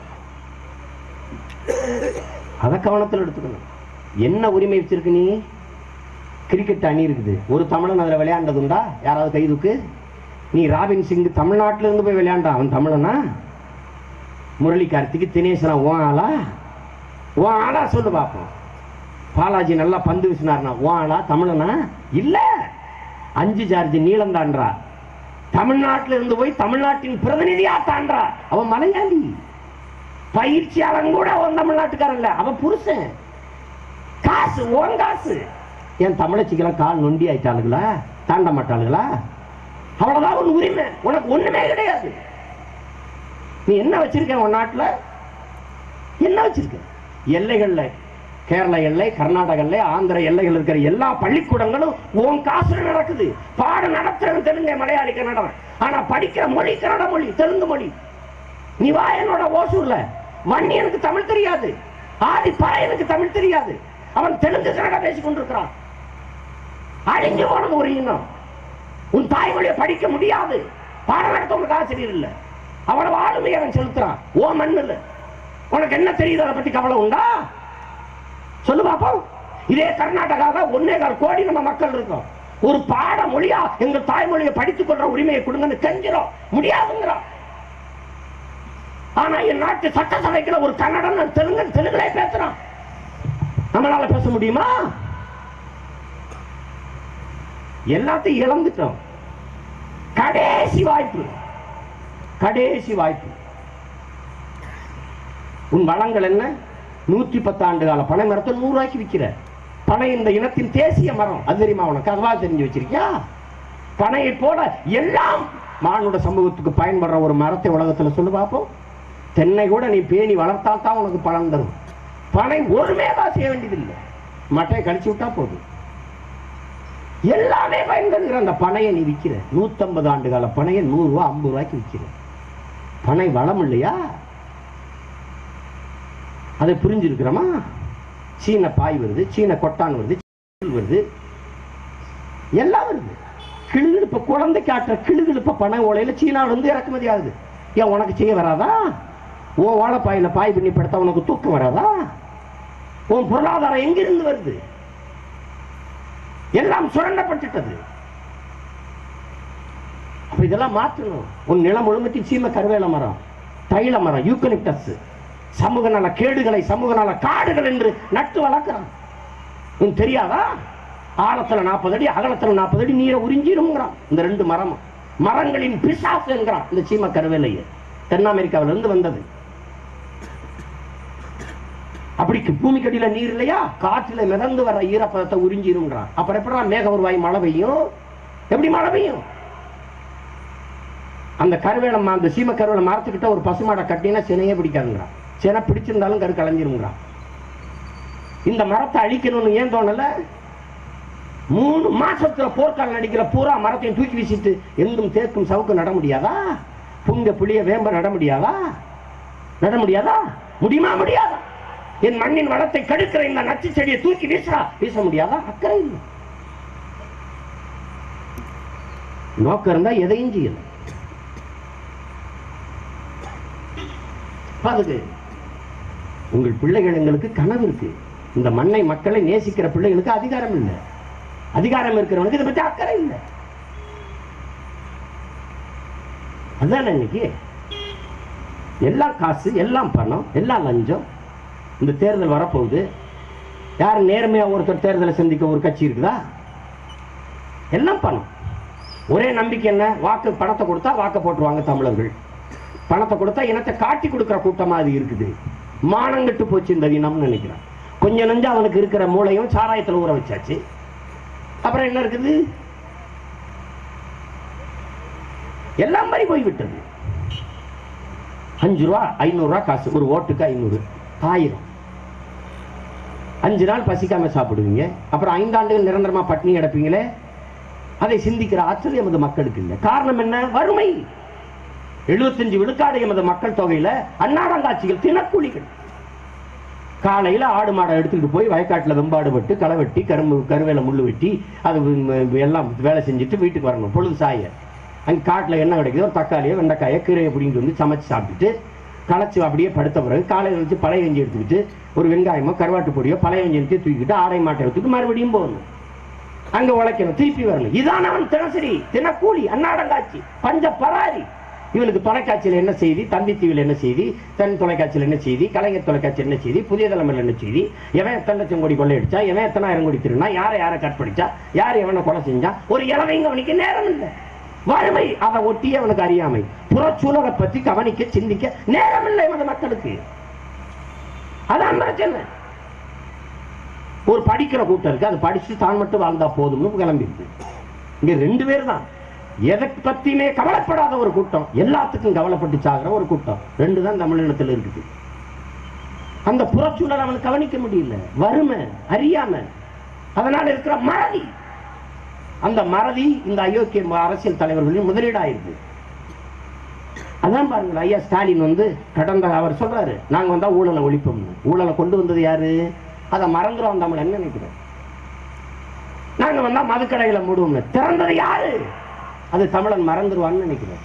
அதை கவனத்தில் எடுத்துக்கணும் என்ன உரிமை வச்சிருக்கு நீ கிரிக்கெட் அணி இருக்குது ஒரு தமிழன் அதில் விளையாண்டதுண்டா யாராவது கை தூக்கு நீ ராபின் சிங் தமிழ்நாட்டில இருந்து போய் விளையாண்டான் அவன் தமிழனா முரளி கார்த்திக் தினேசனா ஓன் ஆளா ஓன் ஆளா சொல்லு பார்ப்போம் பாலாஜி நல்லா பந்து வீசினார்னா ஓன் ஆளா தமிழனா இல்ல அஞ்சு ஜார்ஜ் நீளம் தான்றா தமிழ்நாட்டில இருந்து போய் தமிழ்நாட்டின் பிரதிநிதியா தான்றா அவன் மலையாளி பயிற்சியாளன் கூட அவன் தமிழ்நாட்டுக்காரன் இல்ல அவன் புருஷன் காசு ஓன் காசு என் தமிழச்சிக்கெல்லாம் கால் நொண்டி ஆயிட்டாளுங்களா தாண்ட மாட்டாளுங்களா அவ்வளவுதான் உன் உரிமை உனக்கு ஒண்ணுமே கிடையாது நீ என்ன வச்சிருக்க உன் நாட்டுல என்ன வச்சிருக்க எல்லைகள்ல கேரள எல்லை கர்நாடக எல்லை ஆந்திர எல்லைகள் இருக்கிற எல்லா பள்ளிக்கூடங்களும் உன் காசுல நடக்குது பாடம் நடத்துறது தெலுங்கு மலையாளி கன்னடம் ஆனா படிக்கிற மொழி கன்னட மொழி தெலுங்கு மொழி நீ வா என்னோட ஓசூர்ல வன்னியனுக்கு தமிழ் தெரியாது ஆதி பாயனுக்கு தமிழ் தெரியாது அவன் தெலுங்கு கன்னடம் பேசிக் கொண்டிருக்கிறான் அழிஞ்சு போனது ஒரு இனம் உன் தாய்மொழியை படிக்க முடியாது பாடம் நடத்த உனக்கு ஆசிரியர் இல்ல அவ்வளவு ஆளுமை அவன் செலுத்துறான் ஓ மண்ணுல உனக்கு என்ன தெரியுது அதை பத்தி கவலை உண்டா சொல்லு பாப்போம் இதே கர்நாடகால ஒன்னே கால் கோடி நம்ம மக்கள் இருக்கோம் ஒரு பாட மொழியா எங்க தாய்மொழியை படித்துக் கொள்ற உரிமையை கொடுங்கன்னு கெஞ்சிரும் முடியாதுங்கிறோம் ஆனா என் நாட்டு சட்டசபைக்குள்ள ஒரு கன்னடம் தெலுங்கு தெலுங்குலே பேசுறான் நம்மளால பேச முடியுமா எல்லாத்தையும் இழந்துட்டோம் கடைசி வாய்ப்பு கடைசி வாய்ப்பு உன் வளங்கள் என்ன நூற்றி பத்து ஆண்டு கால பனை மரத்தை நூறு ரூபாய்க்கு விற்கிற பனை இந்த இனத்தின் தேசிய மரம் அது தெரியுமா உனக்கு அதுவா தெரிஞ்சு வச்சிருக்கியா பனையை போல எல்லாம் மானுட சமூகத்துக்கு பயன்படுற ஒரு மரத்தை உலகத்துல சொல்லு பார்ப்போம் தென்னை கூட நீ பேணி வளர்த்தால் தான் உனக்கு பலன் தரும் பனை ஒரு மேலா செய்ய வேண்டியதில்லை மட்டையை கழிச்சு விட்டா போதும் எல்லாமே பயன்படுகிற அந்த பனையை நீ விற்கிற நூத்தம்பது ஆண்டு கால பனையை நூறு ரூபா ஐம்பது ரூபாய்க்கு விற்கிற பனை வளம் இல்லையா அதை புரிஞ்சிருக்கிறோமா சீன பாய் வருது சீன கொட்டான் வருது சில் வருது எல்லாம் வருது கிளு கிளுகிழுப்ப குழந்தை காட்டுற கிளுகிழுப்ப பண ஓலையில சீனால இருந்து இறக்குமதி ஆகுது ஏன் உனக்கு செய்ய வராதா உன் வாழைப்பாயில பாய் பண்ணி படுத்தா உனக்கு தூக்கம் வராதா உன் பொருளாதாரம் எங்கிருந்து வருது எல்லாம் சுரண்டப்பட்டுட்டது அப்ப இதெல்லாம் மாற்றணும் உன் நிலம் முழுமத்தையும் சீம கருவேல மரம் தைல மரம் யூக்கலிப்டஸ் சமூக நல கேடுகளை சமூக நல காடுகள் என்று நட்டு வளர்க்கிறான் உனக்கு தெரியாதா ஆழத்துல நாற்பது அடி அகலத்துல நாற்பது அடி நீரை உறிஞ்சிருங்கிறான் இந்த ரெண்டு மரம் மரங்களின் பிசாசு என்கிறான் இந்த சீம கருவேலையை தென் அமெரிக்காவில இருந்து வந்தது அப்படி பூமிக்கடியில நீர் இல்லையா காற்றுல மிதந்து வர ஈரப்பதத்தை உறிஞ்சிருங்கிறான் அப்புறம் எப்படா மேக உருவாய் மழை பெய்யும் எப்படி மழை பெய்யும் அந்த கருவேலம் அந்த சீம கருவேல மரத்துக்கிட்ட ஒரு பசுமாடை கட்டினா சினையே பிடிக்காதுங்கிறான் சினை பிடிச்சிருந்தாலும் கரு கலைஞ்சிருங்கிறான் இந்த மரத்தை அழிக்கணும்னு ஏன் தோணல மூணு மாசத்துல போர்க்கால் நடிக்கிற பூரா மரத்தையும் தூக்கி வீசிட்டு எங்கும் தேக்கும் சவுக்கு நட முடியாதா புங்க புளிய வேம்ப நட முடியாதா நட முடியாதா முடியுமா முடியாதா என் மண்ணின் வளத்தை கெடுக்கிற இந்த நச்சு செடியை தூக்கி வீசுறா வீச முடியாதா அக்கறை இல்லை நோக்கம் இருந்தா எதையும் செய்யலாம் பாருங்க உங்கள் பிள்ளைகள் எங்களுக்கு கனவு இருக்கு இந்த மண்ணை மக்களை நேசிக்கிற பிள்ளைகளுக்கு அதிகாரம் இல்லை அதிகாரம் இருக்கிறவனுக்கு இதை பத்தி அக்கறை இல்லை அதான் இன்னைக்கு எல்லாம் காசு எல்லாம் பணம் எல்லாம் லஞ்சம் இந்த தேர்தல் வரப்போகுது யார் நேர்மையா ஒருத்தர் தேர்தலை சந்திக்க ஒரு கட்சி இருக்குதா எல்லாம் பணம் ஒரே நம்பிக்கை என்ன வாக்கு பணத்தை கொடுத்தா வாக்கு போட்டுருவாங்க தமிழர்கள் பணத்தை கொடுத்தா இனத்தை காட்டி கொடுக்கிற கூட்டமா அது இருக்குது மானங்கட்டு போச்சு இந்த இனம்னு நினைக்கிறேன் கொஞ்சம் நஞ்சு அவனுக்கு இருக்கிற மூளையும் சாராயத்துல ஊற வச்சாச்சு அப்புறம் என்ன இருக்குது எல்லாம் மாதிரி போய்விட்டது அஞ்சு ரூபா ஐநூறு ரூபா காசு ஒரு ஓட்டுக்கு ஐநூறு ஆயிரம் அஞ்சு நாள் பசிக்காம சாப்பிடுவீங்க அப்புறம் ஐந்தாண்டுகள் நிரந்தரமா பட்டினி கிடப்பீங்களே அதை சிந்திக்கிற ஆற்றல் எமது மக்களுக்கு இல்லை காரணம் என்ன வறுமை எழுபத்தஞ்சு விழுக்காடு எமது மக்கள் தொகையில அன்னாடங்காட்சிகள் தினக்கூலிகள் காலையில ஆடு மாடை எடுத்துக்கிட்டு போய் வயக்காட்டுல வெம்பாடு வெட்டு களை வெட்டி கரும்பு கருவேல முள்ளு வெட்டி அது ம், எல்லாம் வேலை செஞ்சுட்டு வீட்டுக்கு வரணும் பொழுது சாய அங்க காட்டுல என்ன கிடைக்குதோ ஒரு தக்காளியோ வெண்டைக்காயோ கீரையை பிடிங்கிட்டு வந்து சமைச்சு சாப்பிட்டுட்டு களைச்சு அப்படியே படுத்த பிறகு காலையில வச்சு பழைய வெஞ்சி எடுத்துக்கிட்டு ஒரு வெங்காயமோ கருவாட்டு பொடியோ பழைய வெஞ்சி எடுத்து தூக்கிட்டு ஆடை மாட்டை எடுத்துட்டு மறுபடியும் போகணும் அங்க உழைக்கணும் திருப்பி வரணும் இதான் அவன் தினசரி தினக்கூலி அன்னாடங்காட்சி பஞ்ச பராரி இவனுக்கு தொலைக்காட்சியில் என்ன செய்தி தந்தி டிவியில் என்ன செய்தி தென் தொலைக்காட்சியில் என்ன செய்தி கலைஞர் தொலைக்காட்சி என்ன செய்தி புதிய தலைமையில் என்ன செய்தி எவன் எத்தனை லட்சம் கோடி கொள்ளையடிச்சா எவன் எத்தனாயிரம் கோடி திருநா யாரை யாரை கற்பழிச்சா யார் எவனை கொலை செஞ்சா ஒரு இளவைங்க அவனுக்கு நேரம் இல்லை வறுமை அதை ஒட்டி அவனுக்கு அறியாமை புறச்சூழலை பத்தி கவனிக்க சிந்திக்க நேரம் இல்லை இவனது மக்களுக்கு அதான் பிரச்சனை ஒரு படிக்கிற கூட்டம் இருக்கு அது படிச்சு தான் மட்டும் வாழ்ந்தா போதும்னு கிளம்பிருக்கு இங்க ரெண்டு பேர் தான் எதை பத்தியுமே கவலைப்படாத ஒரு கூட்டம் எல்லாத்துக்கும் கவலைப்பட்டு சாகிற ஒரு கூட்டம் ரெண்டு தான் தமிழினத்தில் இருக்குது அந்த புறச்சூழல் அவனுக்கு கவனிக்க முடியல வறுமை அறியாம அதனால இருக்கிற மறதி அந்த மறதி இந்த அயோக்கிய அரசியல் தலைவர்களின் முதலீடாயிருக்கு அதான் பாருங்க ஐயா ஸ்டாலின் வந்து கடந்த அவர் சொல்றாரு நாங்க வந்தா ஊழலை ஒழிப்போம்னு ஊழலை கொண்டு வந்தது யாரு அதை மறந்துடும் தமிழன் நினைக்கிறேன் நாங்க வந்தா மதுக்கடைகளை மூடுவோம்னு திறந்தது யாரு அது தமிழன் மறந்துடுவான்னு நினைக்கிறேன்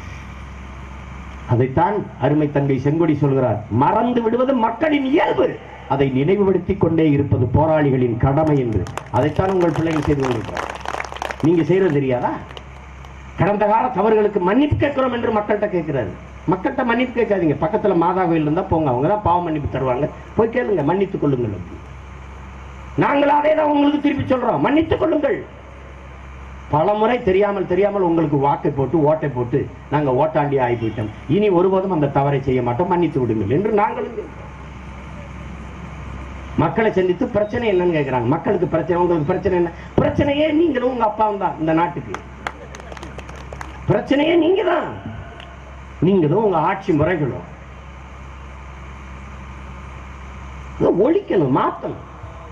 அதைத்தான் அருமை தங்கை செங்கொடி சொல்கிறார் மறந்து விடுவது மக்களின் இயல்பு அதை நினைவுபடுத்திக் கொண்டே இருப்பது போராளிகளின் கடமை என்று அதைத்தான் உங்கள் பிள்ளைகள் செய்து கொண்டிருக்கிறார் நீங்க செய்யறது தெரியாதா கடந்த கால தவறுகளுக்கு மன்னிப்பு கேட்கிறோம் என்று மக்கள்கிட்ட கேட்கிறாரு மக்கள்கிட்ட மன்னிப்பு கேட்காதீங்க பக்கத்துல மாதா கோயில் இருந்தா போங்க அவங்க தான் பாவ மன்னிப்பு தருவாங்க போய் கேளுங்க மன்னித்துக் கொள்ளுங்கள் அப்படி. நாங்கள் அதே தான் உங்களுக்கு திருப்பி சொல்றோம் மன்னித்துக் கொள்ளுங்கள் பல முறை தெரியாமல் தெரியாமல் உங்களுக்கு வாக்கை போட்டு ஓட்டை போட்டு நாங்க ஓட்டாண்டி ஆகி போயிட்டோம் இனி ஒருபோதும் அந்த தவறை செய்ய மாட்டோம் மன்னித்து விடுங்கள் என்று நாங்களும் கேட்கிறோம். மக்களை சந்தித்து பிரச்சனை என்னன்னு கேட்கிறாங்க மக்களுக்கு பிரச்சனை உங்களுக்கு பிரச்சனை என்ன பிரச்சனையே நீங்களும் உங்க அப்பாவும் தான் இந்த நாட்டுக்கு பிரச்சனையே நீங்க தான் நீங்களும் உங்க ஆட்சி முறைகளும் இதை ஒழிக்கணும் மாத்தணும்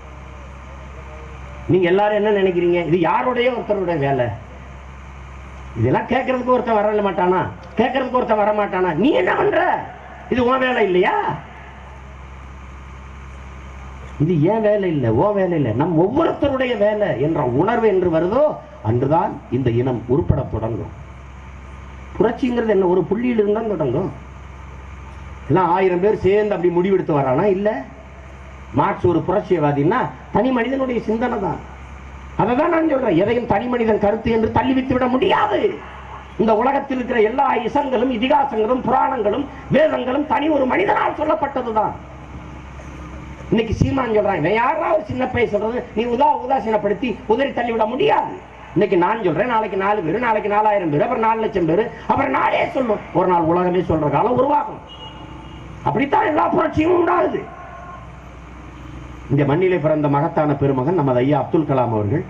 நீங்க எல்லாரும் என்ன நினைக்கிறீங்க இது யாருடைய ஒருத்தருடைய வேலை இதெல்லாம் கேட்கறதுக்கு ஒருத்தன் வர மாட்டானா கேட்கறதுக்கு ஒருத்தன் வர மாட்டானா நீ என்ன பண்ற இது உன் வேலை இல்லையா இது ஏன் வேலை இல்லை ஓ வேலை இல்லை நம் ஒவ்வொருத்தருடைய வேலை என்ற உணர்வு என்று வருதோ அன்றுதான் இந்த இனம் உருப்பட தொடங்கும் புரட்சிங்கிறது என்ன ஒரு புள்ளியில் தான் தொடங்கும் எல்லாம் ஆயிரம் பேர் சேர்ந்து அப்படி முடிவெடுத்து வரானா இல்ல மார்க்ஸ் ஒரு புரட்சியவாதின்னா தனி மனிதனுடைய சிந்தனை தான் அதை தான் நான் சொல்றேன் எதையும் தனி மனிதன் கருத்து என்று தள்ளி விட்டு விட முடியாது இந்த உலகத்தில் இருக்கிற எல்லா இசங்களும் இதிகாசங்களும் புராணங்களும் வேதங்களும் தனி ஒரு மனிதனால் சொல்லப்பட்டதுதான் இன்னைக்கு சீமான் சொல்றான் இவன் யாரா ஒரு சின்ன பையன் சொல்றது நீ உதா உதாசீனப்படுத்தி உதறி தள்ளி விட முடியாது இன்னைக்கு நான் சொல்றேன் நாளைக்கு நாலு பேர் நாளைக்கு நாலாயிரம் பேர் அப்புறம் நாலு லட்சம் பேர் அப்புறம் நாளே சொல்லும் ஒரு நாள் உலகமே சொல்ற காலம் உருவாகும் அப்படித்தான் எல்லா புரட்சியும் உண்டாகுது இந்த மண்ணிலே பிறந்த மகத்தான பெருமகன் நமது ஐயா அப்துல் கலாம் அவர்கள்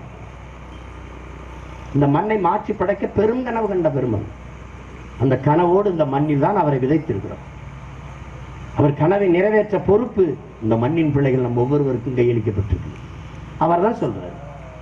இந்த மண்ணை மாற்றி படைக்க பெரும் கனவு கண்ட பெருமகன் அந்த கனவோடு இந்த மண்ணில் தான் அவரை விதைத்திருக்கிறோம் அவர் கனவை நிறைவேற்ற பொறுப்பு இந்த மண்ணின் பிள்ளைகள் நம்ம ஒவ்வொருவருக்கும் கையளிக்கப்பட்டிருக்கு அவர் தான் சொல்றாரு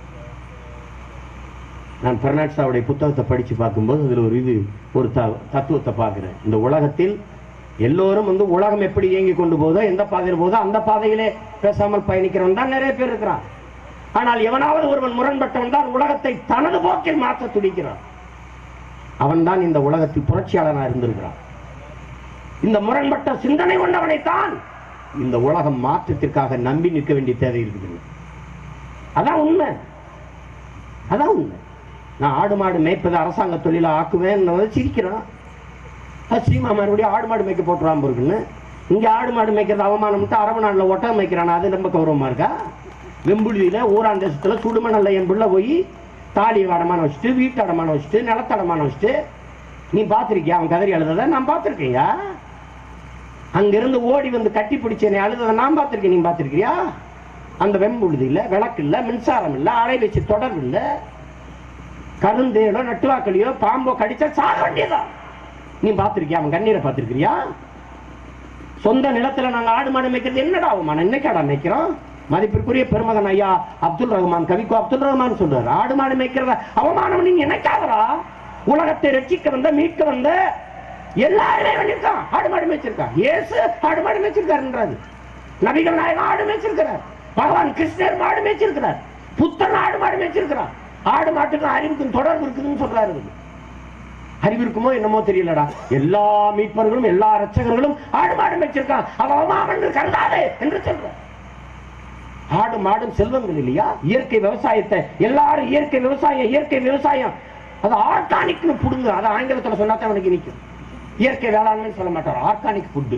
நான் பெர்னாட்ஸாவுடைய புத்தகத்தை படிச்சு பார்க்கும்போது அதுல ஒரு இது ஒரு த- தத்துவத்தை பார்க்கிறேன் இந்த உலகத்தில் எல்லோரும் வந்து உலகம் எப்படி இயங்கி கொண்டு போதோ எந்த பாதையில் போதோ அந்த பாதையிலே பேசாமல் பயணிக்கிறவன் தான் நிறைய பேர் இருக்கிறான் ஆனால் எவனாவது ஒருவன் முரண்பட்டவன் தான் உலகத்தை தனது போக்கில் மாற்ற துடிக்கிறான் அவன் தான் இந்த உலகத்தில் புரட்சியாளனா இருந்திருக்கிறான் இந்த முரண்பட்ட சிந்தனை கொண்டவனைத்தான் இந்த உலகம் மாற்றத்திற்காக நம்பி நிற்க வேண்டிய தேவை இருக்குது அதான் உண்மை அதான் உண்மை நான் ஆடு மாடு மேய்ப்பது அரசாங்க தொழிலா ஆக்குவேன் சிரிக்கிறான் அது சீமா மறுபடியும் ஆடு மாடு மேய்க்க போட்டுறாம இருக்குன்னு இங்க ஆடு மாடு மேய்க்கிறது அவமானம்ட்டு அரபு நாடுல ஒட்டகம் மேய்க்கிறான் அது ரொம்ப கௌரவமா இருக்கா வெம்புழுதியில ஊரான் தேசத்துல சுடுமணல்ல என் பிள்ளை போய் தாலி அடமானம் வச்சுட்டு வீட்டு அடமானம் வச்சுட்டு நிலத்து அடமானம் வச்சுட்டு நீ பார்த்திருக்கியா அவன் கதறி அழுதத நான் பார்த்திருக்கேயா அங்கிருந்து ஓடி வந்து கட்டி பிடிச்சேனே அழுததை நான் பார்த்திருக்கேன் நீ பார்த்திருக்கியா அந்த வெம்புழுதி இல்ல விளக்கு இல்ல மின்சாரம் இல்ல அலைவச்சு தொடர்பு இல்ல கருந்தேடோ நட்டுவாக்கலியோ பாம்போ கடிச்சா சாக வேண்டியதா நீ பார்த்திருக்கியா அவன் கண்ணீரை பார்த்திருக்கிறியா சொந்த நிலத்துல நாங்க ஆடு மாடு மேய்க்கிறது என்னடா அவமானம் என்னைக்காடா மேய்க்கிறோம் மதிப்பிற்குரிய பெருமகன் ஐயா அப்துல் ரஹ்மான் கவிக்கோ அப்துல் ரஹ்மான் சொல்றாரு ஆடு மாடு மேய்க்கிறத அவமானம் நீங்க நினைக்காதடா உலகத்தை ரட்சிக்க வந்த மீட்க வந்த எல்லா இறைவனிருக்கான் ஆடு மாடு மேய்ச்சிருக்கான் இயேசு ஆடு மாடு மேய்ச்சிருக்காருன்றாரு நபிகள் நாயகம் ஆடு மேய்ச்சிருக்கிறார் பகவான் கிருஷ்ணர் மாடு மேய்ச்சிருக்கிறார் புத்தன் ஆடு மாடு மேய்ச்சிருக்கிறார் ஆடு மாட்டுக்கும் அறிவுக்கும் தொடர்பு இருக்குதுன்னு சொல்றாரு அறிவு இருக்குமோ என்னமோ தெரியலடா எல்லா மீட்பர்களும் எல்லா ரட்சகர்களும் ஆடு மாடு மேய்ச்சிருக்கான் அவமானம் என்று கருதாதே என்று சொல்ற ஆடு மாடும் செல்வங்கள் இல்லையா இயற்கை விவசாயத்தை எல்லாரும் இயற்கை விவசாயம் இயற்கை விவசாயம் அது ஆர்கானிக்னு புடுங்க அது ஆங்கிலத்துல சொன்னா தான் அவனுக்கு நிற்கும் இயற்கை வேளாண்மை சொல்ல மாட்டார் ஆர்கானிக் ஃபுட்டு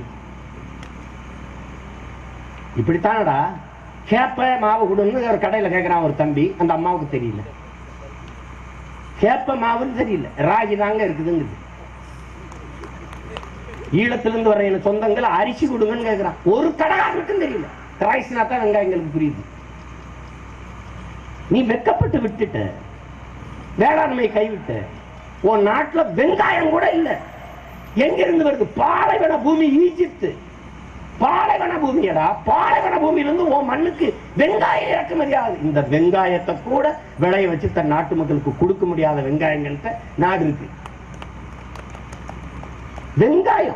இப்படித்தானடா கேப்ப மாவு கொடுன்னு ஒரு கடையில கேட்கிறான் ஒரு தம்பி அந்த அம்மாவுக்கு தெரியல கேப்ப மாவுன்னு தெரியல ராகி தாங்க இருக்குதுங்குது ஈழத்திலிருந்து வர என் சொந்தங்கள் அரிசி கொடுங்கன்னு கேட்கிறான் ஒரு கடைக்காரனுக்கும் தெரியல கிராய்ஸ்னா தான் வெங்காயங்களுக்கு புரியுது நீ வெக்கப்பட்டு விட்டுட்ட வேளாண்மை கைவிட்ட உன் நாட்டுல வெங்காயம் கூட இல்ல எங்க இருந்து வருது பாலைவன பூமி ஈஜிப்து பாலைவன பூமியடா பாலைவன பூமியிலிருந்து உன் மண்ணுக்கு வெங்காயம் இறக்குமதி ஆகுது இந்த வெங்காயத்தை கூட விளைய வச்சு தன் நாட்டு மக்களுக்கு கொடுக்க முடியாத வெங்காயங்கள்ட்ட நாடு இருக்கு வெங்காயம்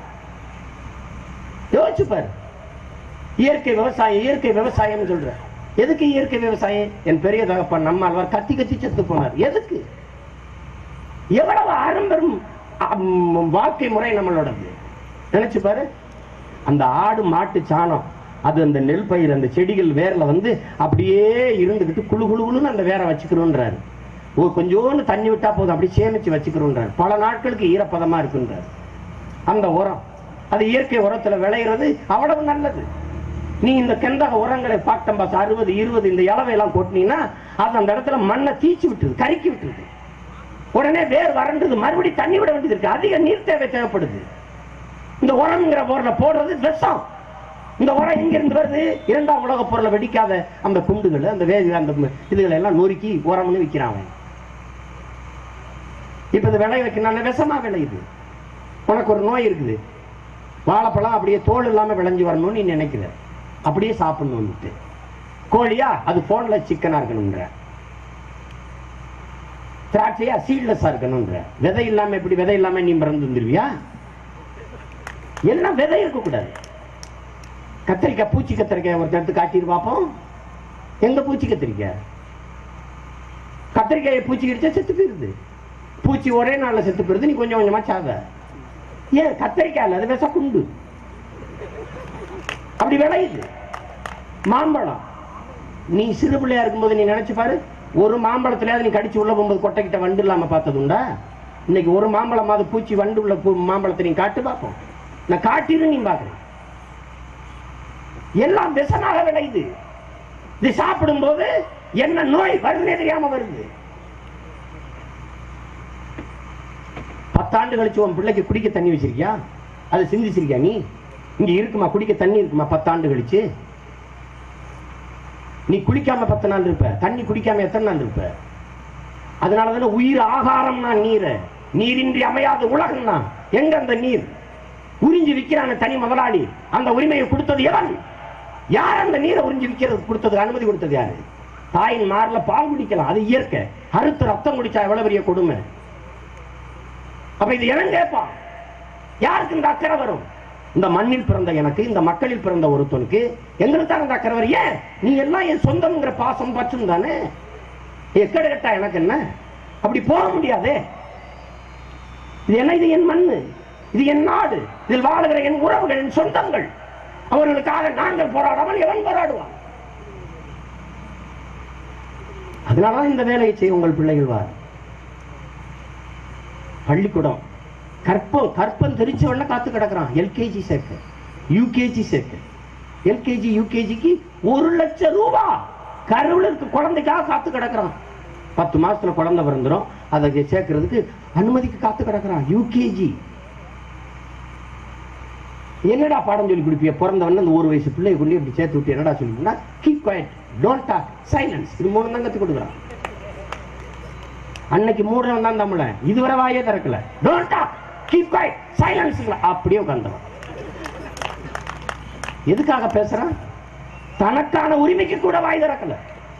யோசிச்சு பாரு இயற்கை விவசாயம் இயற்கை விவசாயம் சொல்ற எதுக்கு இயற்கை விவசாயம் என் பெரிய தகப்பன் நம்மாழ்வார் கத்தி கத்தி செத்து போனார் எதுக்கு எவ்வளவு ஆரம்பரும் அம், வாழ்க்கை முறை நம்மளோடது நினைச்சு பாரு அந்த ஆடு மாட்டு சாணம் அது அந்த நெல் பயிர் அந்த செடிகள் வேர்ல வந்து அப்படியே இருந்துகிட்டு குளு குளு குளுன்னு அந்த வேரை வச்சுக்கிறோன்றாரு ஒரு கொஞ்சோண்டு தண்ணி விட்டா போதும் அப்படி சேமிச்சு வச்சுக்கிறோன்றாரு பல நாட்களுக்கு ஈரப்பதமா இருக்குன்றாரு அந்த உரம் அது இயற்கை உரத்துல விளையிறது அவ்வளவு நல்லது நீ இந்த கெந்தக உரங்களை பாக்டம்பாஸ் அறுபது இருபது இந்த இளவை எல்லாம் கொட்டினீங்கன்னா அது அந்த இடத்துல மண்ணை தீச்சு விட்டுருது கருக்கி விட்டுருது உடனே வேர் வறண்டது மறுபடி தண்ணி விட வேண்டியது இருக்கு அதிக நீர் தேவை தேவைப்படுது இந்த உரம்ங்கிற பொருளை போடுறது விஷம் இந்த உரம் எங்க இருந்து வருது இரண்டாம் உலக பொருளை வெடிக்காத அந்த குண்டுகள் அந்த வேதி அந்த இதுகளை எல்லாம் நொறுக்கி உரம்னு விற்கிறான் அவன் இப்ப இது விளைய வைக்கணும் விஷமா விளையுது உனக்கு ஒரு நோய் இருக்குது வாழைப்பழம் அப்படியே தோல் இல்லாம விளைஞ்சு வரணும்னு நீ நினைக்கிற அப்படியே சாப்பிடணும்னுட்டு கோழியா அது போன்ல சிக்கனா இருக்கணும்ன்ற திராட்சையா சீட்லெஸ்ஸா இருக்கணும்ன்ற விதை இல்லாம எப்படி விதை இல்லாம நீ பிறந்து வந்துருவியா எல்லாம் விதை இருக்கக்கூடாது கத்திரிக்காய் பூச்சி கத்திரிக்காய் ஒருத்தர் எடுத்து காட்டிட்டு பார்ப்போம் எங்க பூச்சி கத்திரிக்காய் கத்திரிக்காயை பூச்சி கடிச்சா செத்து போயிருது பூச்சி ஒரே நாள்ல செத்து போயிருது நீ கொஞ்சம் கொஞ்சமா சாத ஏன் கத்திரிக்காய் இல்ல அது விஷ குண்டு அப்படி விளையுது மாம்பழம் நீ சிறு பிள்ளையா இருக்கும்போது நீ நினைச்சு பாரு ஒரு மாம்பழத்துல நீ கடிச்சு உள்ள போகும்போது கொட்டைக்கிட்ட வண்டு இல்லாம பார்த்தது உண்டா இன்னைக்கு ஒரு மாம்பழமாவது பூச்சி வண்டு உள்ள பூ- மாம்பழத்தை நீ காட்டு பார்ப்போம் நான் காட்டிரு நீ பாக்குறேன் எல்லாம் விஷமாக விளையுது இது சாப்பிடும்போது என்ன நோய் வருதுனே தெரியாம வருது பத்தாண்டு கழிச்சு உன் பிள்ளைக்கு குடிக்க தண்ணி வச்சிருக்கியா அதை சிந்திச்சிருக்கியா நீ இங்க இருக்குமா குடிக்க தண்ணி இருக்குமா பத்தாண்டு கழிச்சு நீ குளிக்காம பத்து நாள் இருப்ப தண்ணி குடிக்காம எத்தனை நாள் இருப்ப அதனால தானே உயிர் ஆகாரம்னா நீர் நீரின்றி அமையாத உலகம்னா எங்க அந்த நீர் உறிஞ்சி விற்கிறான தனி முதலாளி அந்த உரிமையை கொடுத்தது எவன் யார் அந்த நீரை உறிஞ்சி விற்கிறது கொடுத்தது அனுமதி கொடுத்தது யாரு தாயின் மார்ல பால் குடிக்கலாம் அது இயற்கை அறுத்து ரத்தம் குடிச்சா எவ்வளவு பெரிய கொடுமை அப்ப இது எவன் கேட்பான் யாருக்கு இந்த அக்கறை வரும் இந்த மண்ணில் பிறந்த எனக்கு இந்த மக்களில் பிறந்த ஒருத்தனுக்கு எங்களுக்கு தான் இந்த அக்கறை வரும் ஏன் நீ எல்லாம் என் சொந்தம்ங்கிற பாசம் பற்றும் தானே எக்கட கட்டா எனக்கு என்ன அப்படி போக முடியாதே இது என்ன இது என் மண்ணு இது என் நாடு இதில் வாழுகிற என் உறவுகள் என் சொந்தங்கள் அவர்களுக்காக நாங்கள் போராடாமல் எவன் போராடுவான் அதனாலதான் இந்த வேலையை செய்ய உங்கள் பிள்ளைகள் வார் பள்ளிக்கூடம் கற்பம் கற்பம் தெரிச்ச உடனே காத்து கிடக்குறான் எல்கேஜி சேர்க்க யூகேஜி சேர்க்க எல்கேஜி யூகேஜிக்கு ஒரு லட்சம் ரூபா கருவில் இருக்க குழந்தைக்காக காத்து கிடக்குறான் பத்து மாசத்துல குழந்தை பிறந்துரும் அதை சேர்க்கறதுக்கு அனுமதிக்கு காத்து கிடக்குறான் யூகேஜி என்னடா பாடம் சொல்லி கொடுப்பிய பிறந்தவன அந்த ஒரு வயசு பிள்ளையை கொண்டு இப்படி சேர்த்து விட்டு என்னடா சொல்லி keep quiet don't talk silence இது மூணு தான் கத்து கொடுக்குறான் அன்னைக்கு மூடுறவன் தான் தமிழன் இதுவரை வாயே திறக்கல don't talk keep quiet silence அப்படியே உட்கார்ந்தவன் எதுக்காக பேசுறான் தனக்கான உரிமைக்கு கூட வாய் திறக்கல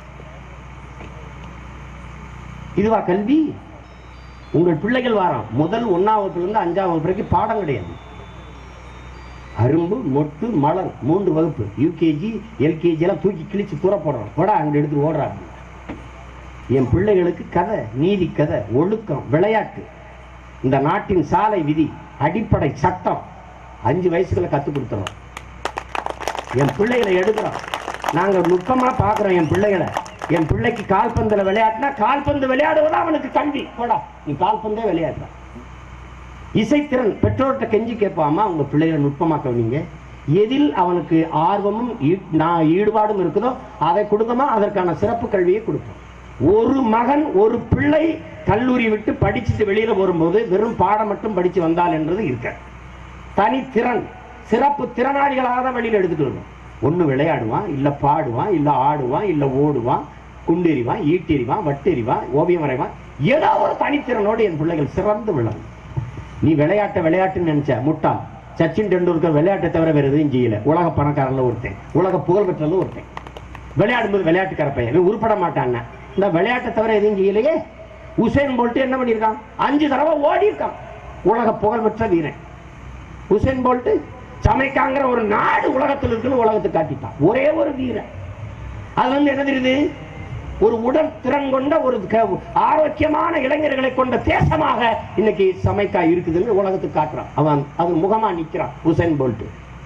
இதுவா கல்வி உங்கள் பிள்ளைகள் வாரம் முதல் ஒன்னாம் வகுப்புல இருந்து அஞ்சாம் வகுப்பு வரைக்கும் பாடம் கிடையாது அரும்பு மொட்டு மலர் மூன்று வகுப்பு யூகேஜி எல்கேஜி எல்லாம் தூக்கி கிழிச்சு தூர போடுறோம் போடா அங்க எடுத்து ஓடுறாங்க என் பிள்ளைகளுக்கு கதை நீதி கதை ஒழுக்கம் விளையாட்டு இந்த நாட்டின் சாலை விதி அடிப்படை சட்டம் அஞ்சு வயசுக்குள்ள கத்து கொடுத்துறோம் என் பிள்ளைகளை எடுக்கிறோம் நாங்க நுட்பமா பாக்குறோம் என் பிள்ளைகளை என் பிள்ளைக்கு கால்பந்துல விளையாட்டுனா கால்பந்து விளையாடுவதா அவனுக்கு கல்வி போடா நீ கால்பந்தே விளையாடுற இசைத்திறன் பெற்றோர்கிட்ட கெஞ்சி கேட்பாமா உங்க பிள்ளைகளை நுட்பமாக்க நீங்க எதில் அவனுக்கு ஆர்வமும் ஈ- நான் ஈடுபாடும் இருக்குதோ அதை கொடுத்தோமா அதற்கான சிறப்பு கல்வியை கொடுப்போம் ஒரு மகன் ஒரு பிள்ளை கல்லூரி விட்டு படிச்சுட்டு வெளியில வரும்போது வெறும் பாடம் மட்டும் படிச்சு வந்தால் என்றது இருக்க தனித்திறன் சிறப்பு திறனாளிகளாக தான் வெளியில எடுத்துட்டு வருவோம் ஒண்ணு விளையாடுவான் இல்ல பாடுவான் இல்ல ஆடுவான் இல்ல ஓடுவான் குண்டெறிவான் ஈட்டெறிவான் வட்டெறிவான் ஓவியம் வரைவான் ஏதோ ஒரு தனித்திறனோடு என் பிள்ளைகள் சிறந்து விளங்கும் நீ விளையாட்டை விளையாட்டுன்னு நினைச்ச முட்டாள் சச்சின் டெண்டுல்கர் விளையாட்டை தவிர வேற எதுவும் செய்யல உலக பணக்காரன்ல ஒருத்தன் உலக புகழ் பெற்றது ஒருத்தன் விளையாடும்போது விளையாட்டுக்கார பையன் இவன் உருப்பட மாட்டான் இந்த விளையாட்டை தவிர எதுவும் செய்யலையே உசேன் போல்ட் என்ன பண்ணியிருக்கான் அஞ்சு தடவை ஓடி இருக்கான் உலக புகழ் பெற்ற வீரன் உசேன் போல்ட் ஜமைக்காங்கிற ஒரு நாடு உலகத்தில் இருக்குன்னு உலகத்துக்கு காட்டிட்டான் ஒரே ஒரு வீரன் அது வந்து என்ன தெரியுது ஒரு உடல் திறன் கொண்ட ஒரு க- ஆரோக்கியமான இளைஞர்களை கொண்ட தேசமாக இன்னைக்கு சமைக்கா இருக்குதுன்னு உலகத்துக்கு காட்டுறான் அவன் அது முகமா நிக்கிறான் உசைன் போல்ட்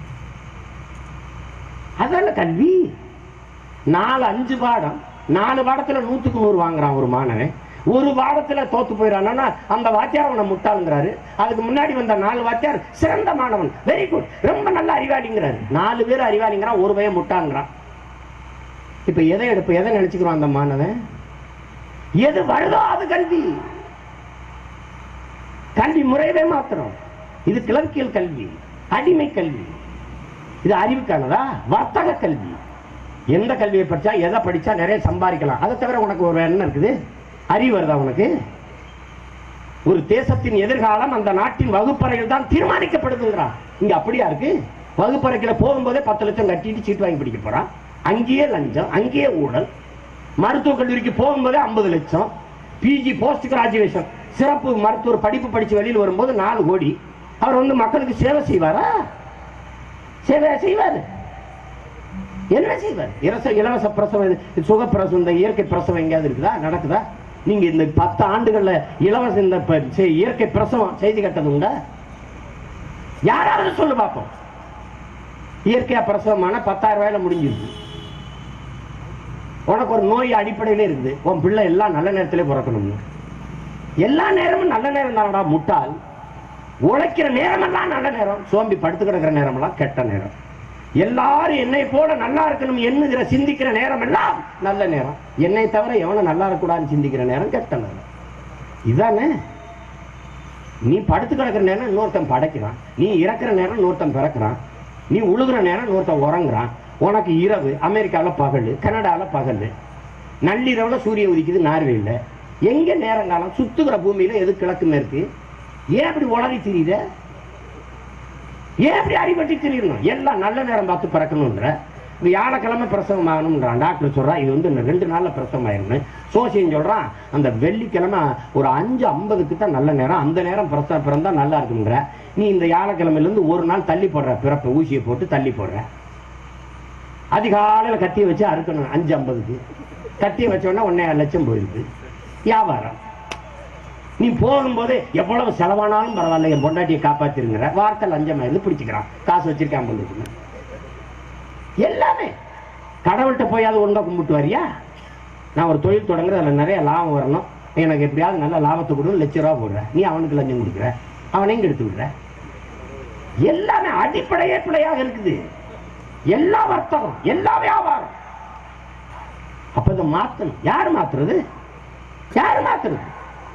அதான கல்வி நாலு அஞ்சு பாடம் நாலு பாடத்துல நூத்துக்கு நூறு வாங்குறான் ஒரு மாணவன் ஒரு பாடத்துல தோத்து போயிடறான்னா அந்த வாத்தியார் அவனை முட்டாளுங்கிறாரு அதுக்கு முன்னாடி வந்த நாலு வாத்தியார் சிறந்த மாணவன் வெரி குட் ரொம்ப நல்ல அறிவாளிங்கிறாரு நாலு பேர் அறிவாளிங்கிறான் ஒரு பையன் முட்டாளுங்கிறான் இப்ப எதை எடுப்ப எதை நினைச்சுக்கிறோம் அந்த மாணவன் எது வருதோ அது கல்வி கல்வி முறையவே மாத்திரம் இது கிளர்க்கியல் கல்வி அடிமை கல்வி இது அறிவுக்கானதா வர்த்தக கல்வி எந்த கல்வியை படிச்சா எதை படிச்சா நிறைய சம்பாதிக்கலாம் அதை தவிர உனக்கு ஒரு என்ன இருக்குது அறிவு வருதா உனக்கு ஒரு தேசத்தின் எதிர்காலம் அந்த நாட்டின் வகுப்பறையில் தான் தீர்மானிக்கப்படுதுங்கிறான் இங்க அப்படியா இருக்கு வகுப்பறைக்குள்ள போகும்போதே பத்து லட்சம் கட்டிட்டு சீட்டு வாங்கி பிடிக்க போறான் அங்கேயே லஞ்சம் அங்கேயே ஊழல் மருத்துவக் கல்லூரிக்கு போகும்போதே ஐம்பது லட்சம் பிஜி போஸ்ட் கிராஜுவேஷன் சிறப்பு மருத்துவர் படிப்பு படிச்சு வெளியில் வரும்போது நாலு கோடி அவர் வந்து மக்களுக்கு சேவை செய்வாரா சேவை செய்வாரு என்ன செய்வார் இலவச இலவச பிரசவம் இது, சுகப்பிரசவம் இந்த இயற்கை பிரசவம் எங்கேயாவது இருக்குதா நடக்குதா நீங்க இந்த பத்து ஆண்டுகள்ல இலவச இந்த ப- செ- இயற்கை பிரசவம் செய்தி கட்டது உண்டா யாராவது சொல்லு பார்ப்போம் இயற்கையா பிரசவமான பத்தாயிரம் ரூபாயில முடிஞ்சிருக்கு உனக்கு ஒரு நோய் அடிப்படையிலே இருக்குது உன் பிள்ளை எல்லாம் நல்ல நேரத்திலே பிறக்கணும்னு எல்லா நேரமும் நல்ல நேரம் தானடா முட்டாள் உழைக்கிற நேரமெல்லாம் நல்ல நேரம் சோம்பி படுத்து கிடக்கிற நேரமெல்லாம் கெட்ட நேரம் எல்லாரும் என்னை போல நல்லா இருக்கணும் எண்ணுகிற சிந்திக்கிற நேரம் எல்லாம் நல்ல நேரம் என்னை தவிர எவனும் நல்லா இருக்கக்கூடாதுன்னு சிந்திக்கிற நேரம் கெட்ட நேரம் இதானே நீ படுத்து கிடக்கிற நேரம் இன்னொருத்தன் படைக்கிறான் நீ இறக்குற நேரம் இன்னொருத்தன் பிறக்கிறான் நீ உழுகுற நேரம் இன்னொருத்தன் உறங்குறான் உனக்கு இரவு அமெரிக்காவில் பகல் கனடாவில் பகல் நள்ளிரவுல சூரியன் உதிக்குது நார்வேல எங்க நேரங்காலம் சுத்துகிற பூமியில எது கிழக்கு மேற்கு ஏன் அப்படி உளறி திரியுத ஏன் அப்படி அடிபட்டு திரியணும் எல்லாம் நல்ல நேரம் பார்த்து பிறக்கணுன்ற வியாழக்கிழமை பிரசவம் ஆகணும்ன்றான் டாக்டர் சொல்றான் இது வந்து இன்னும் ரெண்டு நாள்ல பிரசவம் ஆயிரணும் சோசியம் சொல்றான் அந்த வெள்ளிக்கிழமை ஒரு அஞ்சு ஐம்பதுக்கு தான் நல்ல நேரம் அந்த நேரம் பிரசவம் பிறந்தா நல்லா இருக்குன்ற நீ இந்த வியாழக்கிழமையில இருந்து ஒரு நாள் தள்ளி போடுற பிறப்பை ஊசியை போட்டு தள்ளி போடுற அதிகாலையில கத்தியை வச்சு அறுக்கணும் அஞ்சு ஐம்பதுக்கு கத்தியை வச்ச உடனே ஒன்னே லட்சம் போயிருக்கு வியாபாரம் நீ போகும்போது எவ்வளவு செலவானாலும் பரவாயில்ல என் பொண்டாட்டியை காப்பாத்திருங்கிற வார்த்தை லஞ்சமா இருந்து பிடிச்சிக்கிறான் காசு வச்சிருக்கான் பொண்ணுக்கு எல்லாமே கடவுள்கிட்ட போயாவது ஒழுங்கா கும்பிட்டு வரியா நான் ஒரு தொழில் தொடங்குறது அதில் நிறைய லாபம் வரணும் எனக்கு எப்படியாவது நல்ல லாபத்தை கொடு லட்ச ரூபா போடுற நீ அவனுக்கு லஞ்சம் கொடுக்குற அவனையும் கெடுத்து விடுற எல்லாமே அடிப்படையே பிழையாக இருக்குது எல்லா வர்த்தகம் எல்லா வியாபாரம் அப்ப இதை மாத்தணும் யார் மாத்துறது யார் மாத்துறது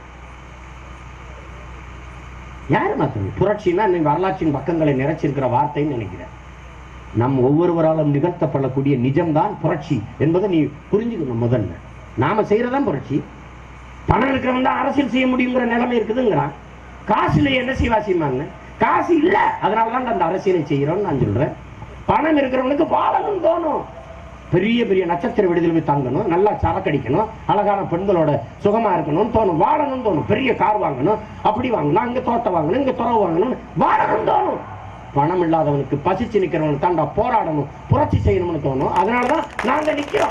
யார் மாத்துறது புரட்சின்னா நீ வரலாற்றின் பக்கங்களை நிறைச்சிருக்கிற வார்த்தைன்னு நினைக்கிறேன் நம் ஒவ்வொருவராலும் நிகழ்த்தப்படக்கூடிய நிஜம்தான் புரட்சி என்பதை நீ புரிஞ்சுக்கணும் முதல்ல நாம செய்யறதான் புரட்சி பணம் இருக்கிறவன் தான் அரசியல் செய்ய முடியுங்கிற நிலைமை இருக்குதுங்கிறான் காசு இல்லை என்ன செய்வா செய்வாங்க காசு இல்ல அதனால தான் அந்த அரசியலை செய்யறோம்னு நான் சொல்றேன் பணம் இருக்கிறவனுக்கு வாழணும்னு தோணும் பெரிய பெரிய நட்சத்திர விடுதலை போய் தங்கணும் நல்லா சரக்கடிக்கணும் அழகான பெண்களோட சுகமா இருக்கணும்னு தோணும் வாழணும்னு தோணும் பெரிய கார் வாங்கணும் அப்படி வாங்கணும் அங்க தோட்டம் வாங்கணும் இங்க துறவு வாங்கணும் வாழணும்னு தோணும் பணம் இல்லாதவனுக்கு பசிச்சு நிக்கிறவனுக்கு தாண்டா போராடணும் புரட்சி செய்யணும்னு தோணும் அதனாலதான் நாங்க நிக்கிறோம்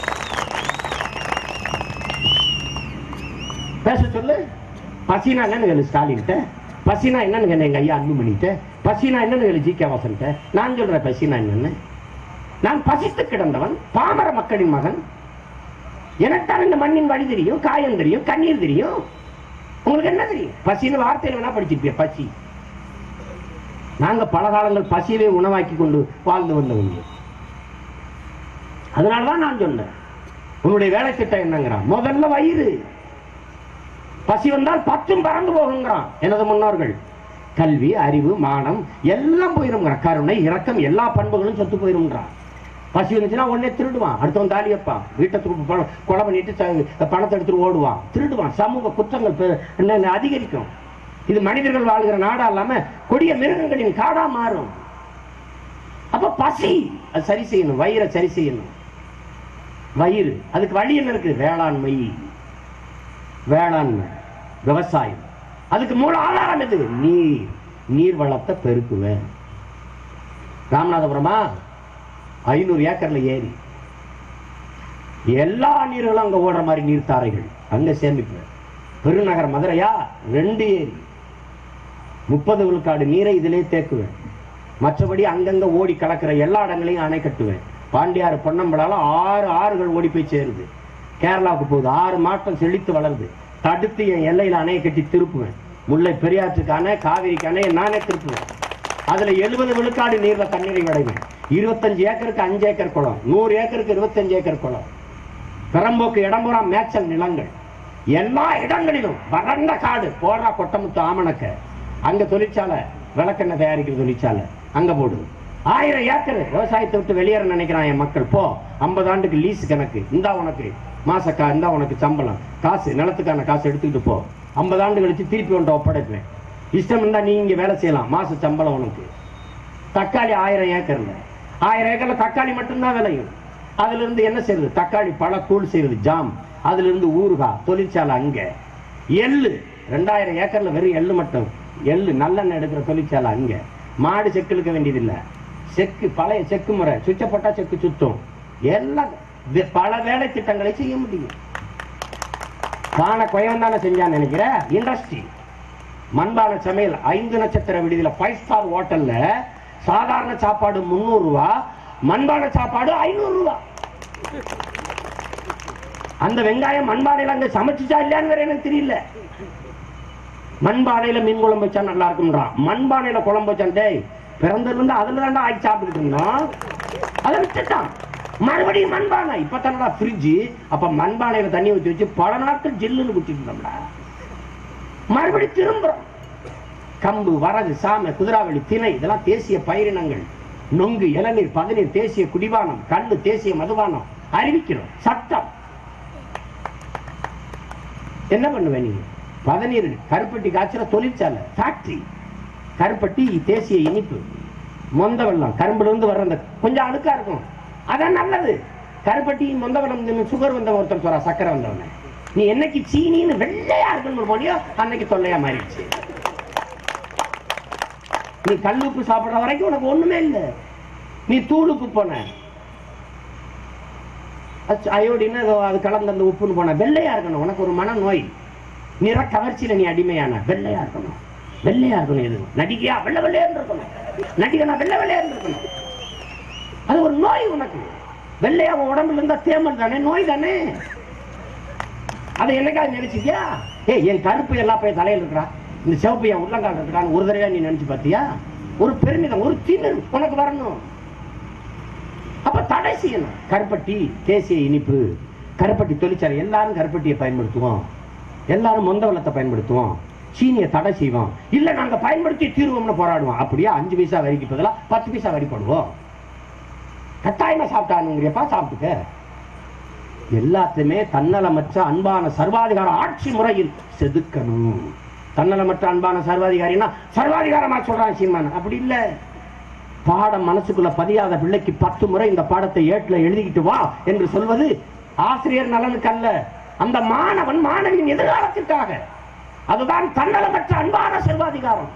பேச சொல்லு பசினா என்னன்னு கேளு ஸ்டாலின்ட்ட பசினா என்னன்னு கேளு எங்க ஐயா அன்புமணிட்ட பசினா என்னன்னு கேளு ஜி கே வாசன்ட்ட நான் சொல்றேன் பசினா என்னன்னு நான் பசித்து கிடந்தவன் பாமர மக்களின் மகன் எனக்குத்தான் இந்த மண்ணின் வழி தெரியும் காயம் தெரியும் கண்ணீர் தெரியும் உங்களுக்கு என்ன தெரியும் பசின்னு வார்த்தையில வேணா படிச்சிருப்பிய பசி நாங்க பல காலங்கள் பசியவே உணவாக்கி கொண்டு வாழ்ந்து வந்தவங்க அதனாலதான் நான் சொன்னேன் உன்னுடைய வேலை திட்டம் என்னங்கிறான் முதல்ல வயிறு பசி வந்தால் பத்தும் பறந்து போகுங்கிறான் எனது முன்னோர்கள் கல்வி அறிவு மானம் எல்லாம் போயிருங்கிறான் கருணை இரக்கம் எல்லா பண்புகளும் சொத்து போயிருங்கிறான் பசி வந்துச்சுன்னா உடனே திருடுவான் அடுத்தவன் தாலி வைப்பான் வீட்டை திருப்பி பணம் கொலை பண்ணிட்டு ச- பணத்தை எடுத்துட்டு ஓடுவான் திருடுவான் சமூக குற்றங்கள் பெ- என்ன அதிகரிக்கும் இது மனிதர்கள் வாழ்கிற நாடா இல்லாம கொடிய மிருகங்களின் காடா மாறும் அப்ப பசி அது சரி செய்யணும் வயிறை சரி செய்யணும் வயிறு அதுக்கு வழி என்ன இருக்கு வேளாண்மை வேளாண்மை விவசாயம் அதுக்கு மூல ஆதாரம் எது நீர் நீர் வளத்தை பெருக்குவேன் ராமநாதபுரமா ஐநூறு ஏக்கர்ல ஏரி எல்லா நீர்களும் அங்க ஓடுற மாதிரி நீர்த்தாரைகள் அங்க சேமிப்பேன் பெருநகர் மதுரையா ரெண்டு ஏரி முப்பது விழுக்காடு நீரை இதிலே தேக்குவேன் மற்றபடி அங்கங்க ஓடி கலக்கிற எல்லா இடங்களையும் அணை கட்டுவேன் பாண்டியாறு பொன்னம்பலால ஆறு ஆறுகள் ஓடி போய் சேருது கேரளாவுக்கு போகுது ஆறு மாட்டம் செழித்து வளருது தடுத்து என் எல்லையில அணையை கட்டி திருப்புவேன் முல்லை பெரியாற்றுக்கு அணை காவிரிக்கு அணையை நானே திருப்புவேன் அதுல எழுபது விழுக்காடு நீர்ல தண்ணீரை விடைவேன் இருபத்தஞ்சு ஏக்கருக்கு அஞ்சு ஏக்கர் குளம் நூறு ஏக்கருக்கு இருபத்தஞ்சு ஏக்கர் குளம் பெரம்போக்கு இடம்புறா மேய்ச்சல் நிலங்கள் எல்லா இடங்களிலும் வறண்ட காடு போடுறா கொட்டமுத்து ஆமணக்க அங்க தொழிற்சாலை விளக்கெண்ணெய் தயாரிக்கிற தொழிற்சாலை அங்க போடுது ஆயிரம் ஏக்கர் விவசாயத்தை விட்டு வெளியேற நினைக்கிறான் என் மக்கள் போ ஐம்பது ஆண்டுக்கு லீஸ் கணக்கு இந்தா உனக்கு மாசக்கா இந்தா உனக்கு சம்பளம் காசு நிலத்துக்கான காசு எடுத்துக்கிட்டு போ ஐம்பது ஆண்டு கழிச்சு திருப்பி ஒன்றை ஒப்படைப்பேன் இஷ்டம் இருந்தா நீ இங்க வேலை செய்யலாம் மாச சம்பளம் உனக்கு தக்காளி ஆயிரம் ஏக்கர்ல ஆயிரம் ஏக்கர்ல தக்காளி மட்டும்தான் விளையும் அதுல இருந்து என்ன செய்யறது தக்காளி பழ தூள் செய்யறது ஜாம் அதுல இருந்து ஊறுகாய் தொழிற்சாலை அங்க எள்ளு ரெண்டாயிரம் ஏக்கர்ல வெறும் எள்ளு மட்டும் எள்ளு நல்லெண்ணெய் எடுக்கிற தொழிற்சாலை அங்க மாடு செக்கிழுக்க வேண்டியதில்லை செக்கு பழைய செக்கு முறை சுவிட்ச போட்டா செக்கு சுத்தும் எல்லாம் வே- பல வேலை திட்டங்களை செய்ய முடியும் பானை கொயவன் தானே செஞ்சான்னு நினைக்கிற இண்டஸ்ட்ரி மண்பான சமையல் ஐந்து நட்சத்திர விடுதியில ஃபைவ் ஸ்டார் ஹோட்டல்ல சாதாரண சாப்பாடு முந்நூறு ரூபா மண்பான சாப்பாடு ஐநூறு ரூபா அந்த வெங்காயம் மண்பானையில அங்க சமைச்சுச்சா இல்லையான்னு வேற எனக்கு தெரியல மண்பானையில மீன் குழம்பு வச்சா நல்லா இருக்கும்ன்றான் மண்பானையில குழம்பு வச்சான் டேய் பிறந்ததுல இருந்து அதுல தாண்டா ஆக்கி சாப்பிட்டுட்டு இருந்தோம் அதை விட்டுட்டான் மறுபடியும் மண்பானை இப்ப தானடா ஃப்ரிட்ஜ் அப்ப மண்பானையில தண்ணி ஊத்தி வச்சு பல நாட்கள் ஜில்லுன்னு குடிச்சிட்டு இருந்தோம்டா மறுபடியும் திரும்புறோம் கம்பு வரகு சாமை குதிராவளி திணை இதெல்லாம் தேசிய பயிரினங்கள் நொங்கு இளநீர் பதநீர் தேசிய குடிபானம் கல்லு தேசிய மதுபானம் அறிவிக்கிறோம் சட்டம் என்ன பண்ணுவ நீ பதநீர் கருப்பட்டி காய்ச்சல தொழிற்சாலை ஃபேக்டரி கருப்பட்டி தேசிய இனிப்பு மொந்த வெள்ளம் கரும்புல இருந்து வர்ற அந்த கொஞ்சம் அழுக்கா இருக்கும் அதான் நல்லது கருப்பட்டி மொந்த வெள்ளம் சுகர் வந்த ஒருத்தர் சொல்றா சக்கரை வந்தவன நீ என்னைக்கு சீனின்னு வெள்ளையா இருக்குன்னு போனியோ அன்னைக்கு தொல்லையா மாறிடுச்சு நீ கல்லுப்பு சாப்பிடுற வரைக்கும் உனக்கு ஒண்ணுமே இல்லை நீ தூளுப்பு போன அச்ச- அயோடின்னு ஏதோ அது கலந்து அந்த உப்புன்னு போன வெள்ளையா இருக்கணும் உனக்கு ஒரு மன நோய் நிற கவர்ச்சியில நீ அடிமையான வெள்ளையா இருக்கணும் வெள்ளையா இருக்கணும் எது நடிகையா வெள்ளை வெள்ளையான்னு இருக்கணும் நடிகனா வெள்ளை வெள்ளையான்னு இருக்கணும் அது ஒரு நோய் உனக்கு வெள்ளையா உன் உடம்புல இருந்தா தேமல் தானே நோய் தானே அதை என்னைக்காவது நினைச்சிட்டியா ஏய் என் கருப்பு எல்லாம் போய் தலையில் இருக்கிறா இந்த சிவப்பு என் உள்ளங்கால் இருக்கிறான்னு ஒரு தடவை நீ நினைச்சு பார்த்தியா ஒரு பெருமிதம் ஒரு தின்னு உனக்கு வரணும் அப்ப தடை செய்யணும் கருப்பட்டி தேசிய இனிப்பு கருப்பட்டி தொழிற்சாலை எல்லாரும் கருப்பட்டியை பயன்படுத்துவோம் எல்லாரும் மொந்த வெள்ளத்தை பயன்படுத்துவோம் சீனியை தடை செய்வோம் இல்ல நாங்க பயன்படுத்தி தீர்வோம்னு போராடுவோம் அப்படியே அஞ்சு பைசா வரிக்கு பதிலா பத்து பைசா வரி போடுவோம் கட்டாயமா சாப்பிட்டானுங்கிறியப்பா சாப்பிட்டுக்க எல்லாத்தையுமே தன்னலமற்ற அன்பான சர்வாதிகார ஆட்சி முறையில் செதுக்கணும் தன்னலமற்ற அன்பான சர்வாதிகாரினா சர்வாதிகாரமா சொல்றான் சீமான் அப்படி இல்ல பாடம் மனசுக்குள்ள பதியாத பிள்ளைக்கு பத்து முறை இந்த பாடத்தை ஏட்டுல எழுதிக்கிட்டு வா என்று சொல்வது ஆசிரியர் நலனுக்கு அல்ல அந்த மாணவன் மாணவியின் எதிர்காலத்திற்காக அதுதான் தன்னலமற்ற அன்பான சர்வாதிகாரம்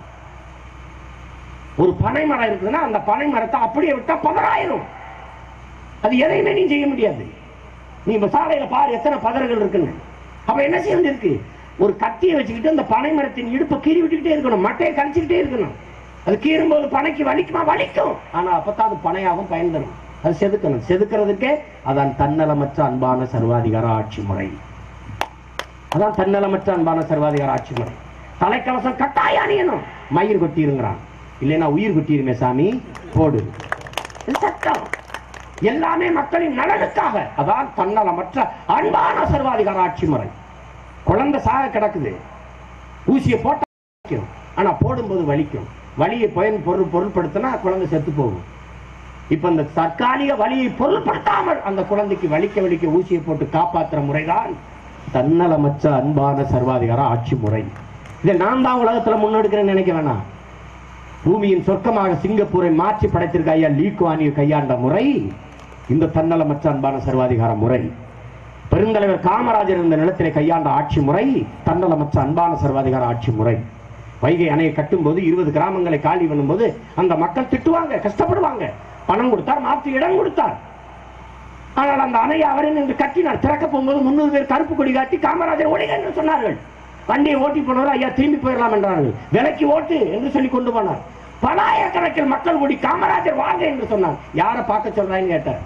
ஒரு பனை மரம் இருக்குதுன்னா அந்த பனை மரத்தை அப்படியே விட்டா பதறாயிரும் அது எதையுமே நீ செய்ய முடியாது நீ இப்ப சாலையில பாரு எத்தனை பதறுகள் இருக்குன்னு அப்ப என்ன செய்ய வேண்டியிருக்கு ஒரு கத்தியை வச்சுக்கிட்டு அந்த பனை மரத்தின் இடுப்பை கீறி விட்டுக்கிட்டே இருக்கணும் மட்டையை கழிச்சுக்கிட்டே இருக்கணும் அது கீறும்போது பனைக்கு வலிக்குமா வலிக்கும் ஆனா அப்பதான் அது பனையாகவும் பயன் தரும் அது செதுக்கணும் செதுக்கிறதுக்கே அதான் தன்னலமற்ற அன்பான சர்வாதிகார ஆட்சி முறை அதான் தன்னலமற்ற அன்பான சர்வாதிகார ஆட்சி முறை தலைக்கவசம் கட்டாயம் அணியணும் மயிர் கொட்டிருங்கிறான் இல்லைன்னா உயிர் கொட்டிருமே சாமி போடு இது சட்டம் எல்லாமே மக்களின் நலனுக்காக அதான் தன்னலமற்ற அன்பான சர்வாதிகார ஆட்சி முறை குழந்தை சாக கிடக்குது ஊசியை போட்டா வலிக்கும் ஆனா போடும்போது வலிக்கும் வலியை பயன் பொருள் பொருள்படுத்தினா குழந்தை செத்து போகும் இப்ப இந்த தற்காலிக வலியை பொருள்படுத்தாமல் அந்த குழந்தைக்கு வலிக்க வலிக்க ஊசியை போட்டு காப்பாற்றுற முறைதான் தன்னலமற்ற அன்பான சர்வாதிகார ஆட்சி முறை இதை நான் தான் உலகத்துல முன்னெடுக்கிறேன்னு நினைக்க வேணாம் பூமியின் சொர்க்கமாக சிங்கப்பூரை மாற்றி படைத்திருக்க ஐயா லீக்வானியை கையாண்ட முறை இந்த தன்னலமற்ற அன்பான சர்வாதிகார முறை பெருந்தலைவர் காமராஜர் இந்த நிலத்திலே கையாண்ட ஆட்சி முறை தன்னலமற்ற அன்பான சர்வாதிகார ஆட்சி முறை வைகை அணையை கட்டும்போது இருபது கிராமங்களை காலி பண்ணும்போது அந்த மக்கள் திட்டுவாங்க கஷ்டப்படுவாங்க பணம் கொடுத்தார் மாற்று இடம் கொடுத்தார் ஆனால் அந்த அணையை அவரே நின்று கட்டினார் திறக்க போகும்போது முன்னூறு பேர் கருப்பு கொடி காட்டி காமராஜர் ஓடுக என்று சொன்னார்கள் வண்டியை ஓட்டி போனவர் ஐயா திரும்பி போயிடலாம் என்றார்கள் விலைக்கு ஓட்டு என்று சொல்லி கொண்டு போனார் பலாயிரக்கணக்கில் மக்கள் கூடி காமராஜர் வாங்க என்று சொன்னார் யாரை பார்க்க சொல்றான்னு கேட்டார்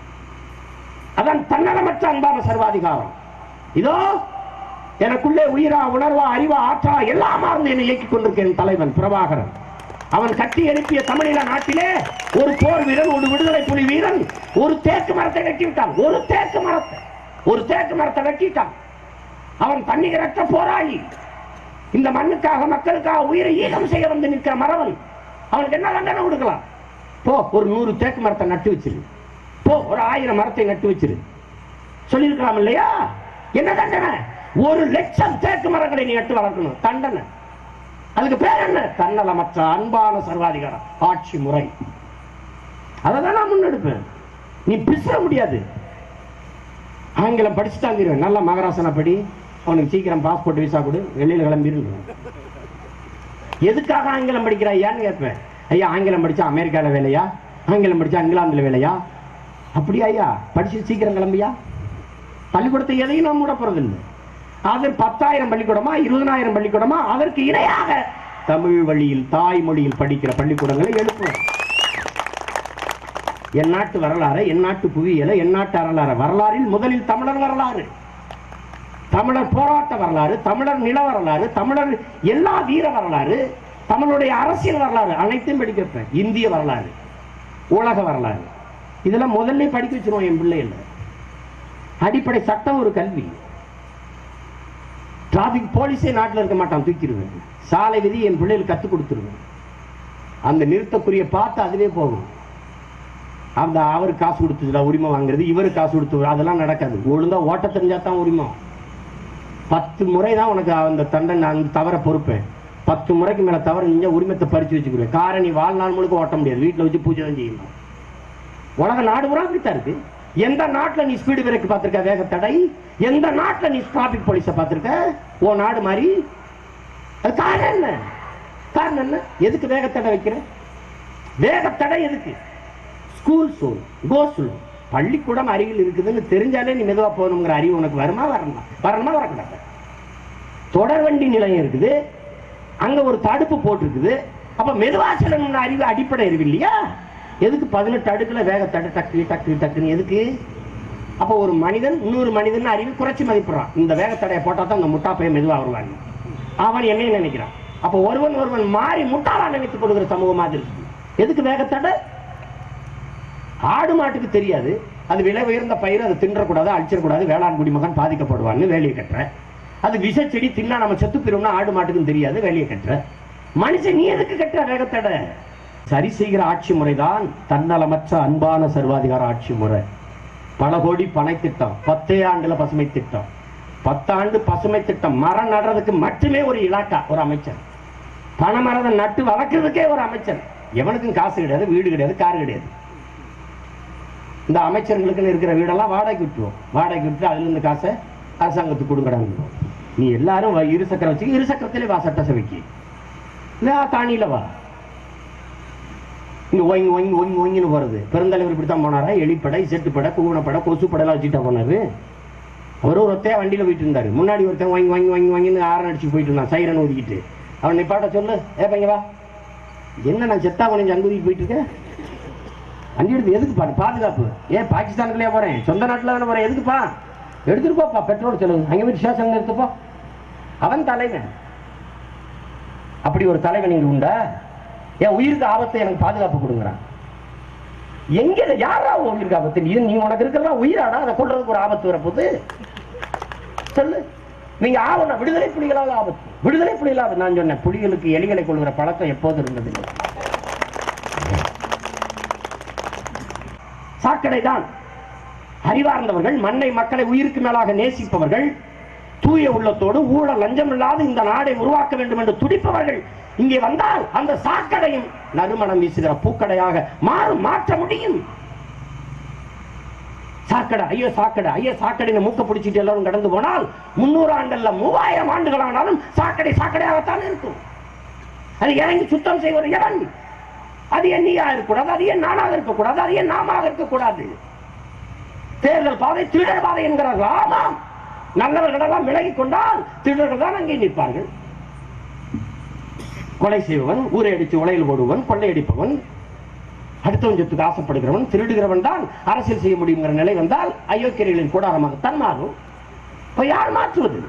அதான் தன்னலமற்ற அன்பான சர்வாதிகாரம் இதோ எனக்குள்ளே உயிரா உணர்வா அறிவா ஆற்றா எல்லாமா இருந்து என்னை இயக்கிக் கொண்டிருக்கிறேன் தலைவன் பிரபாகரன் அவன் கட்டி எழுப்பிய தமிழீழ நாட்டிலே ஒரு போர் வீரன் ஒரு விடுதலை புலி வீரன் ஒரு தேக்கு மரத்தை வெட்டி விட்டான் ஒரு தேக்கு மரத்தை ஒரு தேக்கு மரத்தை வெட்டிட்டான் அவன் தன்னிகரற்ற போராளி இந்த மண்ணுக்காக மக்களுக்காக உயிரை ஈகம் செய்ய வந்து நிற்கிற மரவன் அவனுக்கு என்ன தண்டனை கொடுக்கலாம் போ ஒரு நூறு தேக்கு மரத்தை நட்டு வச்சிரு போ ஒரு ஆயிரம் மரத்தை நட்டு வச்சிரு சொல்லியிருக்கலாம் இல்லையா என்ன தண்டனை ஒரு லட்சம் தேக்கு மரங்களை நீ நட்டு வளர்க்கணும் தண்டனை அதுக்கு பேர் என்ன தன்னலமற்ற அன்பான சர்வாதிகாரம் ஆட்சி முறை அதை தான் நான் முன்னெடுப்பேன் நீ பிசுற முடியாது ஆங்கிலம் படிச்சுட்டாங்க நல்ல மகராசன படி அவனுக்கு சீக்கிரம் பாஸ்போர்ட் விசா கொடு வெளியில கிளம்பிடு எதுக்காக ஆங்கிலம் படிக்கிறாயான்னு கேட்பேன் ஐயா ஆங்கிலம் படிச்சா அமெரிக்கால வேலையா ஆங்கிலம் படிச்சா இங்கிலாந்துல வேலையா அப்படியா ஐயா படிச்சு சீக்கிரம் கிளம்பியா பள்ளிக்கூடத்தை எதையும் நாம் மூட போறதில்லை அது பத்தாயிரம் பள்ளிக்கூடமா இருபதனாயிரம் பள்ளிக்கூடமா அதற்கு இணையாக தமிழ் வழியில் தாய்மொழியில் படிக்கிற பள்ளிக்கூடங்களை எழுப்புவோம் என் நாட்டு வரலாறு என் நாட்டு புவியியல என் நாட்டு வரலாறு வரலாறில் முதலில் தமிழர் வரலாறு தமிழர் போராட்ட வரலாறு தமிழர் நில வரலாறு தமிழர் எல்லா வீர வரலாறு தமிழுடைய அரசியல் வரலாறு அனைத்தையும் படிக்க வைப்பேன் இந்திய வரலாறு உலக வரலாறு இதெல்லாம் முதல்ல படிக்க வச்சிருவோம் என் பிள்ளைகள் அடிப்படை சட்டம் ஒரு கல்வி டிராபிக் போலீஸே நாட்டில் இருக்க மாட்டான் தூக்கிடுவேன் சாலை விதி என் பிள்ளைகளுக்கு கற்றுக் கொடுத்துருவேன் அந்த நிறுத்தக்குரிய பார்த்து அதுவே போகும் அந்த அவரு காசு கொடுத்துடா உரிமை வாங்குறது இவரு காசு கொடுத்து அதெல்லாம் நடக்காது ஒழுங்கா ஓட்ட தெரிஞ்சா தான் உரிமை பத்து முறை தான் உனக்கு அந்த தண்டனை அந்த தவற பொறுப்பேன் பத்து முறைக்கு மேல தவறு செஞ்சா உரிமத்தை பறிச்சு வச்சுக்கிறேன் காரை நீ வாழ்நாள் முழுக்க ஓட்ட முடியாது வீட்டில் வச்சு பூஜை தான் செய்யணும் உலக நாடு பூரா அப்படித்தான் இருக்கு எந்த நாட்டுல நீ ஸ்பீடு பிரேக் பார்த்திருக்க வேக தடை எந்த நாட்டுல நீ டிராபிக் போலீஸை பார்த்திருக்க ஓ நாடு மாதிரி அது காரணம் என்ன காரணம் என்ன எதுக்கு வேக தடை வைக்கிற வேக தடை எதுக்கு ஸ்கூல் சோல் கோ ஸ்லோ பள்ளிக்கூடம் அருகில் இருக்குதுன்னு தெரிஞ்சாலே நீ மெதுவா போகணுங்கிற அறிவு உனக்கு வருமா வரணுமா வரணுமா வரக்கூடாது தொடர்வண்டி நிலையம் இருக்குது அங்க ஒரு தடுப்பு போட்டிருக்குது அப்ப மெதுவா செல்லணும்னு அறிவு அடிப்படை அறிவு இல்லையா எதுக்கு பதினெட்டு அடுக்குல வேக தடு டக்கு டக்கு டக்குன்னு எதுக்கு அப்ப ஒரு மனிதன் இன்னொரு மனிதன் அறிவு குறைச்சி மதிப்பிடுறான் இந்த வேக தடையை போட்டா தான் அந்த முட்டா பையன் மெதுவா வருவாங்க அவன் என்ன நினைக்கிறான் அப்ப ஒருவன் ஒருவன் மாறி முட்டாளா நினைத்துக் கொடுக்கிற சமூகமா இருக்கு எதுக்கு வேகத்தடை ஆடு மாட்டுக்கு தெரியாது அது விலை உயர்ந்த பயிர் அதை தின்றக்கூடாது அழிச்சிடக்கூடாது வேளாண் குடிமகன் பாதிக்கப்படுவான்னு வேலையை கட்டுற அது விஷ செடி தின்னா நம்ம செத்து போயிரும்னா ஆடு மாட்டுக்கும் தெரியாது வேலையை கட்டுற மனுஷன் நீ எதுக்கு கட்டுற வேகத்தடை சரி செய்கிற ஆட்சி முறைதான் தன்னலமற்ற அன்பான சர்வாதிகார ஆட்சி முறை பல கோடி பனை திட்டம் பத்தே ஆண்டுல பசுமை திட்டம் பத்தாண்டு பசுமை திட்டம் மரம் நடுறதுக்கு மட்டுமே ஒரு இலாக்கா ஒரு அமைச்சர் பனை மரத்தை நட்டு வளர்க்கறதுக்கே ஒரு அமைச்சர் எவனுக்கும் காசு கிடையாது வீடு கிடையாது கார் கிடையாது இந்த அமைச்சர்களுக்குன்னு இருக்கிற வீடெல்லாம் வாடகைக்கு விட்டுருவோம் வாடகைக்கு விட்டு அதுல இருந்து காசை அரசாங்கத்துக்கு கொடுங்கடான்னு நீ எல்லாரும் வா, இரு சக்கரம் வச்சு இரு சக்கரத்திலே வா சட்டசபைக்கு இல்ல தானியில வா இங்க ஒங்கி ஒங்கி ஒங்கி ஒங்கின்னு போறது பெருந்தலைவர் இப்படித்தான் போனாரா எலிப்படை செட்டுப்படை கூவனப்படை கொசுப்படைலாம் வச்சுட்டா போனாரு அவரும் ஒரு ஒத்தையா வண்டியில போயிட்டு இருந்தாரு முன்னாடி ஒருத்தன் வாங்கி வாங்கி வாங்கி வாங்கின்னு ஆரன் அடிச்சு போயிட்டு இருந்தான் சைரன் ஊதிக்கிட்டு அவன் நிப்பாட்ட சொல்லு ஏ பையன் வா என்ன நான் செத்தா கொஞ்சம் அங்குதிக்கு போயிட்டு இருக்கேன் வண்டி எடுத்து எதுக்கு பா பாதுகாப்பு ஏன் பாகிஸ்தானுக்குள்ளே போறேன் சொந்த நாட்டுல தானே போறேன் எதுக்குப்பா எடுத்துட்டு போப்பா பெட்ரோல் செலவு அங்க போய் ஸ்டேஷன் எடுத்துப்போ அவன் தலைவன் அப்படி ஒரு தலைவன் இங்க உண்டா என் உயிருக்கு ஆபத்தை எனக்கு பாதுகாப்பு கொடுங்குறான் எங்க இது? யாரா உன் உயிருக்கு ஆபத்து இது நீ உனக்கு இருக்கிறதா உயிராடா அதை கொள்றதுக்கு ஒரு ஆபத்து வரப்போகுது சொல்லு நீங்க ஆவணம் விடுதலை புலிகளால் ஆபத்து விடுதலை புலிகளால் நான் சொன்னேன் புலிகளுக்கு எலிகளை கொள்கிற பழக்கம் எப்போது இருந்ததில்லை சாக்கடை தான் அறிவார்ந்தவர்கள் மண்ணை மக்களை உயிருக்கு மேலாக நேசிப்பவர்கள் தூய உள்ளத்தோடு ஊழல் லஞ்சம் இல்லாத இந்த நாடை உருவாக்க வேண்டும் என்று துடிப்பவர்கள் இங்கே வந்தால் அந்த சாக்கடையும் நறுமணம் வீசுகிற பூக்கடையாக மாறும் மாற்ற முடியும் சாக்கடை ஐயோ சாக்கடை ஐயோ சாக்கடைன்னு மூக்க பிடிச்சிட்டு எல்லாரும் கடந்து போனால் முன்னூறு ஆண்டல்ல மூவாயிரம் ஆண்டுகள் ஆனாலும் சாக்கடை சாக்கடையாகத்தான் இருக்கும் அது இறங்கி சுத்தம் செய்வது எவன் அது என் நீயா இருக்கக்கூடாது அது என் நானாக இருக்கக்கூடாது அது என் நாமாக இருக்கக்கூடாது தேர்தல் பாதை திருடர் பாதை என்கிறார்கள் ஆமாம் நல்லவர்களெல்லாம் விலகிக் கொண்டால் திருடர்கள் தான் அங்கே நிற்பார்கள் கொலை செய்பவன் ஊரை அடித்து உலையில் போடுவன் கொள்ளையடிப்பவன் அடுத்தவன் சொத்துக்கு ஆசைப்படுகிறவன் திருடுகிறவன் தான் அரசியல் செய்ய முடியுங்கிற நிலை வந்தால் அயோக்கியர்களின் கூடாரமாகத்தான் மாறும் இப்ப யார் மாற்றுவது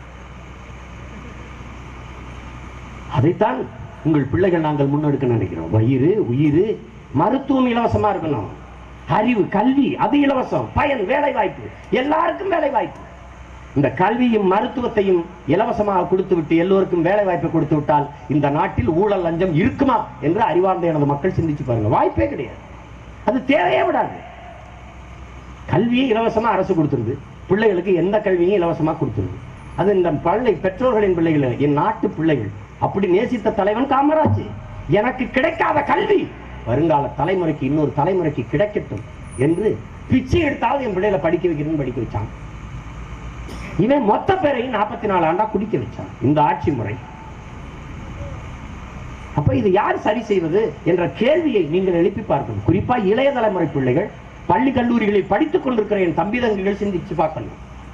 அதைத்தான் உங்கள் பிள்ளைகள் நாங்கள் முன்னெடுக்க நினைக்கிறோம் வயிறு உயிர் மருத்துவம் இலவசமா இருக்கணும் அறிவு கல்வி அது இலவசம் பயன் வேலை வாய்ப்பு எல்லாருக்கும் வேலை வாய்ப்பு இந்த கல்வியும் மருத்துவத்தையும் இலவசமாக கொடுத்து விட்டு எல்லோருக்கும் வேலை வாய்ப்பை கொடுத்து விட்டால் இந்த நாட்டில் ஊழல் லஞ்சம் இருக்குமா என்று அறிவார்ந்த எனது மக்கள் சிந்திச்சு பாருங்க வாய்ப்பே கிடையாது அது தேவையே விடாது கல்வியை இலவசமா அரசு கொடுத்துருது பிள்ளைகளுக்கு எந்த கல்வியும் இலவசமா கொடுத்துருது அது இந்த பள்ளி பெற்றோர்களின் பிள்ளைகள் என் நாட்டு பிள்ளைகள் அப்படி நேசித்த தலைவன் காமராஜ் எனக்கு கிடைக்காத கல்வி வருங்கால தலைமுறைக்கு இன்னொரு தலைமுறைக்கு கிடைக்கட்டும் என்று பிச்சை எடுத்தாவது என் பிள்ளைகளை படிக்க வைக்கிறேன்னு படிக்க வச்சான் இவன் மொத்த பேரையும் நாற்பத்தி நாலு ஆண்டா குடிக்க வச்சான் இந்த ஆட்சி முறை அப்ப இது யார் சரி செய்வது என்ற கேள்வியை நீங்கள் எழுப்பி பார்க்கணும் குறிப்பா இளைய தலைமுறை பிள்ளைகள் பள்ளி கல்லூரிகளில் படித்துக் கொண்டிருக்கிற என் தம்பி தங்கைகள் சிந்திச்சு பார்க்கணும்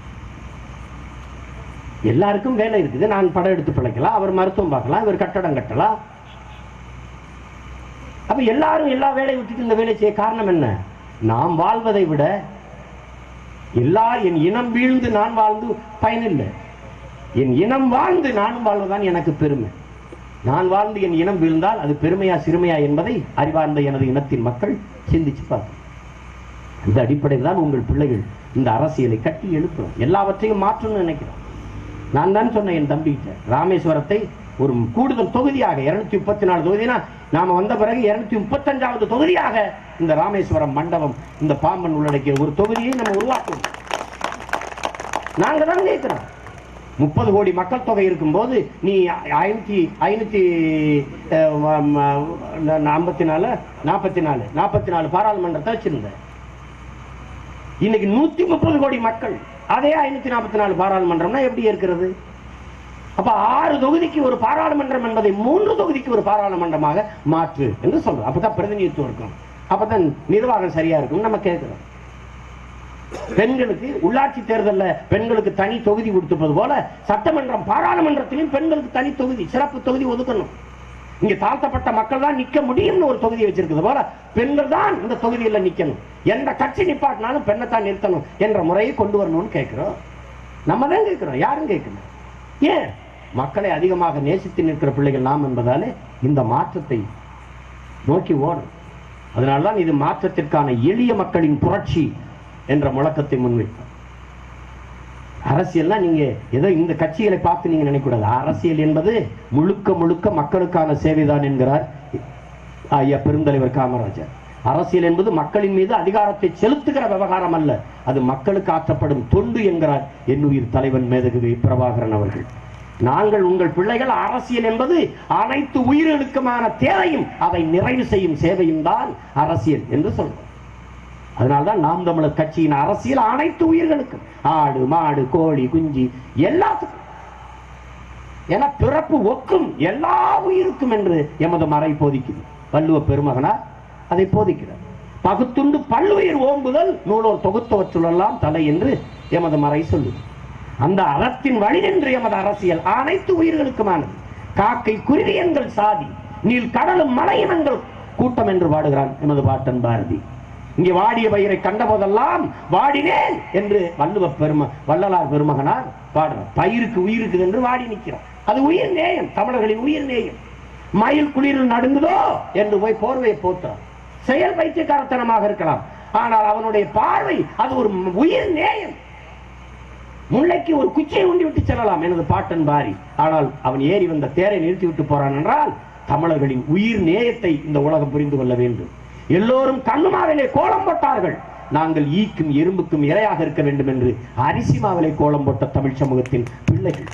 எல்லாருக்கும் வேலை இருக்குது நான் படம் எடுத்து பிழைக்கலாம் அவர் மருத்துவம் பார்க்கலாம் இவர் கட்டடம் கட்டலாம் அப்ப எல்லாரும் எல்லா வேலையை விட்டுட்டு இந்த வேலை செய்ய காரணம் என்ன நாம் வாழ்வதை விட எல்லா என் இனம் வீழ்ந்து நான் வாழ்ந்து பயனில்லை என் இனம் வாழ்ந்து நானும் வாழ்வதுதான் எனக்கு பெருமை நான் வாழ்ந்து என் இனம் வீழ்ந்தால் அது பெருமையா சிறுமையா என்பதை அறிவார்ந்த எனது இனத்தின் மக்கள் சிந்திச்சு பார்க்கணும் அந்த அடிப்படையில் தான் உங்கள் பிள்ளைகள் இந்த அரசியலை கட்டி எழுப்புறோம் எல்லாவற்றையும் மாற்றணும்னு நினைக்கிறோம் நான் தான் சொன்னேன் என் தம்பிகிட்ட ராமேஸ்வரத்தை ஒரு கூடுதல் தொகுதியாக இருநூத்தி முப்பத்தி நாலு தொகுதினா நாம வந்த பிறகு இருநூத்தி முப்பத்தஞ்சாவது தொகுதியாக இந்த ராமேஸ்வரம் மண்டபம் இந்த பாம்பன் உள்ளடக்கிய ஒரு தொகுதியை நம்ம உருவாக்குவோம் நாங்க தான் கேட்கிறோம் முப்பது கோடி மக்கள் தொகை இருக்கும்போது நீ ஐநூத்தி ஐநூத்தி ஐம்பத்தி நாலு நாற்பத்தி நாலு நாற்பத்தி நாலு பாராளுமன்றத்தை வச்சிருந்த இன்னைக்கு நூத்தி முப்பது கோடி மக்கள் அதே ஐநூத்தி நாற்பத்தி நாலு பாராளுமன்றம்னா எப்படி இருக்கிறது அப்ப ஆறு தொகுதிக்கு ஒரு பாராளுமன்றம் என்பதை மூன்று தொகுதிக்கு ஒரு பாராளுமன்றமாக மாற்று என்று சொல்றோம் அப்பதான் பிரதிநிதித்துவம் இருக்கும் அப்பதான் நிர்வாகம் சரியா இருக்கும் நம்ம கேட்கிறோம் பெண்களுக்கு உள்ளாட்சி தேர்தல்ல பெண்களுக்கு தனி தொகுதி கொடுத்துப்பது போல சட்டமன்றம் பாராளுமன்றத்திலும் பெண்களுக்கு தனி தொகுதி சிறப்பு தொகுதி ஒதுக்கணும் இங்க தாழ்த்தப்பட்ட மக்கள் தான் நிக்க முடியும்னு ஒரு தொகுதி வச்சிருக்கிறது போல பெண்கள் தான் இந்த தொகுதியில நிக்கணும் எந்த கட்சி நிப்பாட்டினாலும் பெண்ணை தான் நிறுத்தணும் என்ற முறையை கொண்டு வரணும்னு கேட்கிறோம் நம்ம தான் கேட்கிறோம் யாரும் கேட்கணும் ஏன் மக்களை அதிகமாக நேசித்து நிற்கிற பிள்ளைகள் நாம் என்பதாலே இந்த மாற்றத்தை நோக்கி ஓடும் அதனால்தான் இது மாற்றத்திற்கான எளிய மக்களின் புரட்சி என்ற முழக்கத்தை முன்வைத்தோம் அரசியல்னா நீங்க ஏதோ இந்த கட்சிகளை பார்த்து நீங்க நினைக்கூடாது அரசியல் என்பது முழுக்க முழுக்க மக்களுக்கான சேவைதான் என்கிறார் ஐயா பெருந்தலைவர் காமராஜர் அரசியல் என்பது மக்களின் மீது அதிகாரத்தை செலுத்துகிற விவகாரம் அல்ல அது மக்களுக்கு ஆற்றப்படும் தொண்டு என்கிறார் என்னுயிர் தலைவன் மேதகுவி பிரபாகரன் அவர்கள் நாங்கள் உங்கள் பிள்ளைகள் அரசியல் என்பது அனைத்து உயிர்களுக்குமான தேவையும் அதை நிறைவு செய்யும் சேவையும் தான் அரசியல் என்று சொல்றோம் அதனால்தான் நாம் தமிழர் கட்சியின் அரசியல் அனைத்து உயிர்களுக்கும் ஆடு மாடு கோழி குஞ்சு எல்லாத்துக்கும் என பிறப்பு ஒக்கும் எல்லா உயிருக்கும் என்று எமது மறை போதிக்குது வள்ளுவ பெருமகனார் அதை போதிக்கிறார் பகுத்துண்டு பல்லுயிர் ஓம்புதல் நூலோர் தொகுத்தவற்றுள்ளெல்லாம் தலை என்று எமது மறை சொல்லுது அந்த அறத்தின் வழி நின்று எமது அரசியல் அனைத்து உயிர்களுக்குமானது காக்கை குருவி எங்கள் சாதி நீல் கடலும் மலையினங்கள் கூட்டம் என்று பாடுகிறான் எமது பாட்டன் பாரதி இங்கே வாடிய பயிரை கண்டபோதெல்லாம் வாடினேன் என்று வள்ளுவ பெரும வள்ளலார் பெருமகனார் பாடுறார் பயிருக்கு உயிருக்கு என்று வாடி நிற்கிறார் அது உயிர் நேயம் தமிழர்களின் உயிர் நேயம் மயில் குளிரில் நடுங்குதோ என்று போய் போர்வையை போத்துறான் செயல் பைத்தியக்காரத்தனமாக இருக்கலாம் ஆனால் அவனுடைய பார்வை அது ஒரு உயிர் நேயம் முல்லைக்கு ஒரு குச்சியை உண்டி விட்டு செல்லலாம் எனது பாட்டன் பாரி ஆனால் அவன் ஏறி வந்த தேரை நிறுத்தி விட்டு போறான் என்றால் தமிழர்களின் உயிர் நேயத்தை இந்த உலகம் புரிந்து கொள்ள வேண்டும் எல்லோரும் கண்ணுமாவிலே கோலம் போட்டார்கள் நாங்கள் ஈக்கும் எறும்புக்கும் இரையாக இருக்க வேண்டும் என்று அரிசி மாவிலை கோலம் போட்ட தமிழ் சமூகத்தின் பிள்ளைகள்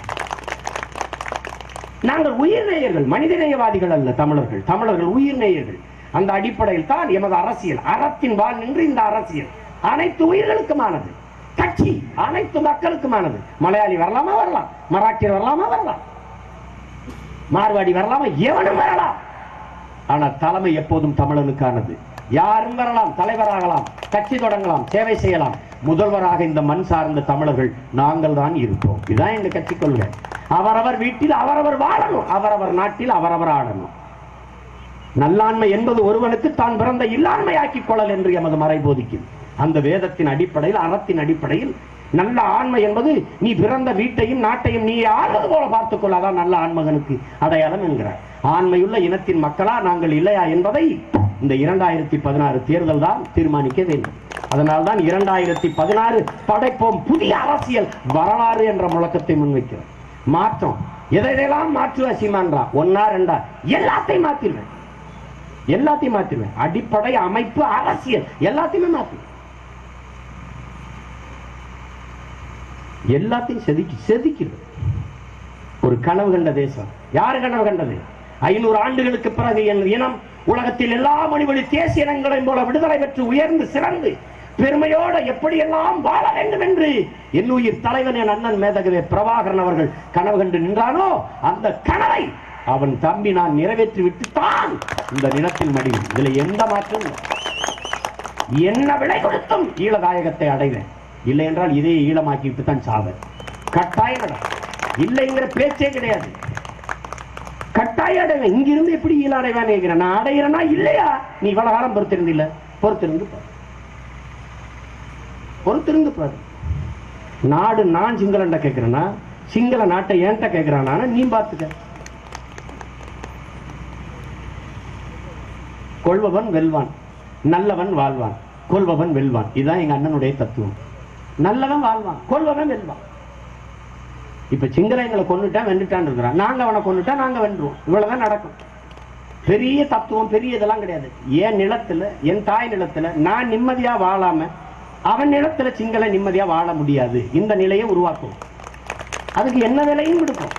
நாங்கள் உயிர் நேயர்கள் மனிதநேயவாதிகள் அல்ல தமிழர்கள் தமிழர்கள் உயிர் நேயர்கள் அந்த அடிப்படையில் தான் எமது அரசியல் அறத்தின் வாழ் நின்று இந்த அரசியல் அனைத்து உயிர்களுக்குமானது கட்சி அனைத்து மக்களுக்குமானது மலையாளி வரலாமா வரலாம் மராட்டியர் வரலாமா வரலாம் மார்வாடி வரலாமா எவனும் வரலாம் ஆனால் தலைமை எப்போதும் தமிழனுக்கானது யாரும் வரலாம் தலைவராகலாம் கட்சி தொடங்கலாம் சேவை செய்யலாம் முதல்வராக இந்த மண் சார்ந்த தமிழர்கள் நாங்கள் தான் இருப்போம் இதுதான் எங்க கட்சி கொள்கை அவரவர் வீட்டில் அவரவர் வாழணும் அவரவர் நாட்டில் அவரவர் ஆடணும் நல்லாண்மை என்பது ஒருவனுக்கு தான் பிறந்த இல்லாண்மை ஆக்கிக் கொள்ளல் என்று எமது மறை போதிக்கும் அந்த வேதத்தின் அடிப்படையில் அறத்தின் அடிப்படையில் நல்ல ஆண்மை என்பது நீ பிறந்த வீட்டையும் நாட்டையும் நீ ஆள்வது போல பார்த்துக் கொள்ளாதான் நல்ல ஆண்மகனுக்கு அடையாளம் என்கிறார் ஆண்மையுள்ள இனத்தின் மக்களா நாங்கள் இல்லையா என்பதை இந்த இரண்டாயிரத்தி பதினாறு தேர்தல் தான் தீர்மானிக்க வேண்டும் அதனால்தான் இரண்டாயிரத்தி பதினாறு படைப்போம் புதிய அரசியல் வரலாறு என்ற முழக்கத்தை முன்வைக்கிறோம் மாற்றம் எதையெல்லாம் மாற்றுவ சீமான்றா ஒன்னா ரெண்டா எல்லாத்தையும் மாத்திருவேன் எல்லாத்தையும் மாத்திருவேன் அடிப்படை அமைப்பு அரசியல் எல்லாத்தையுமே மாத்துவேன் எல்லாத்தையும் செதுக்கி செதுக்கிறது ஒரு கனவு கண்ட தேசம் யாரு கனவு கண்டது ஐநூறு ஆண்டுகளுக்கு பிறகு என் இனம் உலகத்தில் எல்லா மொழிவழி தேசிய இனங்களையும் போல விடுதலை பெற்று உயர்ந்து சிறந்து பெருமையோட எப்படியெல்லாம் வாழ வேண்டும் என்று என் உயிர் தலைவன் என் அண்ணன் மேதகவே பிரபாகரன் அவர்கள் கனவு கண்டு நின்றானோ அந்த கனவை அவன் தம்பி நான் நிறைவேற்றி விட்டு தான் இந்த நிலத்தில் மடியும் இதுல எந்த மாற்றம் இல்லை. என்ன விலை கொடுத்தும் ஈழதாயகத்தை அடைவேன் இல்லை என்றால் இதை ஈழமாக்கிட்டு தான் சாவேன் கட்டாயம் நடக்கும். இல்லைங்கிற பேச்சே கிடையாது கட்டாயம் அடைவேன் இங்கிருந்து எப்படி ஈழ அடைவேன் கேட்கிறேன் நான் அடைகிறேனா இல்லையா நீ இவ்வளவு காலம் பொறுத்திருந்து இல்ல பொறுத்திருந்து பாரு பொறுத்திருந்து பாரு நாடு நான் சிங்களண்ட கேட்கிறேன்னா சிங்கள நாட்டை ஏன்ட்ட கேட்கிறானா நீ பார்த்துக்க கொள்பவன் வெல்வான் நல்லவன் வாழ்வான் கொள்பவன் வெல்வான் இதுதான் எங்க அண்ணனுடைய தத்துவம் நல்லவன் வாழ்வான் கொள்பவன் வெல்வான் இப்ப சிங்கள எங்களை கொண்டுட்டான் வென்றுட்டான் இருக்கிறான் நாங்க அவனை கொண்டுட்டா நாங்க வென்றுவோம் இவ்வளவுதான் நடக்கும் பெரிய தத்துவம் பெரிய இதெல்லாம் கிடையாது என் நிலத்துல என் தாய் நிலத்துல நான் நிம்மதியா வாழாம அவன் நிலத்துல சிங்கள நிம்மதியா வாழ முடியாது இந்த நிலையை உருவாக்கும் அதுக்கு என்ன விலையும் கொடுக்கும்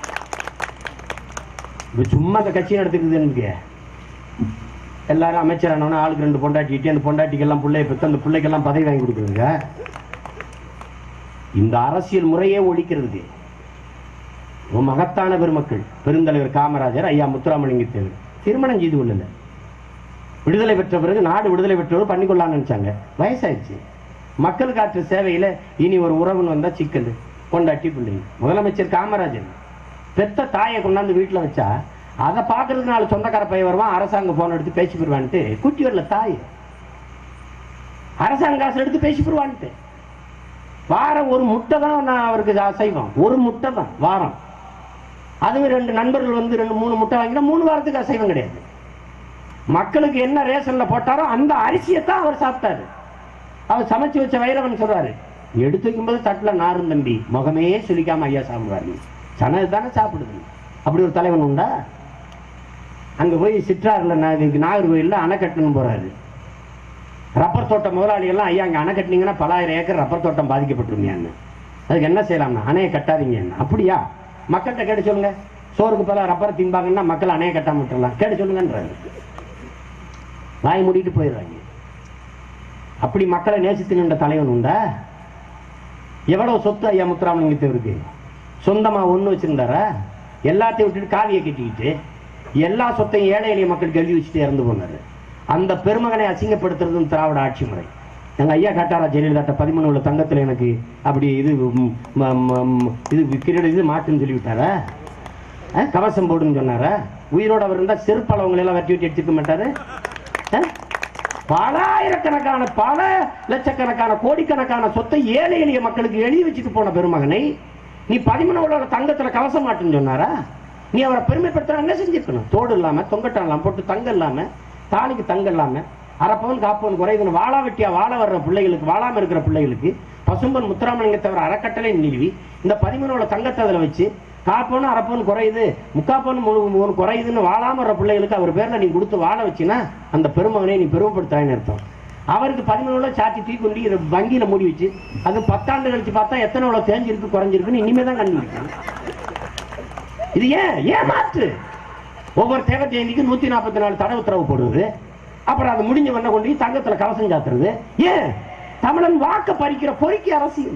இப்ப சும்மா அந்த கட்சி நடத்துக்குதுன்னு எல்லாரும் அமைச்சரானவன ஆளுக்கு ரெண்டு பொண்டாட்டிட்டு அந்த பொண்டாட்டிக்கெல்லாம் பிள்ளைய பெற்று அந்த பிள்ளைக்கெல்லாம் பதவி வாங்கி கொடுக்குறதுங்க இந்த அரசியல் முறையே ஒழிக்கிறதுக்கு ஒரு மகத்தான பெருமக்கள் பெருந்தலைவர் காமராஜர் ஐயா முத்துராமலிங்க தேவர் திருமணம் செய்து கொள்ளல விடுதலை பெற்ற பிறகு நாடு விடுதலை பெற்றவர் பண்ணிக்கொள்ளலாம்னு நினைச்சாங்க வயசாயிடுச்சு மக்களுக்கு ஆற்ற சேவையில இனி ஒரு உறவுன்னு வந்தா சிக்கல் கொண்டாட்டி பிள்ளைங்க முதலமைச்சர் காமராஜர் பெத்த தாயை கொண்டாந்து வீட்டுல வச்சா அதை பார்க்கறதுக்கு நாலு சொந்தக்கார பையன் வருவான் அரசாங்கம் போன் எடுத்து பேசி போடுவான்ட்டு கூட்டி வரல தாய் அரசாங்க காசு எடுத்து பேசி போடுவான்ட்டு வாரம் ஒரு முட்டை தான் நான் அவருக்கு சா- செய்வோம் ஒரு முட்டை தான் வாரம் அதுவும் ரெண்டு நண்பர்கள் வந்து ரெண்டு மூணு முட்டை வாங்கினா மூணு வாரத்துக்கு அசைவம் கிடையாது மக்களுக்கு என்ன ரேஷன்ல போட்டாரோ அந்த அரிசியை தான் அவர் சாப்பிட்டாரு அவர் சமைச்சு வச்ச வைரவன் சொல்றாரு எடுத்து வைக்கும்போது தட்டுல நாரும் தம்பி முகமே சுலிக்காம ஐயா சாப்பிடுவாரு சனது தானே சாப்பிடுது அப்படி ஒரு தலைவன் உண்டா அங்க போய் சிற்றாறுல நா- நாகர்கோயில்ல அணை கட்டணும் போறாரு ரப்பர் தோட்ட முதலாளி எல்லாம் ஐயா அங்க அணை கட்டினீங்கன்னா பலாயிரம் ஏக்கர் ரப்பர் தோட்டம் பாதிக்கப்பட்டுருமியான்னு அதுக்கு என்ன செய்யலாம்னா அணையை கட்டாதீங்க அப்படியா மக்கள்கிட்ட கேட்டு சொல்லுங்க சோறுக்கு பல ரப்பர் திம்பாங்கன்னா மக்கள் அணையை கட்டாம விட்டுறலாம் கேட்டு சொல்லுங்கன்றாரு வாய் மூடிட்டு போயிடுறாங்க அப்படி மக்களை நேசித்து நின்ற தலைவன் உண்டா எவ்வளவு சொத்து ஐயா முத்துராமலிங்கத்தவருக்கு சொந்தமா ஒண்ணு வச்சிருந்தாரா எல்லாத்தையும் விட்டுட்டு காவியை கட்டிக்கிட்டு எல்லா சொத்தையும் ஏழை எளிய மக்களுக்கு எழுதி வச்சுட்டு இறந்து போனாரு அந்த பெருமகனை அசிங்கப்படுத்துறதும் திராவிட ஆட்சி முறை எங்க ஐயா காட்டாரா ஜெயலலிதாட்ட பதிமூணு உள்ள தங்கத்துல எனக்கு அப்படி இது ம், ம- ம- ம், இது கிரீட இது மாட்டுன்னு சொல்லி விட்டாரா அஹ், கவசம் போடுன்னு சொன்னாரா உயிரோட அவர் இருந்தா செருப்பளவங்களை எல்லாம் வெட்டி வெட்டி எடுத்துக்க மாட்டாரு அஹ்? பல ஆயிரக்கணக்கான பல லட்சக்கணக்கான கோடிக்கணக்கான சொத்தை ஏழை எளிய மக்களுக்கு எழுதி வச்சுட்டு போன பெருமகனை நீ பதிமூணு தங்கத்துல கவசம் மாட்டுன்னு சொன்னாரா நீ அவரை பெருமைப்படுத்த என்ன செஞ்சிருக்கணும் தோடு இல்லாம தொங்கட்டம் இல்லாம போட்டு தங்க இல்லாம தாலிக்கு தங்க இல்லாம அரப்பவன் காப்பவன் குறையுதுன்னு வாழா வெட்டியா வாழ வர்ற பிள்ளைகளுக்கு வாழாம இருக்கிற பிள்ளைகளுக்கு பசும்பன் முத்துராமலிங்க தவிர அறக்கட்டளை நிறுவி இந்த பதிமூணு தங்கத்தை அதுல வச்சு காப்பவன் அரப்பவன் குறையுது முக்காப்பவன் முழு முழு குறையுதுன்னு வாழாம வர்ற பிள்ளைகளுக்கு அவர் பேர்ல நீ கொடுத்து வாழ வச்சினா அந்த பெருமகனை நீ பெருமைப்படுத்தாயின்னு அர்த்தம் அவருக்கு பதிமூணுல சாத்தி தூக்கி கொண்டு இதை வங்கியில மூடி வச்சு அது பத்தாண்டு கழிச்சு பார்த்தா எத்தனை எவ்வளவு தேஞ்சிருக்கு குறைஞ்சிருக்குன்னு இனிமே தான் கண்டுபிடிக்கணும் இது ஏன் ஏன் மாற்று ஒவ்வொரு தேவ ஜெயந்திக்கு நூத்தி நாற்பத்தி நாலு தடை உத்தரவு போடுறது அப்புறம் அது முடிஞ்ச வண்ண கொண்டு போய் தங்கத்துல கவசம் சாத்துறது ஏன் தமிழன் வாக்க பறிக்கிற பொறுக்கி அரசியல்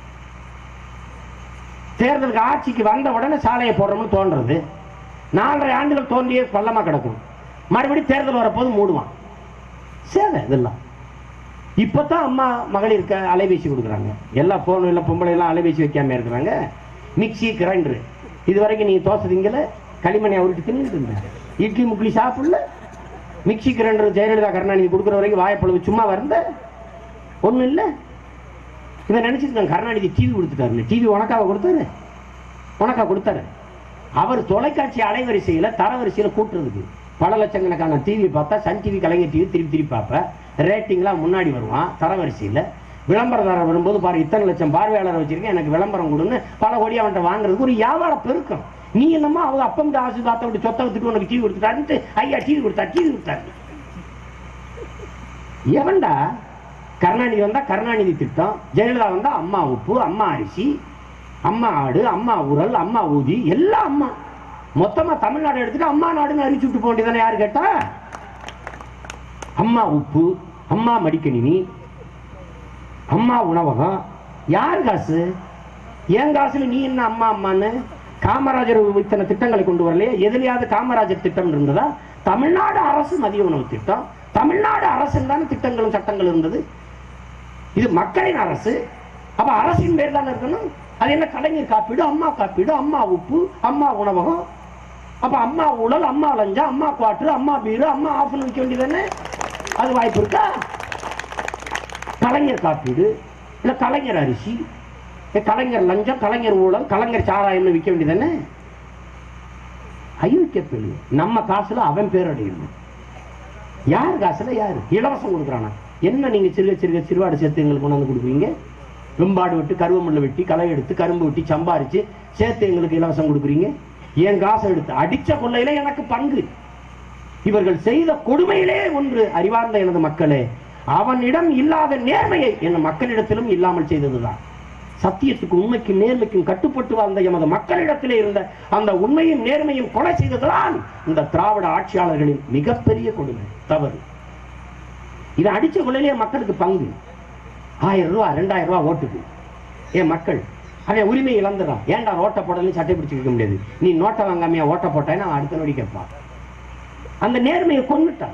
தேர்தலுக்கு ஆட்சிக்கு வந்த உடனே சாலையை போடுறோம்னு தோன்றது நாலரை ஆண்டுகள் தோன்றியே பள்ளமா கிடக்கும் மறுபடியும் தேர்தல் வரப்போது மூடுவான் சேவை இதெல்லாம் இப்பதான் அம்மா மகளிருக்கு அலைபேசி கொடுக்குறாங்க எல்லா போன் எல்லாம் பொம்பளை எல்லாம் அலைபேசி வைக்காம இருக்கிறாங்க மிக்ஸி கிரைண்டர் இது வரைக்கும் நீ தோசை திங்கல களிமணி அவருக்கு தின்னுட்டு இருந்த இட்லி முக்லி சாப்பிடல மிக்ஸி கிரைண்டர் ஜெயலலிதா கருணாநிதி கொடுக்குற வரைக்கும் வாயப்பழுவு சும்மா வரந்த ஒண்ணும் இல்ல இவன் நினைச்சிருக்கான் கருணாநிதி டிவி கொடுத்துட்டாரு டிவி உனக்காக கொடுத்தாரு உனக்கா கொடுத்தாரு அவர் தொலைக்காட்சி அலைவரிசையில தரவரிசையில கூட்டுறதுக்கு பல லட்சக்கணக்கான டிவி பார்த்தா சன் டிவி கலைஞர் டிவி திருப்பி திருப்பி பார்ப்ப ரேட்டிங்லாம் முன்னாடி வருவான் தரவரிசையில விளம்பரதாரர் வரும்போது பாரு இத்தனை லட்சம் பார்வையாளர் வச்சிருக்கேன் எனக்கு விளம்பரம் கொடுன்னு பல கோடி அவன்கிட்ட வாங்குறதுக்கு ஒரு வியாபார பெருக்கம் நீ என்னமோ அவங்க அப்பம் ஆசு தாத்த விட்டு சொத்தை விட்டுட்டு உனக்கு டிவி கொடுத்துட்டாருன்ட்டு ஐயா டிவி கொடுத்தா டிவி கொடுத்தாரு எவன்டா கருணாநிதி வந்தா கருணாநிதி திட்டம் ஜெயலலிதா வந்தா அம்மா உப்பு அம்மா அரிசி அம்மா ஆடு அம்மா உரல் அம்மா ஊதி எல்லாம் அம்மா மொத்தமா தமிழ்நாடு எடுத்துட்டு அம்மா நாடுன்னு அறிவிச்சு விட்டு போக வேண்டியதானே யாரு கேட்டா அம்மா உப்பு அம்மா மடிக்கணினி அம்மா உணவகம் யார் காசு என் காசுல நீ என்ன அம்மா அம்மான்னு காமராஜர் இத்தனை திட்டங்களை கொண்டு வரலையா எதுலயாவது காமராஜர் திட்டம் இருந்ததா தமிழ்நாடு அரசு மதிய உணவு திட்டம் தமிழ்நாடு அரசின் தானே திட்டங்களும் சட்டங்களும் இருந்தது இது மக்களின் அரசு அப்ப அரசின் பேர் தானே இருக்கணும் அது என்ன கலைஞர் காப்பீடு அம்மா காப்பீடு அம்மா உப்பு அம்மா உணவகம் அப்ப அம்மா உடல் அம்மா லஞ்சம் அம்மா குவாட்டர் அம்மா பீரு அம்மா ஆஃபன் வைக்க வேண்டியதானே அது வாய்ப்பு இருக்கா கலைஞர் காப்பீடு இல்ல கலைஞர் அரிசி இல்ல கலைஞர் லஞ்சம் கலைஞர் ஊழல் கலைஞர் சாராயம்னு விற்க வேண்டியதானே அயோக்கிய நம்ம காசுல அவன் பேரடையணும் யார் காசுல யாரு இலவசம் கொடுக்குறானா என்ன நீங்க சிறுக சிறுக சிறுவாடு சேர்த்து எங்களுக்கு கொண்டாந்து கொடுக்குறீங்க வெம்பாடு விட்டு கருவமுள்ள வெட்டி களை எடுத்து கரும்பு வெட்டி சம்பாரிச்சு சேர்த்து எங்களுக்கு இலவசம் கொடுக்குறீங்க என் காசை எடுத்து அடிச்ச கொள்ளையில எனக்கு பங்கு இவர்கள் செய்த கொடுமையிலே ஒன்று அறிவார்ந்த எனது மக்களே அவனிடம் இல்லாத நேர்மையை என் மக்களிடத்திலும் இல்லாமல் செய்ததுதான் சத்தியத்துக்கு உண்மைக்கும் நேர்மைக்கும் கட்டுப்பட்டு வாழ்ந்த எமது மக்களிடத்திலே இருந்த அந்த உண்மையும் நேர்மையும் கொலை செய்ததுதான் இந்த திராவிட ஆட்சியாளர்களின் மிகப்பெரிய கொடுமை தவறு இதை அடிச்ச கொள்ளையிலே மக்களுக்கு பங்கு ஆயிரம் ரூபாய் ரெண்டாயிரம் ரூபாய் ஓட்டுக்கு ஏன் மக்கள் அவன் உரிமை இழந்துடுறான் ஏன்டா ரோட்டை போடலன்னு சட்டை பிடிச்சு வைக்க முடியாது நீ நோட்டை வாங்காமையா ஓட்ட போட்டேன்னு அவன் அடுத்த நொடி கேட்பான் அந்த நேர்மையை கொண்டுட்டான்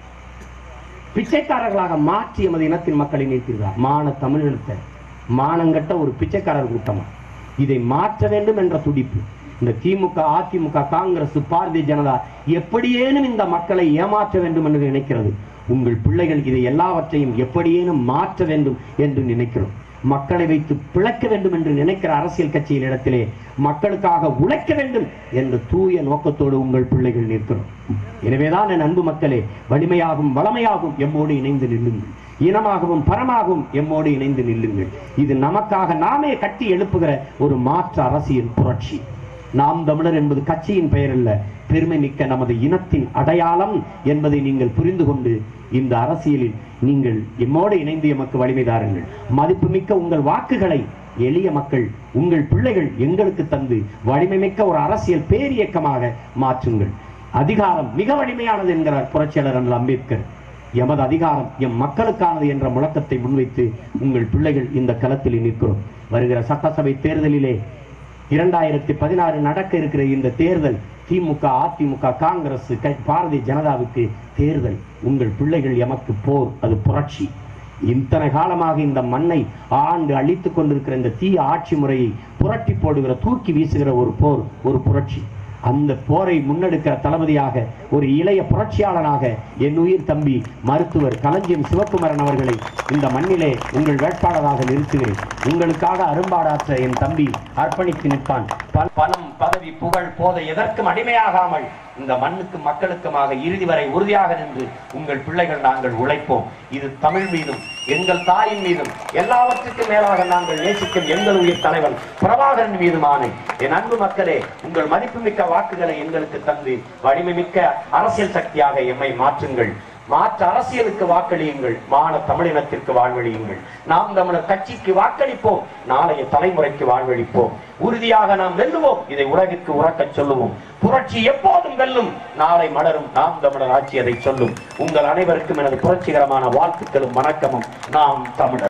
பிச்சைக்காரர்களாக மாற்றி எமது இனத்தின் மக்களை நிறுத்திடுறார் மான தமிழினத்தை மானங்கட்ட ஒரு பிச்சைக்காரர் கூட்டமா இதை மாற்ற வேண்டும் என்ற துடிப்பு இந்த திமுக அதிமுக காங்கிரஸ் பாரதிய ஜனதா எப்படியேனும் இந்த மக்களை ஏமாற்ற வேண்டும் என்று நினைக்கிறது உங்கள் பிள்ளைகள் இதை எல்லாவற்றையும் எப்படியேனும் மாற்ற வேண்டும் என்று நினைக்கிறோம் மக்களை வைத்து பிழைக்க வேண்டும் என்று நினைக்கிற அரசியல் கட்சியின் இடத்திலே மக்களுக்காக உழைக்க வேண்டும் என்ற தூய நோக்கத்தோடு உங்கள் பிள்ளைகள் நிற்கிறோம் எனவேதான் என் அன்பு மக்களே வலிமையாகும் வளமையாகும் எம்மோடு இணைந்து நில்லுங்கள் இனமாகவும் பரமாகவும் எம்மோடு இணைந்து நில்லுங்கள் இது நமக்காக நாமே கட்டி எழுப்புகிற ஒரு மாற்று அரசியல் புரட்சி நாம் தமிழர் என்பது கட்சியின் பெயர் அல்ல பெருமை மிக்க நமது இனத்தின் அடையாளம் என்பதை நீங்கள் புரிந்து கொண்டு இந்த அரசியலில் நீங்கள் எம்மோடு இணைந்து எமக்கு வலிமை தாருங்கள் மதிப்புமிக்க உங்கள் வாக்குகளை எளிய மக்கள் உங்கள் பிள்ளைகள் எங்களுக்கு தந்து வலிமை மிக்க ஒரு அரசியல் பேரியக்கமாக மாற்றுங்கள் அதிகாரம் மிக வலிமையானது என்கிறார் புரட்சியாளர் அண்ணல் அம்பேத்கர் எமது அதிகாரம் எம் மக்களுக்கானது என்ற முழக்கத்தை முன்வைத்து உங்கள் பிள்ளைகள் இந்த களத்தில் நிற்கிறோம் வருகிற சட்டசபை தேர்தலிலே இரண்டாயிரத்தி பதினாறு நடக்க இருக்கிற இந்த தேர்தல் திமுக அதிமுக காங்கிரஸ் க- பாரதிய ஜனதாவுக்கு தேர்தல் உங்கள் பிள்ளைகள் எமக்கு போர் அது புரட்சி இத்தனை காலமாக இந்த மண்ணை ஆண்டு அழித்துக் கொண்டிருக்கிற இந்த தீய ஆட்சி முறையை புரட்டி போடுகிற தூக்கி வீசுகிற ஒரு போர் ஒரு புரட்சி அந்த போரை முன்னெடுக்கிற தளபதியாக ஒரு இளைய புரட்சியாளனாக என் உயிர் தம்பி மருத்துவர் களஞ்சியம் சிவக்குமரன் அவர்களை இந்த மண்ணிலே உங்கள் வேட்பாளராக நிறுத்துகிறேன் உங்களுக்காக அரும்பாடாற்ற என் தம்பி அர்ப்பணித்து நிற்பான் ப- பணம் பதவி புகழ் போதை எதற்கும் அடிமையாகாமல் இந்த மண்ணுக்கும் மக்களுக்குமாக இறுதி வரை உறுதியாக நின்று உங்கள் பிள்ளைகள் நாங்கள் உழைப்போம் இது தமிழ் மீதும் எங்கள் தாயின் மீதும் எல்லாவற்றுக்கும் மேலாக நாங்கள் நேசிக்கும் எங்கள் உயிர் தலைவன் பிரபாகரன் மீதுமான என் அன்பு மக்களே உங்கள் மதிப்புமிக்க வாக்குகளை எங்களுக்கு தந்து வலிமை மிக்க அரசியல் சக்தியாக எம்மை மாற்றுங்கள் மாற்று அரசியலுக்கு வாக்களியுங்கள் மான தமிழினத்திற்கு வாழ்வழியுங்கள் நாம் தமிழர் கட்சிக்கு வாக்களிப்போம் நாளைய தலைமுறைக்கு வாழ்வழிப்போம் உறுதியாக நாம் வெல்லுவோம் இதை உலகிற்கு உறக்கச் சொல்லுவோம் புரட்சி எப்போதும் வெல்லும் நாளை மலரும் நாம் தமிழர் ஆட்சி அதை சொல்லும் உங்கள் அனைவருக்கும் எனது புரட்சிகரமான வாழ்த்துக்களும் வணக்கமும் நாம் தமிழர்